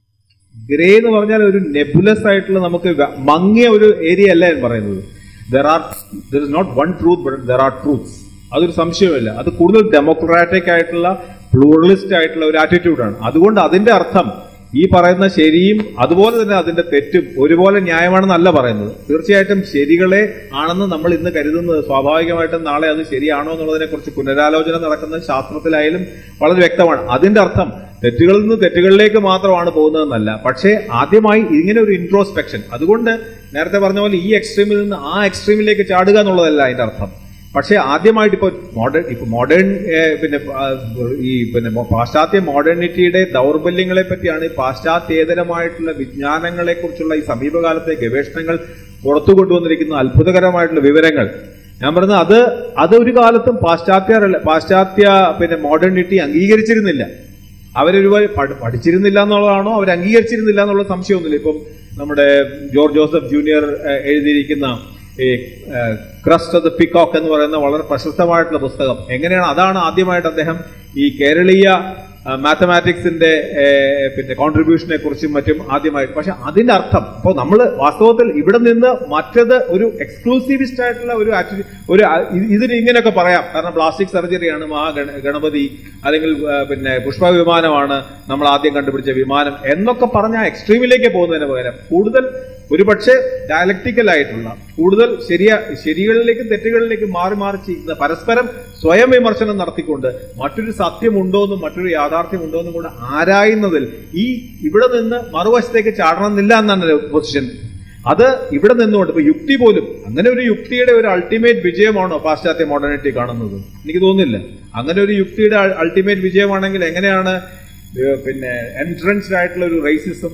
ഗ്രേ എന്ന് പറഞ്ഞാൽ ഒരു നെബുലസ് ആയിട്ടുള്ള നമുക്ക് വ- മങ്ങിയ ഒരു ഏരിയ അല്ല ഞാൻ പറയുന്നത് there are there is not one truth but there are truths അതൊരു സംശയമില്ല അത് കൂടുതൽ ഡെമോക്രാറ്റിക് ആയിട്ടുള്ള പ്ലൂറലിസ്റ്റ് ആയിട്ടുള്ള ഒരു ആറ്റിറ്റ്യൂഡാണ് അതുകൊണ്ട് അതിന്റെ അർത്ഥം ഈ പറയുന്ന ശരിയും അതുപോലെ തന്നെ അതിന്റെ തെറ്റും ഒരുപോലെ ന്യായമാണെന്നല്ല പറയുന്നത് തീർച്ചയായിട്ടും ശരികളെ ആണെന്ന് നമ്മൾ ഇന്ന് കരുതുന്നത് സ്വാഭാവികമായിട്ടും നാളെ അത് ശരിയാണോ എന്നുള്ളതിനെ കുറിച്ച് പുനരാലോചന നടക്കുന്നത് ശാസ്ത്രത്തിലായാലും വളരെ വ്യക്തമാണ് അതിന്റെ അർത്ഥം തെറ്റുകളിൽ നിന്ന് തെറ്റുകളിലേക്ക് മാത്രമാണ് പോകുന്നതെന്നല്ല പക്ഷേ ആദ്യമായി ഇങ്ങനെ ഒരു ഇൻട്രോസ്പെക്ഷൻ അതുകൊണ്ട് നേരത്തെ പറഞ്ഞ പോലെ ഈ എക്സ്ട്രീമിൽ നിന്ന് ആ എക്സ്ട്രീമിലേക്ക് ചാടുക എന്നുള്ളതല്ല അതിന്റെ അർത്ഥം പക്ഷേ ആദ്യമായിട്ട് ഇപ്പോൾ മോഡേൺ ഇപ്പൊ മോഡേൺ പിന്നെ ആ, ഈ പിന്നെ മോ- പാശ്ചാത്യ മോഡേണിറ്റിയുടെ ദൗർബല്യങ്ങളെ പറ്റിയാണ് ഈ പാശ്ചാത്യേതരമായിട്ടുള്ള വിജ്ഞാനങ്ങളെ കുറിച്ചുള്ള ഈ സമീപകാലത്തെ ഗവേഷണങ്ങൾ പുറത്തു കൊണ്ടുവന്നിരിക്കുന്ന അത്ഭുതകരമായിട്ടുള്ള വിവരങ്ങൾ ഞാൻ പറഞ്ഞത് അത് അത് ഒരു കാലത്തും പാശ്ചാത്യ റില- പാശ്ചാത്യ പിന്നെ മോഡേണിറ്റി അംഗീകരിച്ചിരുന്നില്ല അവരൊരു പഠി- പഠിച്ചിരുന്നില്ല എന്നുള്ളതാണോ അവർ അംഗീകരിച്ചിരുന്നില്ല എന്നുള്ള സംശയമൊന്നുമില്ല ഇപ്പം നമ്മുടെ ജോർജ് ജോസഫ് ജൂനിയർ ഏഹ്, എഴുതിയിരിക്കുന്ന ഈ ക്രസ്റ്റ് ഓഫ് ദ പിക്കോക്ക് എന്ന് പറയുന്ന വളരെ പ്രശസ്തമായിട്ടുള്ള പുസ്തകം എങ്ങനെയാണ് അതാണ് ആദ്യമായിട്ട് അദ്ദേഹം ഈ കേരളീയ മാത്തമാറ്റിക്സിന്റെ പിന്നെ കോൺട്രിബ്യൂഷനെ കുറിച്ചും മറ്റും ആദ്യമായിട്ട് പക്ഷെ അതിന്റെ അർത്ഥം ഇപ്പോൾ നമ്മൾ വാസ്തവത്തിൽ ഇവിടെ നിന്ന് മറ്റത് ഒരു എക്സ്ക്ലൂസീവിസ്റ്റ് ആയിട്ടുള്ള ഒരു attitude- ഒരു ആ- ഇത് ഇതിന് ഇങ്ങനെയൊക്കെ പറയാം കാരണം പ്ലാസ്റ്റിക് സർജറിയാണ് മഹാ ഗണ- ഗണപതി അല്ലെങ്കിൽ ആ, പിന്നെ പുഷ്പവിമാനമാണ് നമ്മൾ ആദ്യം കണ്ടുപിടിച്ച വിമാനം എന്നൊക്കെ പറഞ്ഞ ആ എക്സ്ട്രീമിലേക്ക് പോകുന്നതിന് പകരം കൂടുതൽ ഒരുപക്ഷെ ഡയലക്ടിക്കൽ ആയിട്ടുള്ള കൂടുതൽ ശരിയ ശരികളിലേക്കും തെറ്റുകളിലേക്കും മാറി മാറി ചെയ്യുന്ന പരസ്പരം സ്വയം വിമർശനം നടത്തിക്കൊണ്ട് മറ്റൊരു സത്യമുണ്ടോന്നും മറ്റൊരു യാഥാർത്ഥ്യം ഉണ്ടോന്നും കൂടെ ആരായുന്നതിൽ ഈ ഇവിടെ നിന്ന് മറുവശത്തേക്ക് ചാടണമെന്നില്ല എന്നാണ് ഒരു പൊസിഷൻ അത് ഇവിടെ നിന്നുകൊണ്ട് ഇപ്പൊ യുക്തി പോലും അങ്ങനെ ഒരു യുക്തിയുടെ ഒരു അൾട്ടിമേറ്റ് വിജയമാണോ പാശ്ചാത്യ മോഡേണിറ്റി കാണുന്നത് എനിക്ക് തോന്നുന്നില്ല അങ്ങനെ ഒരു യുക്തിയുടെ അൾട്ടിമേറ്റ് വിജയമാണെങ്കിൽ എങ്ങനെയാണ് ഏഹ് പിന്നെ എൻട്രൻസ്ഡ് ആയിട്ടുള്ള ഒരു റേസിസം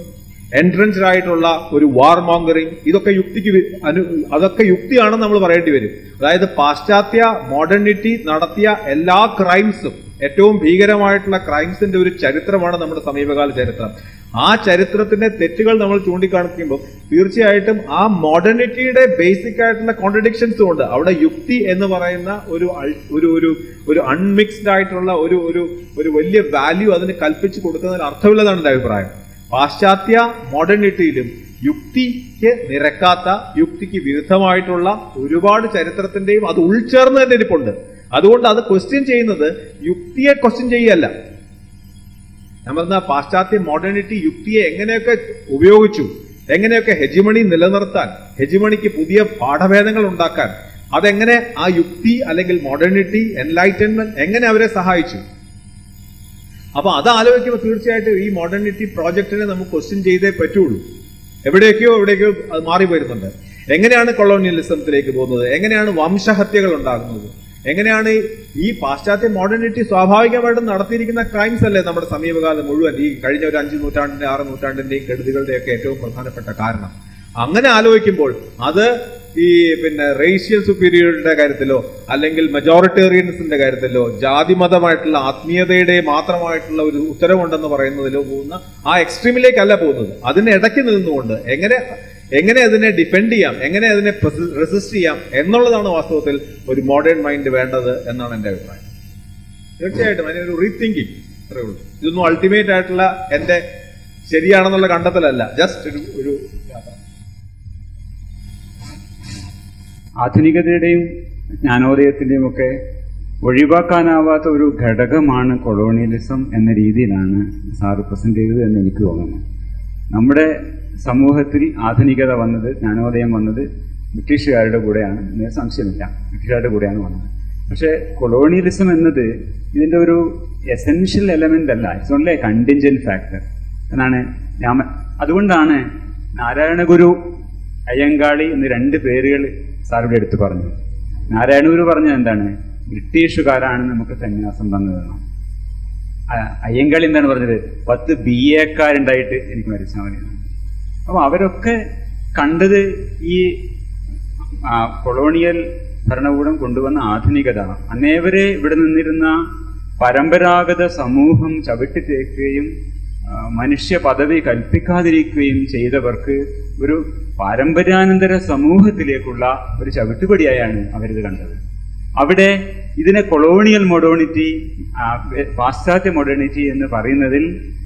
എൻട്രൻസ്ഡ് ആയിട്ടുള്ള ഒരു വാർ മോങ്കറിങ് ഇതൊക്കെ യുക്തിക്ക് വി- അനു അതൊക്കെ യുക്തിയാണെന്ന് നമ്മൾ പറയേണ്ടി വരും അതായത് പാശ്ചാത്യ മോഡേണിറ്റി നടത്തിയ എല്ലാ ക്രൈംസും ഏറ്റവും ഭീകരമായിട്ടുള്ള ക്രൈംസിന്റെ ഒരു ചരിത്രമാണ് നമ്മുടെ സമീപകാല ചരിത്രം ആ ചരിത്രത്തിന്റെ തെറ്റുകൾ നമ്മൾ ചൂണ്ടിക്കാണിക്കുമ്പോൾ തീർച്ചയായിട്ടും ആ മോഡേണിറ്റിയുടെ ബേസിക് ആയിട്ടുള്ള കോൺട്രഡിക്ഷൻസും ഉണ്ട് അവിടെ യുക്തി എന്ന് പറയുന്ന ഒരു അൾ- ഒരു ഒരു ഒരു അൺമിക്സ്ഡ് ആയിട്ടുള്ള ഒരു ഒരു ഒരു വലിയ വാല്യൂ അതിന് കൽപ്പിച്ച് കൊടുക്കുന്നതിന് അർത്ഥമില്ലെന്നാണ് എന്റെ അഭിപ്രായം പാശ്ചാത്യ മോഡേണിറ്റിയിലും യുക്തിക്ക് നിരക്കാത്ത യുക്തിക്ക് വിരുദ്ധമായിട്ടുള്ള ഒരുപാട് ചരിത്രത്തിന്റെയും അത് ഉൾച്ചേർന്ന് തന്നെ ഇരിപ്പുണ്ട് അതുകൊണ്ട് അത് ക്വസ്റ്റ്യൻ ചെയ്യുന്നത് യുക്തിയെ ക്വസ്റ്റ്യൻ ചെയ്യല്ല ഞാൻ പറഞ്ഞ പാശ്ചാത്യ മോഡേണിറ്റി യുക്തിയെ എങ്ങനെയൊക്കെ ഉപയോഗിച്ചു എങ്ങനെയൊക്കെ ഹെജിമണി നിലനിർത്താൻ ഹെജിമണിക്ക് പുതിയ പാഠഭേദങ്ങൾ ഉണ്ടാക്കാൻ അതെങ്ങനെ ആ യുക്തി അല്ലെങ്കിൽ മോഡേണിറ്റി എൻലൈറ്റൻമെന്റ് എങ്ങനെ അവരെ സഹായിച്ചു അപ്പൊ അത് ആലോചിക്കുമ്പോൾ തീർച്ചയായിട്ടും ഈ മോഡേണിറ്റി പ്രോജക്റ്റിനെ നമുക്ക് ക്വസ്റ്റ്യൻ ചെയ്തേ പറ്റുള്ളൂ എവിടെയൊക്കെയോ എവിടെയൊക്കെയോ അത് മാറി വരുന്നുണ്ട് എങ്ങനെയാണ് കൊളോണിയലിസത്തിലേക്ക് പോകുന്നത് എങ്ങനെയാണ് വംശഹത്യകൾ ഉണ്ടാകുന്നത് എങ്ങനെയാണ് ഈ- ഈ പാശ്ചാത്യ മോഡേണിറ്റി സ്വാഭാവികമായിട്ടും നടത്തിയിരിക്കുന്ന ക്രൈംസ് അല്ലേ നമ്മുടെ സമീപകാലം മുഴുവൻ ഈ കഴിഞ്ഞ ഒരു അഞ്ച് നൂറ്റാണ്ടിന്റെ ആറ് നൂറ്റാണ്ടിന്റെയും കെടുതികളുടെയൊക്കെ ഏറ്റവും പ്രധാനപ്പെട്ട കാരണം അങ്ങനെ ആലോചിക്കുമ്പോൾ അത് ഈ പിന്നെ റേഷ്യൽ സുപ്പീരിയറിന്റെ കാര്യത്തിലോ അല്ലെങ്കിൽ മെജോറിറ്റേറിയൻസിന്റെ കാര്യത്തിലോ ജാതിമതമായിട്ടുള്ള ആത്മീയതയുടെ മാത്രമായിട്ടുള്ള ഒരു ഉത്തരവുണ്ടെന്ന് പറയുന്നതിലോ പോകുന്ന ആ എക്സ്ട്രീമിലേക്കല്ല പോകുന്നത് അതിന് ഇടയ്ക്ക് നിന്നുകൊണ്ട് എങ്ങനെ എങ്ങനെ അതിനെ ഡിഫെൻഡ് ചെയ്യാം എങ്ങനെ അതിനെ റെസിസ്റ്റ് ചെയ്യാം എന്നുള്ളതാണ് വാസ്തവത്തിൽ ഒരു മോഡേൺ മൈൻഡ് വേണ്ടത് എന്നാണ് എന്റെ അഭിപ്രായം തീർച്ചയായിട്ടും അതിനൊരു റീതിങ്കിങ് അത്രേ ഉള്ളൂ ഇതൊന്നും അൾട്ടിമേറ്റ് ആയിട്ടുള്ള എന്റെ ശരിയാണെന്നുള്ള കണ്ടെത്തലല്ല ജസ്റ്റ് ഒരു ഒരു യാത്ര ആധുനികതയുടെയും ജ്ഞാനോദയത്തിന്റെയും ഒക്കെ ഒഴിവാക്കാനാവാത്ത ഒരു ഘടകമാണ് കൊളോണിയലിസം എന്ന രീതിയിലാണ് സാറ് പ്രസന്റ് ചെയ്തത് എന്ന് എനിക്ക് തോന്നുന്നു നമ്മുടെ സമൂഹത്തിൽ ആധുനികത വന്നത് ജ്ഞാനോദയം വന്നത് ബ്രിട്ടീഷുകാരുടെ കൂടെയാണ് എന്ന് സംശയമില്ല ബ്രിട്ടീഷുകാരുടെ കൂടെയാണ് വന്നത് പക്ഷേ കൊളോണിയലിസം എന്നത് ഇതിന്റെ ഒരു എസെൻഷ്യൽ എലമെന്റ് അല്ല it's only a contingent factor എന്നാണ് ഞാൻ മ- അതുകൊണ്ടാണ് നാരായണഗുരു അയ്യങ്കാളി എന്ന് രണ്ട് പേരുകൾ സാറിവിടെ എടുത്തു പറഞ്ഞു നാരായണഗുരു പറഞ്ഞത് എന്താണ് ബ്രിട്ടീഷുകാരാണ് നമുക്ക് സന്യാസം തന്നതെന്നാണ് ആ- അയ്യങ്കാളി എന്താണ് പറഞ്ഞത് പത്ത് ബി എക്കാരുണ്ടായിട്ട് എനിക്ക് മരിച്ചാൽ മതി എന്നാണ്. അപ്പൊ അവരൊക്കെ കണ്ടത് ഈ ആ, കൊളോണിയൽ ഭരണകൂടം കൊണ്ടുവന്ന ആധുനികത അന്നേവരെ ഇവിടെ നിന്നിരുന്ന പരമ്പരാഗത സമൂഹം ചവിട്ടിത്തേക്കുകയും ആ, മനുഷ്യ പദവി കൽപ്പിക്കാതിരിക്കുകയും ചെയ്തവർക്ക് ഒരു പാരമ്പര്യാനന്തര സമൂഹത്തിലേക്കുള്ള ഒരു ചവിട്ടുപടിയായാണ് അവരിത് കണ്ടത് അവിടെ ഇതിനെ കൊളോണിയൽ മോഡേണിറ്റി ആ, പാശ്ചാത്യ മോഡേണിറ്റി എന്ന് പറയുന്നതിൽ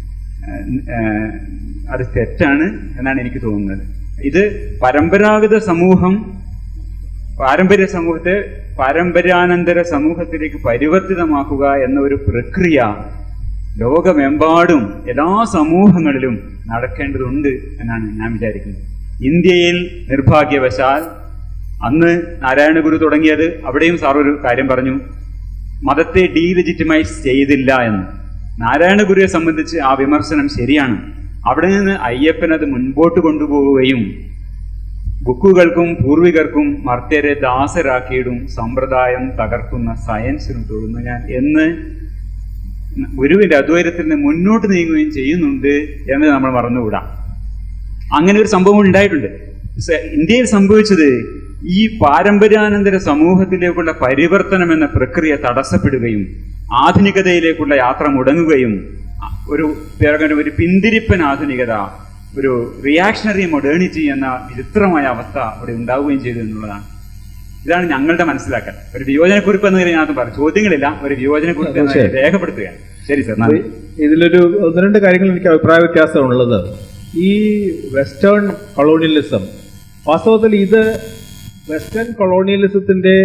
ആ, അത് തെറ്റാണ് എന്നാണ് എനിക്ക് തോന്നുന്നത് ഇത് പരമ്പരാഗത സമൂഹം പാരമ്പര്യ സമൂഹത്തെ പാരമ്പര്യാനന്തര സമൂഹത്തിലേക്ക് പരിവർത്തിതമാക്കുക എന്ന ഒരു പ്രക്രിയ ലോകമെമ്പാടും എല്ലാ സമൂഹങ്ങളിലും നടക്കേണ്ടതുണ്ട് എന്നാണ് ഞാൻ വിചാരിക്കുന്നത് ഇന്ത്യയിൽ നിർഭാഗ്യവശാൽ അന്ന് നാരായണഗുരു തുടങ്ങിയത് അവിടെയും സാർ ഒരു കാര്യം പറഞ്ഞു മതത്തെ ഡീലെജിറ്റിമൈസ് ചെയ്തില്ല എന്ന് നാരായണഗുരുയെ സംബന്ധിച്ച് ആ വിമർശനം ശരിയാണ് അവിടെ നിന്ന് അയ്യപ്പൻ അത് മുൻപോട്ട് കൊണ്ടുപോവുകയും ബുക്കുകൾക്കും പൂർവികർക്കും മർത്യരെ ദാസരാക്കിയിടും സമ്പ്രദായം തകർക്കുന്ന സയൻസിന് തൊഴുന്നു ഞാൻ എന്ന് ഗുരുവിന്റെ അദ്വൈതത്തിൽ നിന്ന് മുന്നോട്ട് നീങ്ങുകയും ചെയ്യുന്നുണ്ട് എന്ന് നമ്മൾ മറന്നുകൂടാ അങ്ങനെ ഒരു സംഭവം ഉണ്ടായിട്ടുണ്ട് സ- ഇന്ത്യയിൽ സംഭവിച്ചത് ഈ പാരമ്പര്യാനന്തര സമൂഹത്തിലേക്കുള്ള പരിവർത്തനം എന്ന പ്രക്രിയ തടസ്സപ്പെടുകയും ആധുനികതയിലേക്കുള്ള യാത്ര മുടങ്ങുകയും ഒരു പേരങ്ങനെ ഒരു പിന്തിരിപ്പൻ ആധുനികത ഒരു റിയാക്ഷണറി മൊഡേണിറ്റി എന്ന വിചിത്രമായ അവസ്ഥ അവിടെ ഉണ്ടാവുകയും ചെയ്തു എന്നുള്ളതാണ് ഇതാണ് ഞങ്ങളുടെ മനസ്സിലാക്കൽ ഒരു വിയോജനക്കുറിപ്പ് എന്ന നിലയിൽ ഞാൻ പറഞ്ഞു ചോദ്യങ്ങളില്ല ഒരു വിയോജനക്കുറിപ്പ് എന്ന നിലയിൽ രേഖപ്പെടുത്തുകയാണ് ശരി സർ നന്ദി ഇതിലൊരു ഒന്ന് രണ്ട് കാര്യങ്ങൾ എനിക്ക് അഭിപ്രായ വ്യത്യാസമുള്ളത് ഈ വെസ്റ്റേൺ കൊളോണിയലിസം വാസ്തവത്തിൽ ഇത് വെസ്റ്റേൺ കൊളോണിയലിസത്തിന്റെ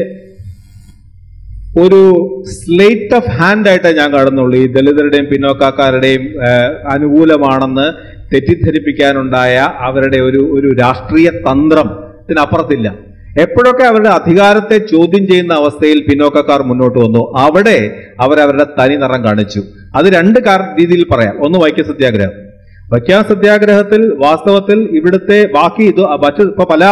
ഒരു സ്ലേറ്റ് ഓഫ് ഹാൻഡ് ആയിട്ടേ ഞാൻ കാണുന്നുള്ളൂ ഈ ദളിതരുടെയും പിന്നോക്കാക്കാരുടെയും ഏഹ്, അനുകൂലമാണെന്ന് തെറ്റിദ്ധരിപ്പിക്കാനുണ്ടായ അവരുടെ ഒരു ഒരു രാഷ്ട്രീയ തന്ത്രത്തിനപ്പുറത്തില്ല എപ്പോഴൊക്കെ അവരുടെ അധികാരത്തെ ചോദ്യം ചെയ്യുന്ന അവസ്ഥയിൽ പിന്നോക്കക്കാർ മുന്നോട്ട് വന്നു അവിടെ അവരവരുടെ തനി നിറം കാണിച്ചു അത് രണ്ട് കാര രീതിയിൽ പറയാം ഒന്ന് വൈക്കം സത്യാഗ്രഹം വൈക്കം സത്യാഗ്രഹത്തിൽ വാസ്തവത്തിൽ ഇവിടുത്തെ ബാക്കി ഇത് മറ്റു ഇപ്പൊ പല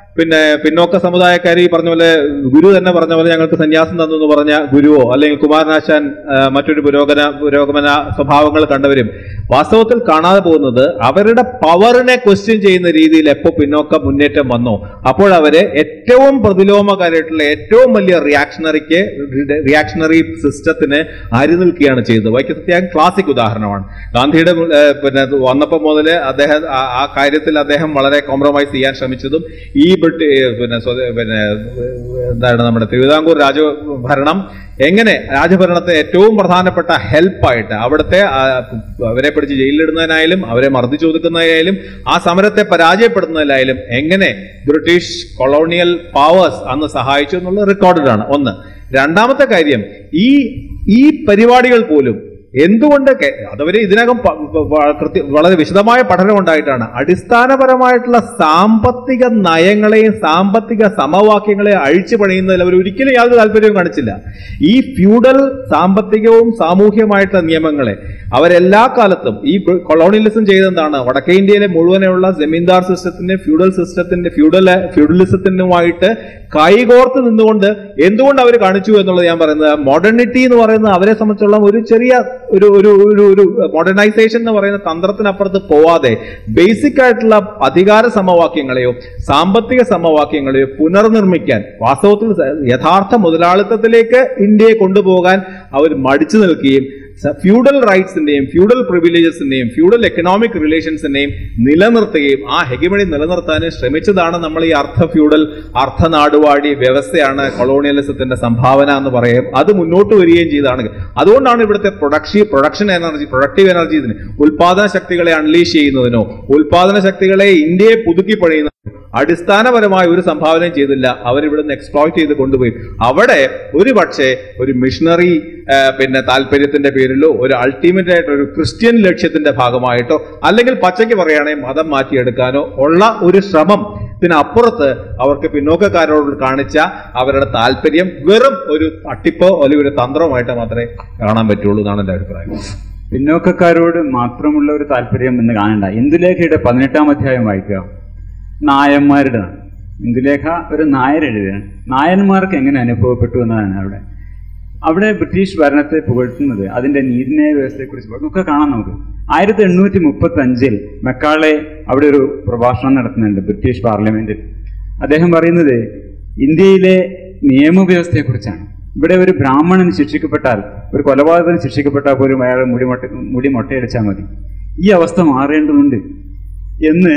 പിന്നെ പിന്നോക്ക സമുദായക്കാർ ഈ പറഞ്ഞ പോലെ ഗുരു തന്നെ പറഞ്ഞ പോലെ ഞങ്ങൾക്ക് സന്യാസം തന്നു എന്ന് പറഞ്ഞ ഗുരുവോ അല്ലെങ്കിൽ കുമാരനാശാൻ ആ, മറ്റൊരു പുരോഗന പുരോഗമന സ്വഭാവങ്ങൾ കണ്ടവരും വാസ്തവത്തിൽ കാണാതെ പോകുന്നത് അവരുടെ പവറിനെ ക്വസ്റ്റ്യൻ ചെയ്യുന്ന രീതിയിൽ എപ്പോ പിന്നോക്ക മുന്നേറ്റം വന്നോ അപ്പോൾ അവര് ഏറ്റവും പ്രതിലോമകാരായിട്ടുള്ള ഏറ്റവും വലിയ റിയാക്ഷണറിക്ക് റിയാക്ഷണറി സിസ്റ്റത്തിന് അരി നിൽക്കുകയാണ് ചെയ്തത് വൈക്കം സത്യാഗ്രഹം ക്ലാസിക് ഉദാഹരണമാണ് ഗാന്ധിയുടെ മു- ഏഹ് പിന്നെ ഇത് വന്നപ്പോൾ മുതൽ അദ്ദേഹം ആ- ആ കാര്യത്തിൽ അദ്ദേഹം വളരെ കോംപ്രമൈസ് ചെയ്യാൻ ശ്രമിച്ചതും ഈ ബ്രിട്ടി ഏഹ് പിന്നെ സ്വദേ- പിന്നെ ഏഹ് എന്താണ് നമ്മുടെ തിരുവിതാംകൂർ രാജഭരണം എങ്ങനെ രാജഭരണത്തെ ഏറ്റവും പ്രധാനപ്പെട്ട ഹെൽപ്പായിട്ട് അവിടുത്തെ ആ, അവരെ പിടിച്ച് ജയിലിലിടുന്നതിനായാലും അവരെ മർദ്ദിച്ചൊതുക്കുന്നതിനായാലും ആ സമരത്തെ പരാജയപ്പെടുത്തുന്നതിനായാലും എങ്ങനെ ബ്രിട്ടീഷ് കൊളോണിയൽ പവേഴ്സ് അന്ന് സഹായിച്ചു എന്നുള്ളത് റെക്കോർഡഡ് ആണ് ഒന്ന് രണ്ടാമത്തെ കാര്യം ഈ ഈ പരിപാടികൾ പോലും എന്തുകൊണ്ട് കെ- അതുവരെ ഇതിനകം പ- പ- വ- കൃത്യ വളരെ വിശദമായ പഠനം ഉണ്ടായിട്ടാണ് അടിസ്ഥാനപരമായിട്ടുള്ള സാമ്പത്തിക നയങ്ങളെയും സാമ്പത്തിക സമവാക്യങ്ങളെയും അഴിച്ചു പണിയുന്നതിൽ അവർ ഒരിക്കലും യാതൊരു താല്പര്യവും കാണിച്ചില്ല ഈ ഫ്യൂഡൽ സാമ്പത്തികവും സാമൂഹ്യമായിട്ടുള്ള നിയമങ്ങളെ അവരെല്ലാ കാലത്തും ഈ കൊളോണിയലിസം ചെയ്തെന്താണ് വടക്കേ ഇന്ത്യയിലെ മുഴുവനുള്ള ജമീന്ദാർ സിസ്റ്റത്തിന്റെ ഫ്യൂഡൽ സിസ്റ്റത്തിന്റെ ഫ്യൂഡൽ ഫ്യൂഡലിസത്തിനുമായിട്ട് കൈകോർത്ത് നിന്നുകൊണ്ട് എന്തുകൊണ്ട് അവർ കാണിച്ചു എന്നുള്ളത് ഞാൻ പറയുന്നത് മോഡേണിറ്റി എന്ന് പറയുന്നത് അവരെ സംബന്ധിച്ചുള്ള ഒരു ചെറിയ ഒരു ഒരു ഒരു ഒരു മോഡേണൈസേഷൻ എന്ന് പറയുന്ന തന്ത്രത്തിനപ്പുറത്ത് പോവാതെ ബേസിക് ആയിട്ടുള്ള അധികാര സമവാക്യങ്ങളെയോ സാമ്പത്തിക സമവാക്യങ്ങളെയോ പുനർനിർമ്മിക്കാൻ വാസ്തവത്തിൽ യഥാർത്ഥ മുതലാളിത്തത്തിലേക്ക് ഇന്ത്യയെ കൊണ്ടുപോകാൻ അവർ മടിച്ചു നിൽക്കുകയും ഫ്യൂഡൽ റൈറ്റ്സിന്റെയും ഫ്യൂഡൽ പ്രിവിലേജസിന്റെയും ഫ്യൂഡൽ എക്കണോമിക് റിലേഷൻസിന്റെയും നിലനിർത്തുകയും ആ ഹെഗമണി നിലനിർത്താൻ ശ്രമിച്ചതാണ് നമ്മൾ ഈ അർത്ഥ ഫ്യൂഡൽ അർത്ഥ നാടുവാഴി വ്യവസ്ഥയാണ് കൊളോണിയലിസത്തിന്റെ സംഭാവന എന്ന് പറയും അത് മുന്നോട്ട് വരികയും ചെയ്താണ് അതുകൊണ്ടാണ് ഇവിടുത്തെ production production energy productive energy ഇതിന് ഉൽപാദന ശക്തികളെ അൺലീഷ് ചെയ്യുന്നതിനോ ഉൽപാദന ശക്തികളെ ഇന്ത്യയെ പുതുക്കി പണിയുന്ന അടിസ്ഥാനപരമായ ഒരു സംഭാവനയും ചെയ്തില്ല അവരിവിടുന്ന് എക്സ്പ്ലോയിറ്റ് ചെയ്ത് കൊണ്ടുപോയി അവിടെ ഒരു പക്ഷേ ഒരു മിഷണറി പിന്നെ താല്പര്യത്തിന്റെ പേരിലോ ഒരു അൾട്ടിമേറ്റ് ആയിട്ട് ഒരു ക്രിസ്ത്യൻ ലക്ഷ്യത്തിന്റെ ഭാഗമായിട്ടോ അല്ലെങ്കിൽ പച്ചയ്ക്ക് പറയുകയാണെങ്കിൽ മതം മാറ്റിയെടുക്കാനോ ഉള്ള ഒരു ശ്രമം ഇതിനപ്പുറത്ത് അവർക്ക് പിന്നോക്കക്കാരോട് കാണിച്ച അവരുടെ താല്പര്യം വെറും ഒരു തട്ടിപ്പോ അല്ലെങ്കിൽ ഒരു തന്ത്രമായിട്ട് മാത്രമേ കാണാൻ പറ്റുള്ളൂ എന്നാണ് എന്റെ അഭിപ്രായം പിന്നോക്കക്കാരോട് മാത്രമുള്ള ഒരു താല്പര്യം എന്ന് കാണണ്ട ഇന്ദുലേഖയുടെ പതിനെട്ടാം അധ്യായം വായിക്കുക നായന്മാരുടെ ഇന്ദുലേഖ ഒരു നായർ എഴുതുകയാണ് നായന്മാർക്ക് എങ്ങനെ അനുഭവപ്പെട്ടു എന്നതാണ് അവിടെ അവിടെ ബ്രിട്ടീഷ് ഭരണത്തെ പുകഴ്ത്തുന്നത് അതിന്റെ നീതിന്യായ വ്യവസ്ഥയെക്കുറിച്ച് ഒക്കെ കാണാം നമുക്ക് ആയിരത്തി എണ്ണൂറ്റി മുപ്പത്തി അഞ്ചിൽ മെക്കാളെ അവിടെ ഒരു പ്രഭാഷണം നടത്തുന്നുണ്ട് ബ്രിട്ടീഷ് പാർലമെന്റിൽ അദ്ദേഹം പറയുന്നത് ഇന്ത്യയിലെ നിയമവ്യവസ്ഥയെക്കുറിച്ചാണ് ഇവിടെ ഒരു ബ്രാഹ്മണൻ ശിക്ഷിക്കപ്പെട്ടാൽ ഒരു കൊലപാതകത്തിന് ശിക്ഷിക്കപ്പെട്ടാൽ പോലും അയാൾ മുടി മൊട്ട മുടി മൊട്ടയടിച്ചാൽ മതി ഈ അവസ്ഥ മാറേണ്ടതുണ്ട് എന്ന്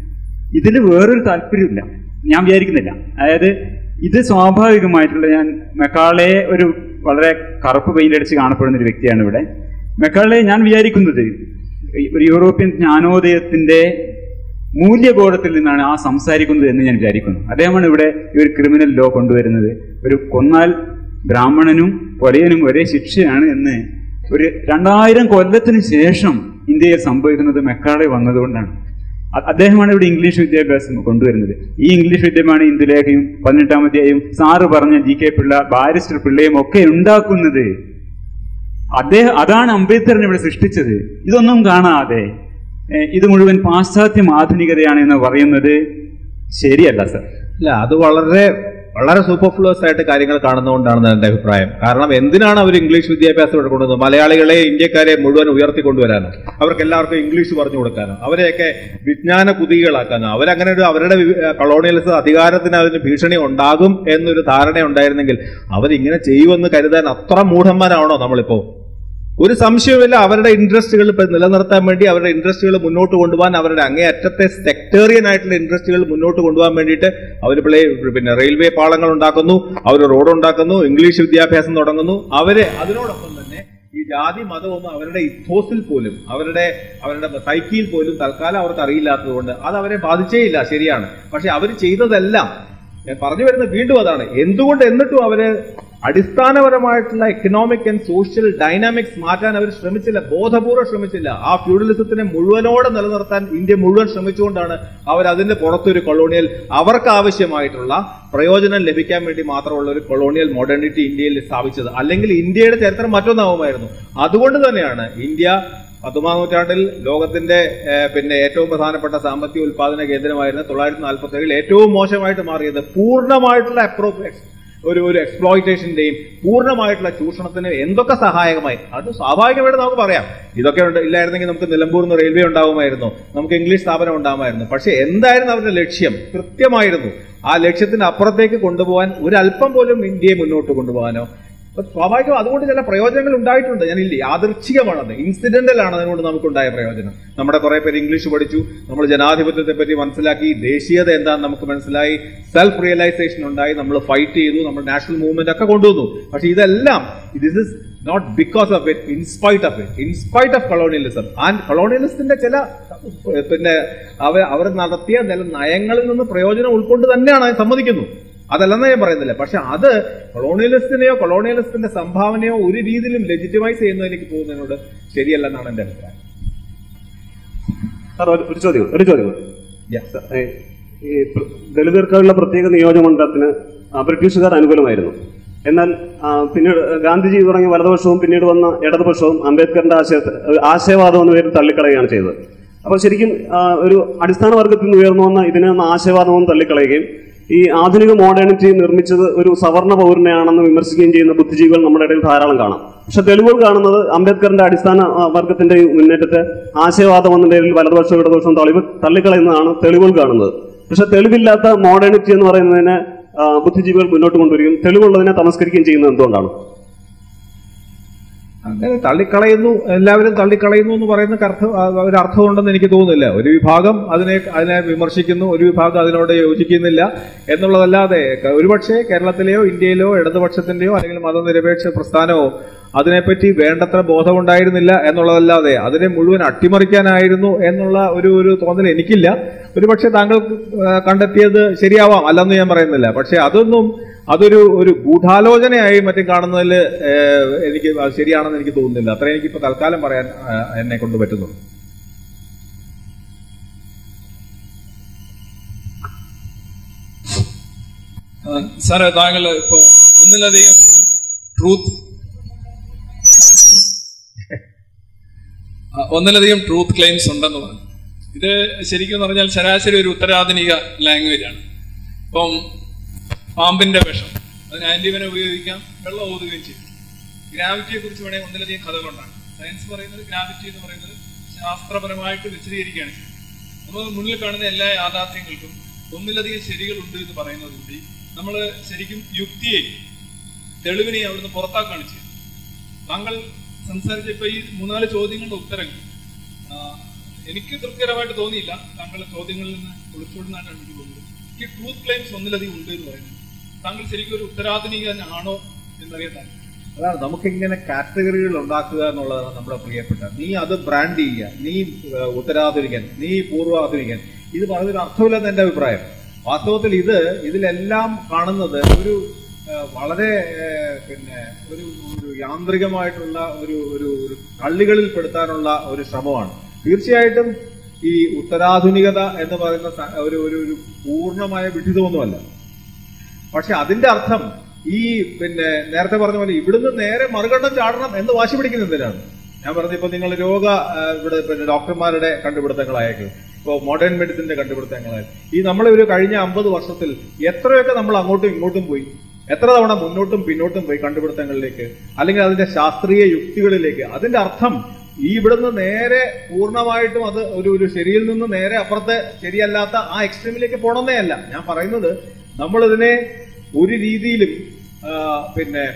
ഇതിൽ വേറൊരു താല്പര്യമില്ല ഞാൻ വിചാരിക്കുന്നില്ല അതായത് ഇത് സ്വാഭാവികമായിട്ടുള്ള ഞാൻ മെക്കാളയെ ഒരു വളരെ കറുപ്പ് പെയിന്റ് അടിച്ച് കാണപ്പെടുന്ന ഒരു വ്യക്തിയാണ് ഇവിടെ മെക്കാളെ ഞാൻ വിചാരിക്കുന്നത് ഒരു യൂറോപ്യൻ ജ്ഞാനോദയത്തിന്റെ മൂല്യബോധത്തിൽ നിന്നാണ് ആ സംസാരിക്കുന്നത് എന്ന് ഞാൻ വിചാരിക്കുന്നു അദ്ദേഹമാണ് ഇവിടെ ഈ ഒരു ക്രിമിനൽ ലോ കൊണ്ടുവരുന്നത് ഒരു കൊന്നാൽ ബ്രാഹ്മണനും കൊലയനും ഒരേ ശിക്ഷയാണ് എന്ന് ഒരു രണ്ടായിരം കൊല്ലത്തിന് ശേഷം ഇന്ത്യയിൽ സംഭവിക്കുന്നത് മെക്കാളെ വന്നതുകൊണ്ടാണ് അ- അദ്ദേഹമാണ് ഇവിടെ ഇംഗ്ലീഷ് വിദ്യാഭ്യാസം കൊണ്ടുവരുന്നത് ഈ ഇംഗ്ലീഷ് വിദ്യമാണ് ഇന്ദുലേഖയും പതിനെട്ടാമത്തെയും സാറ് പറഞ്ഞ ജി കെ പിള്ള ബാരിസ്റ്റർ പിള്ളയും ഒക്കെ ഉണ്ടാക്കുന്നത് അദ്ദേഹം അതാണ് അംബേദ്കറിനെ ഇവിടെ സൃഷ്ടിച്ചത് ഇതൊന്നും കാണാതെ ഏ, ഇത് മുഴുവൻ പാശ്ചാത്യ ആധുനികതയാണ് എന്ന് പറയുന്നത് ശരിയല്ല സർ അല്ല അത് വളരെ വളരെ സൂപ്പർഫ്ലുവസ് ആയിട്ട് കാര്യങ്ങൾ കാണുന്നതുകൊണ്ടാണ് എന്റെ അഭിപ്രായം കാരണം എന്തിനാണ് അവർ ഇംഗ്ലീഷ് വിദ്യാഭ്യാസം ഇവിടെ കൊണ്ടുവന്നത് മലയാളികളെ ഇന്ത്യക്കാരെ മുഴുവൻ ഉയർത്തിക്കൊണ്ടുവരാനോ അവർക്ക് എല്ലാവർക്കും ഇംഗ്ലീഷ് പറഞ്ഞു കൊടുക്കാനോ അവരെയൊക്കെ വിജ്ഞാന കുതികളാക്കാനോ അവരങ്ങനെ ഒരു അവരുടെ കൊളോണിയലിസം അധികാരത്തിന് അതിന് ഭീഷണി ഉണ്ടാകും എന്നൊരു ധാരണ ഉണ്ടായിരുന്നെങ്കിൽ അവരിങ്ങനെ ചെയ്യുമെന്ന് കരുതാൻ അത്ര മൂഢന്മാരാണോ നമ്മളിപ്പോ ഒരു സംശയവുമില്ല അവരുടെ ഇൻട്രസ്റ്റുകൾ ഇപ്പൊ നിലനിർത്താൻ വേണ്ടി അവരുടെ ഇൻട്രസ്റ്റുകൾ മുന്നോട്ട് കൊണ്ടുപോകാൻ അവരുടെ അങ്ങേയറ്റത്തെ സെക്ടേറിയൻ ആയിട്ടുള്ള ഇൻട്രസ്റ്റുകൾ മുന്നോട്ട് കൊണ്ടുപോകാൻ വേണ്ടിയിട്ട് അവർ പ്ലേ പിന്നെ റെയിൽവേ പാളങ്ങൾ ഉണ്ടാക്കുന്നു അവർ റോഡ് ഉണ്ടാക്കുന്നു ഇംഗ്ലീഷ് വിദ്യാഭ്യാസം തുടങ്ങുന്നു അവര് അതിനോടൊപ്പം തന്നെ ഈ ജാതി മതമൊന്നും അവരുടെ ഇത്തോസിൽ പോലും അവരുടെ അവരുടെ സൈക്കിയിൽ പോലും തൽക്കാലം അവർക്ക് അറിയില്ലാത്തതുകൊണ്ട് അത് അവരെ ബാധിച്ചേയില്ല ശരിയാണ് പക്ഷെ അവർ ചെയ്തതെല്ലാം ഞാൻ പറഞ്ഞു വരുന്നത് വീണ്ടും അതാണ് എന്തുകൊണ്ട് എന്നിട്ടും അവര് അടിസ്ഥാനപരമായിട്ടുള്ള എക്കണോമിക് ആൻഡ് സോഷ്യൽ ഡൈനാമിക്സ് മാറ്റാൻ അവർ ശ്രമിച്ചില്ല ബോധപൂർവ്വം ശ്രമിച്ചില്ല ആ ഫ്യൂഡലിസത്തിനെ മുഴുവനോടെ നിലനിർത്താൻ ഇന്ത്യ മുഴുവൻ ശ്രമിച്ചുകൊണ്ടാണ് അവർ അതിന്റെ പുറത്തൊരു കൊളോണിയൽ അവർക്ക് ആവശ്യമായിട്ടുള്ള പ്രയോജനം ലഭിക്കാൻ വേണ്ടി മാത്രമുള്ള ഒരു കൊളോണിയൽ മോഡേണിറ്റി ഇന്ത്യയിൽ സ്ഥാപിച്ചത് അല്ലെങ്കിൽ ഇന്ത്യയുടെ ചരിത്രം മറ്റൊന്നാവുമായിരുന്നു അതുകൊണ്ട് തന്നെയാണ് ഇന്ത്യ പത്തൊമ്പതാം നൂറ്റാണ്ടിൽ ലോകത്തിന്റെ ഏഹ്, പിന്നെ ഏറ്റവും പ്രധാനപ്പെട്ട സാമ്പത്തിക ഉൽപാദന കേന്ദ്രമായിരുന്ന തൊള്ളായിരത്തി നാൽപ്പത്തി ഏഴിൽ ഏറ്റവും മോശമായിട്ട് മാറിയത് പൂർണ്ണമായിട്ടുള്ള അപ്രോ ഒരു ഒരു എക്സ്പ്ലോയിറ്റേഷന്റെയും പൂർണ്ണമായിട്ടുള്ള ചൂഷണത്തിന് എന്തൊക്കെ സഹായകമായി അത് സ്വാഭാവികമായിട്ട് നമുക്ക് പറയാം ഇതൊക്കെ ഉണ്ട് ഇല്ലായിരുന്നെങ്കിൽ നമുക്ക് നിലമ്പൂരിൽ നിന്ന് റെയിൽവേ ഉണ്ടാവുമായിരുന്നു നമുക്ക് ഇംഗ്ലീഷ് സ്ഥാപനം ഉണ്ടാവുമായിരുന്നു പക്ഷെ എന്തായിരുന്നു അവരുടെ ലക്ഷ്യം കൃത്യമായിരുന്നു ആ ലക്ഷ്യത്തിന് അപ്പുറത്തേക്ക് കൊണ്ടുപോകാൻ ഒരല്പം പോലും ഇന്ത്യയെ മുന്നോട്ട് കൊണ്ടുപോകാനോ അപ്പൊ സ്വാഭാവികം അതുകൊണ്ട് ചില പ്രയോജനങ്ങൾ ഉണ്ടായിട്ടുണ്ട് ഞാൻ ഇല്ല യാദൃച്ഛികമാണത് ഇൻസിഡന്റൽ ആണ് അതുകൊണ്ട് നമുക്കുണ്ടായ പ്രയോജനം നമ്മുടെ കുറെ പേര് ഇംഗ്ലീഷ് പഠിച്ചു നമ്മൾ ജനാധിപത്യത്തെ പറ്റി മനസ്സിലാക്കി ദേശീയത എന്താണെന്ന് നമുക്ക് മനസ്സിലായി സെൽഫ് റിയലൈസേഷൻ ഉണ്ടായി നമ്മൾ ഫൈറ്റ് ചെയ്തു നമ്മൾ നാഷണൽ മൂവ്മെന്റ് ഒക്കെ കൊണ്ടുവന്നു പക്ഷെ ഇതെല്ലാം this is not because of it in spite of it in spite of colonialism and കൊളോണിയലിസത്തിന്റെ ചില ഏഹ്, പിന്നെ അവർ അവർ നടത്തിയ ചില നയങ്ങളിൽ നിന്ന് പ്രയോജനം ഉൾക്കൊണ്ട് തന്നെയാണ് ഞാൻ സമ്മതിക്കുന്നു അതല്ലെന്ന് ഞാൻ പറയുന്നില്ല പക്ഷെ അത് കൊളോണിയലിസ്റ്റിനെയോ കൊളോണിയലിസ്റ്റിന്റെ സംഭാവനയോ ഒരു രീതിയിലും ലെജിറ്റിമൈസ് ചെയ്യുന്നതിലേക്ക് പോകുന്നതിനോട് ശരിയല്ലെന്നാണ് എന്റെ അഭിപ്രായം സാർ ഒരു- ഒരു ചോദ്യം ഒരു ചോദ്യം കൂടി. Yeah. സാർ, ഈ- ഈ പ്ര- ദളിതർക്കുള്ള പ്രത്യേക നിയോജകമണ്ഡലത്തിന് ആ, ബ്രിട്ടീഷുകാർ അനുകൂലമായിരുന്നു എന്നാൽ ആ, പിന്നീട് ഗാന്ധിജി തുടങ്ങിയ വലതുപക്ഷവും പിന്നീട് വന്ന ഇടതുപക്ഷവും അംബേദ്കറിന്റെ ആശയത്തെ ആശയവാദം എന്ന പേരിൽ തള്ളിക്കളയുകയാണ് ചെയ്തത് അപ്പോൾ ശരിക്കും ആ, ഒരു അടിസ്ഥാന വർഗത്തിൽ നിന്ന് ഉയർന്നു വന്ന ഇതിനെ ഒന്ന് ആശയവാദവും തള്ളിക്കളയുകയും ഈ ആധുനിക മോഡേണിറ്റി നിർമ്മിച്ചത് ഒരു സവർണ പൗരനെയാണെന്ന് വിമർശിക്കുകയും ചെയ്യുന്ന ബുദ്ധിജീവികൾ നമ്മുടെ ഇടയിൽ ധാരാളം കാണാം പക്ഷെ തെളിവുകൾ കാണുന്നത് അംബേദ്കറിന്റെ അടിസ്ഥാന ആ, വർഗത്തിന്റെ ഈ മുന്നേറ്റത്തെ ആശയവാദം എന്ന പേരിൽ വലതുപക്ഷവും ഇടതുപക്ഷവും തള്ളി തള്ളിക്കളയുന്നതാണ് തെളിവുകൾ കാണുന്നത് പക്ഷെ തെളിവില്ലാത്ത മോഡേണിറ്റി എന്ന് പറയുന്നതിനെ ആ, ബുദ്ധിജീവികൾ മുന്നോട്ട് കൊണ്ടുവരികയും തെളിവുള്ളതിനെ തമസ്കരിക്കുകയും ചെയ്യുന്നത് എന്തുകൊണ്ടാണ് അങ്ങനെ തള്ളിക്കളയുന്നു എല്ലാവരും തള്ളിക്കളയുന്നു എന്ന് പറയുന്ന അർത്ഥം ഒരു അർത്ഥമുണ്ടെന്ന് എനിക്ക് തോന്നുന്നില്ല ഒരു വിഭാഗം അതിനെ അതിനെ വിമർശിക്കുന്നു ഒരു വിഭാഗം അതിനോട് യോജിക്കുന്നില്ല എന്നുള്ളതല്ലാതെ ക- ഒരുപക്ഷെ കേരളത്തിലെയോ ഇന്ത്യയിലോ ഇടതുപക്ഷത്തിന്റെയോ അല്ലെങ്കിൽ മതനിരപേക്ഷ പ്രസ്ഥാനമോ അതിനെപ്പറ്റി വേണ്ടത്ര ബോധമുണ്ടായിരുന്നില്ല എന്നുള്ളതല്ലാതെ അതിനെ മുഴുവൻ അട്ടിമറിക്കാനായിരുന്നു എന്നുള്ള ഒരു ഒരു തോന്നൽ എനിക്കില്ല ഒരുപക്ഷെ താങ്കൾ ആ, കണ്ടെത്തിയത് ശരിയാവാം അല്ലെന്ന് ഞാൻ പറയുന്നില്ല പക്ഷെ അതൊന്നും അതൊരു ഒരു ഗൂഢാലോചനയായി മറ്റും കാണുന്നതിൽ എനിക്ക് അത് ശരിയാണെന്ന് എനിക്ക് തോന്നുന്നില്ല അത്ര എനിക്ക് ഇപ്പൊ തൽക്കാലം പറയാൻ ആ, എന്നെ കൊണ്ട് പറ്റുന്നുള്ളൂ ആ, സാറേ താങ്കൾ ഇപ്പോ ഒന്നിലധികം ട്രൂത്ത് ആ, ഒന്നിലധികം ട്രൂത്ത് ക്ലെയിംസ് ഉണ്ടെന്ന് പറഞ്ഞു ഇത് ശരിക്കും പറഞ്ഞാൽ ശരാശരി ഒരു ഉത്തരാധുനിക ലാംഗ്വേജ് ആണ് ഇപ്പം പാമ്പിന്റെ വിഷം അതിന് ആന്റിവനെ ഉപയോഗിക്കാം വെള്ളം ഓതുകയും ചെയ്യും ഗ്രാവിറ്റിയെ കുറിച്ച് വേണമെങ്കിൽ ഒന്നിലധികം കഥകളുണ്ടാണ് സയൻസ് പറയുന്നത് ഗ്രാവിറ്റി എന്ന് പറയുന്നത് ശാസ്ത്രപരമായിട്ട് വിശദീകരിക്കുകയാണ് ചെയ്യുന്നത് നമ്മൾ മുന്നിൽ കാണുന്ന എല്ലാ യാഥാർത്ഥ്യങ്ങൾക്കും ഒന്നിലധികം ശരികളുണ്ട് എന്ന് പറയുന്നത് കൂടി നമ്മൾ ശരിക്കും യുക്തിയെ തെളിവിനെ അവിടുന്ന് പുറത്താക്കുകയാണ് ചെയ്യുന്നത് താങ്കൾ സംസാരിച്ച ഇപ്പൊ ഈ മൂന്നാല് ചോദ്യങ്ങളുടെ ഉത്തരങ്ങൾ ആ, എനിക്ക് തൃപ്തികരമായിട്ട് തോന്നിയില്ല താങ്കളുടെ ചോദ്യങ്ങളിൽ നിന്ന് ഒളിച്ചോടുന്നതായിട്ടാണ് എനിക്ക് തോന്നുന്നത് എനിക്ക് ട്രൂത്ത് ക്ലെയിംസ് ഒന്നിലധികം ഉണ്ട് എന്ന് പറയുന്നത് താങ്കൾ ശരിക്കും ഒരു ഉത്തരാധുനികനാണോ എന്നറിയാൻ താല്പര്യം അതാണ് നമുക്കിങ്ങനെ കാറ്റഗറികൾ ഉണ്ടാക്കുക എന്നുള്ളതാണ് നമ്മുടെ പ്രിയപ്പെട്ട നീ അത് ബ്രാൻഡ് ചെയ്യുക നീ ഏഹ്, ഉത്തരാധുനികൻ നീ പൂർവാധുനികൻ ഇത് പറഞ്ഞൊരു അർത്ഥമില്ലെന്ന് എന്റെ അഭിപ്രായം വാസ്തവത്തിൽ ഇത് ഇതിലെല്ലാം കാണുന്നത് ഒരു ഏഹ്, വളരെ ഏഹ്, പിന്നെ ഒരു ഒരു യാന്ത്രികമായിട്ടുള്ള ഒരു ഒരു ഒരു കള്ളികളിൽ പെടുത്താനുള്ള ഒരു ശ്രമമാണ് തീർച്ചയായിട്ടും ഈ ഉത്തരാധുനികത എന്ന് പറയുന്ന സ- ഒരു ഒരു ഒരു പൂർണ്ണമായ വിഡിതമൊന്നുമല്ല പക്ഷെ അതിന്റെ അർത്ഥം ഈ പിന്നെ നേരത്തെ പറഞ്ഞ പോലെ ഇവിടുന്ന് നേരെ മറുകണ്ഠം ചാടണം എന്ന് വാശി പിടിക്കുന്ന എന്തിനാണ് ഞാൻ പറഞ്ഞു ഇപ്പൊ നിങ്ങൾ രോഗ ആ, ഇവിടെ പിന്നെ ഡോക്ടർമാരുടെ കണ്ടുപിടുത്തങ്ങളായേക്കും ഇപ്പോൾ മോഡേൺ മെഡിസിന്റെ കണ്ടുപിടുത്തങ്ങളായി ഈ നമ്മൾ ഒരു കഴിഞ്ഞ അമ്പത് വർഷത്തിൽ എത്രയൊക്കെ നമ്മൾ അങ്ങോട്ടും ഇങ്ങോട്ടും പോയി എത്ര തവണ മുന്നോട്ടും പിന്നോട്ടും പോയി കണ്ടുപിടുത്തങ്ങളിലേക്ക് അല്ലെങ്കിൽ അതിന്റെ ശാസ്ത്രീയ യുക്തികളിലേക്ക് അതിന്റെ അർത്ഥം ഈ ഇവിടുന്ന് നേരെ പൂർണ്ണമായിട്ടും അത് ഒരു ഒരു ശരിയിൽ നിന്ന് നേരെ അപ്പുറത്തെ ശരിയല്ലാത്ത ആ എക്സ്ട്രീമിലേക്ക് പോകണമെന്നേ അല്ല ഞാൻ പറയുന്നത് നമ്മളിതിനെ ഒരു രീതിയിലും ആ, പിന്നെ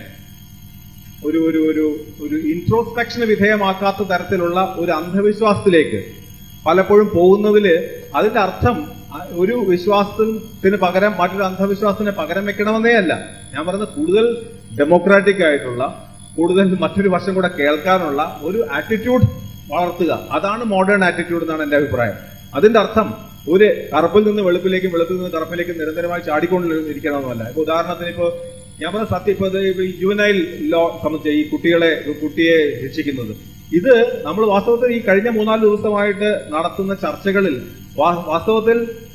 ഒരു ഒരു ഒരു ഒരു ഇൻട്രോസ്പെക്ഷന് വിധേയമാക്കാത്ത തരത്തിലുള്ള ഒരു അന്ധവിശ്വാസത്തിലേക്ക് പലപ്പോഴും പോകുന്നതില് അതിന്റെ അർത്ഥം അ- ഒരു വിശ്വാസത്തിന് പകരം മറ്റൊരു അന്ധവിശ്വാസത്തിന് പകരം വെക്കണമെന്നേ അല്ല ഞാൻ പറയുന്നത് കൂടുതൽ ഡെമോക്രാറ്റിക് ആയിട്ടുള്ള കൂടുതൽ മറ്റൊരു വർഷം കൂടെ കേൾക്കാനുള്ള ഒരു ആറ്റിറ്റ്യൂഡ് വളർത്തുക അതാണ് മോഡേൺ ആറ്റിറ്റ്യൂഡ് എന്നാണ് എന്റെ അഭിപ്രായം അതിന്റെ അർത്ഥം ഒരു കറുപ്പിൽ നിന്ന് വെളുപ്പിലേക്കും വെളുപ്പിൽ നിന്ന് കറുപ്പിലേക്കും നിരന്തരമായി ചാടിക്കൊണ്ടിരിക്കണമെന്നല്ല ഇപ്പൊ ഉദാഹരണത്തിന് ഇപ്പോ ഞാൻ പറഞ്ഞ സത്യം ഇപ്പൊ യുവനൈൽ ലോ സംബന്ധിച്ച് ഈ കുട്ടികളെ കുട്ടിയെ ശിക്ഷിക്കുന്നത് ഇത് നമ്മൾ വാസ്തവത്തിൽ ഈ കഴിഞ്ഞ മൂന്നാല് ദിവസമായിട്ട് നടത്തുന്ന ചർച്ചകളിൽ വാ- വാസ്തവത്തിൽ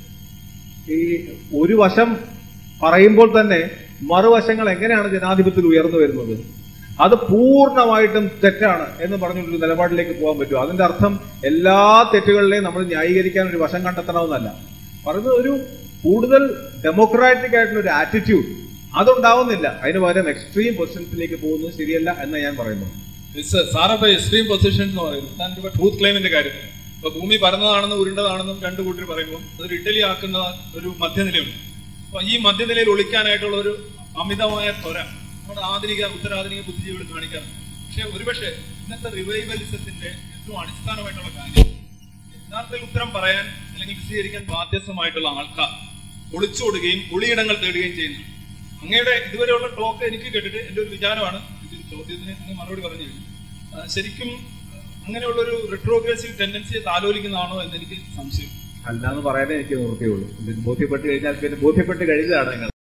ഈ ഒരു വശം പറയുമ്പോൾ തന്നെ മറുവശങ്ങൾ എങ്ങനെയാണ് ജനാധിപത്യത്തിൽ ഉയർന്നു വരുന്നത് അത് പൂർണ്ണമായിട്ടും തെറ്റാണ് എന്ന് പറഞ്ഞൊരു നിലപാടിലേക്ക് പോകാൻ പറ്റും അതിന്റെ അർത്ഥം എല്ലാ തെറ്റുകളിലെയും നമ്മൾ ന്യായീകരിക്കാൻ ഒരു വശം കണ്ടെത്തണമെന്നല്ല പറയുന്നത് ഒരു കൂടുതൽ ഡെമോക്രാറ്റിക് ആയിട്ടുള്ള ഒരു ആറ്റിറ്റ്യൂഡ് അതുണ്ടാവുന്നില്ല അതിന് പകരം എക്സ്ട്രീം പൊസിഷൻസിലേക്ക് പോകുന്നത് ശരിയല്ല എന്ന് ഞാൻ പറയുന്നു സാറപ്പോ എക്സ്ട്രീം പൊസിഷൻ എന്ന് പറയുന്നത് താൻ ഇപ്പൊ ട്രൂത്ത് ക്ലെയിമിന്റെ കാര്യത്തിൽ ഇപ്പൊ ഭൂമി പരന്നതാണെന്നും ഉരുണ്ടതാണെന്നും രണ്ടു കൂട്ടർ പറയുമ്പോൾ അതൊരു ഇഡലി ആക്കുന്ന ഒരു മധ്യനിലയുണ്ട് അപ്പൊ ഈ മധ്യനിലയിൽ ഒളിക്കാനായിട്ടുള്ള ഒരു അമിതമായ ത്വര നമ്മുടെ ആധുനിക ഉത്തരാധുനിക ബുദ്ധിജീവികൾ കാണിക്കാറുണ്ട് പക്ഷെ ഒരുപക്ഷെ ഇന്നത്തെ റിവൈവലിസത്തിന്റെ ഏറ്റവും അടിസ്ഥാനമായിട്ടുള്ള കാര്യം യഥാർത്ഥത്തിൽ ഉത്തരം പറയാൻ അല്ലെങ്കിൽ വിശദീകരിക്കാൻ ബാധ്യസ്ഥമായിട്ടുള്ള ആൾക്കാർ ഒളിച്ചോടുകയും ഒളിയിടങ്ങൾ തേടുകയും ചെയ്യുന്നു അങ്ങയുടെ ഇതുവരെയുള്ള ടോക്ക് എനിക്ക് കേട്ടിട്ട് എന്റെ ഒരു വിചാരമാണ് ഇതിൽ ചോദ്യത്തിന് അങ്ങ് മറുപടി പറഞ്ഞു കഴിഞ്ഞു ആ, ശരിക്കും അങ്ങനെയുള്ളൊരു റിട്രോഗ്രസീവ് ടെൻഡൻസിയെ താലോലിക്കുന്നതാണോ എന്ന് എനിക്ക് സംശയം അല്ല എന്ന് പറയാനേ എനിക്ക് നിർത്തിയുള്ളൂ ഇത് ബോധ്യപ്പെട്ട് കഴിഞ്ഞാൽ പിന്നെ ബോധ്യപ്പെട്ട് കഴിഞ്ഞതാണ് നിങ്ങൾ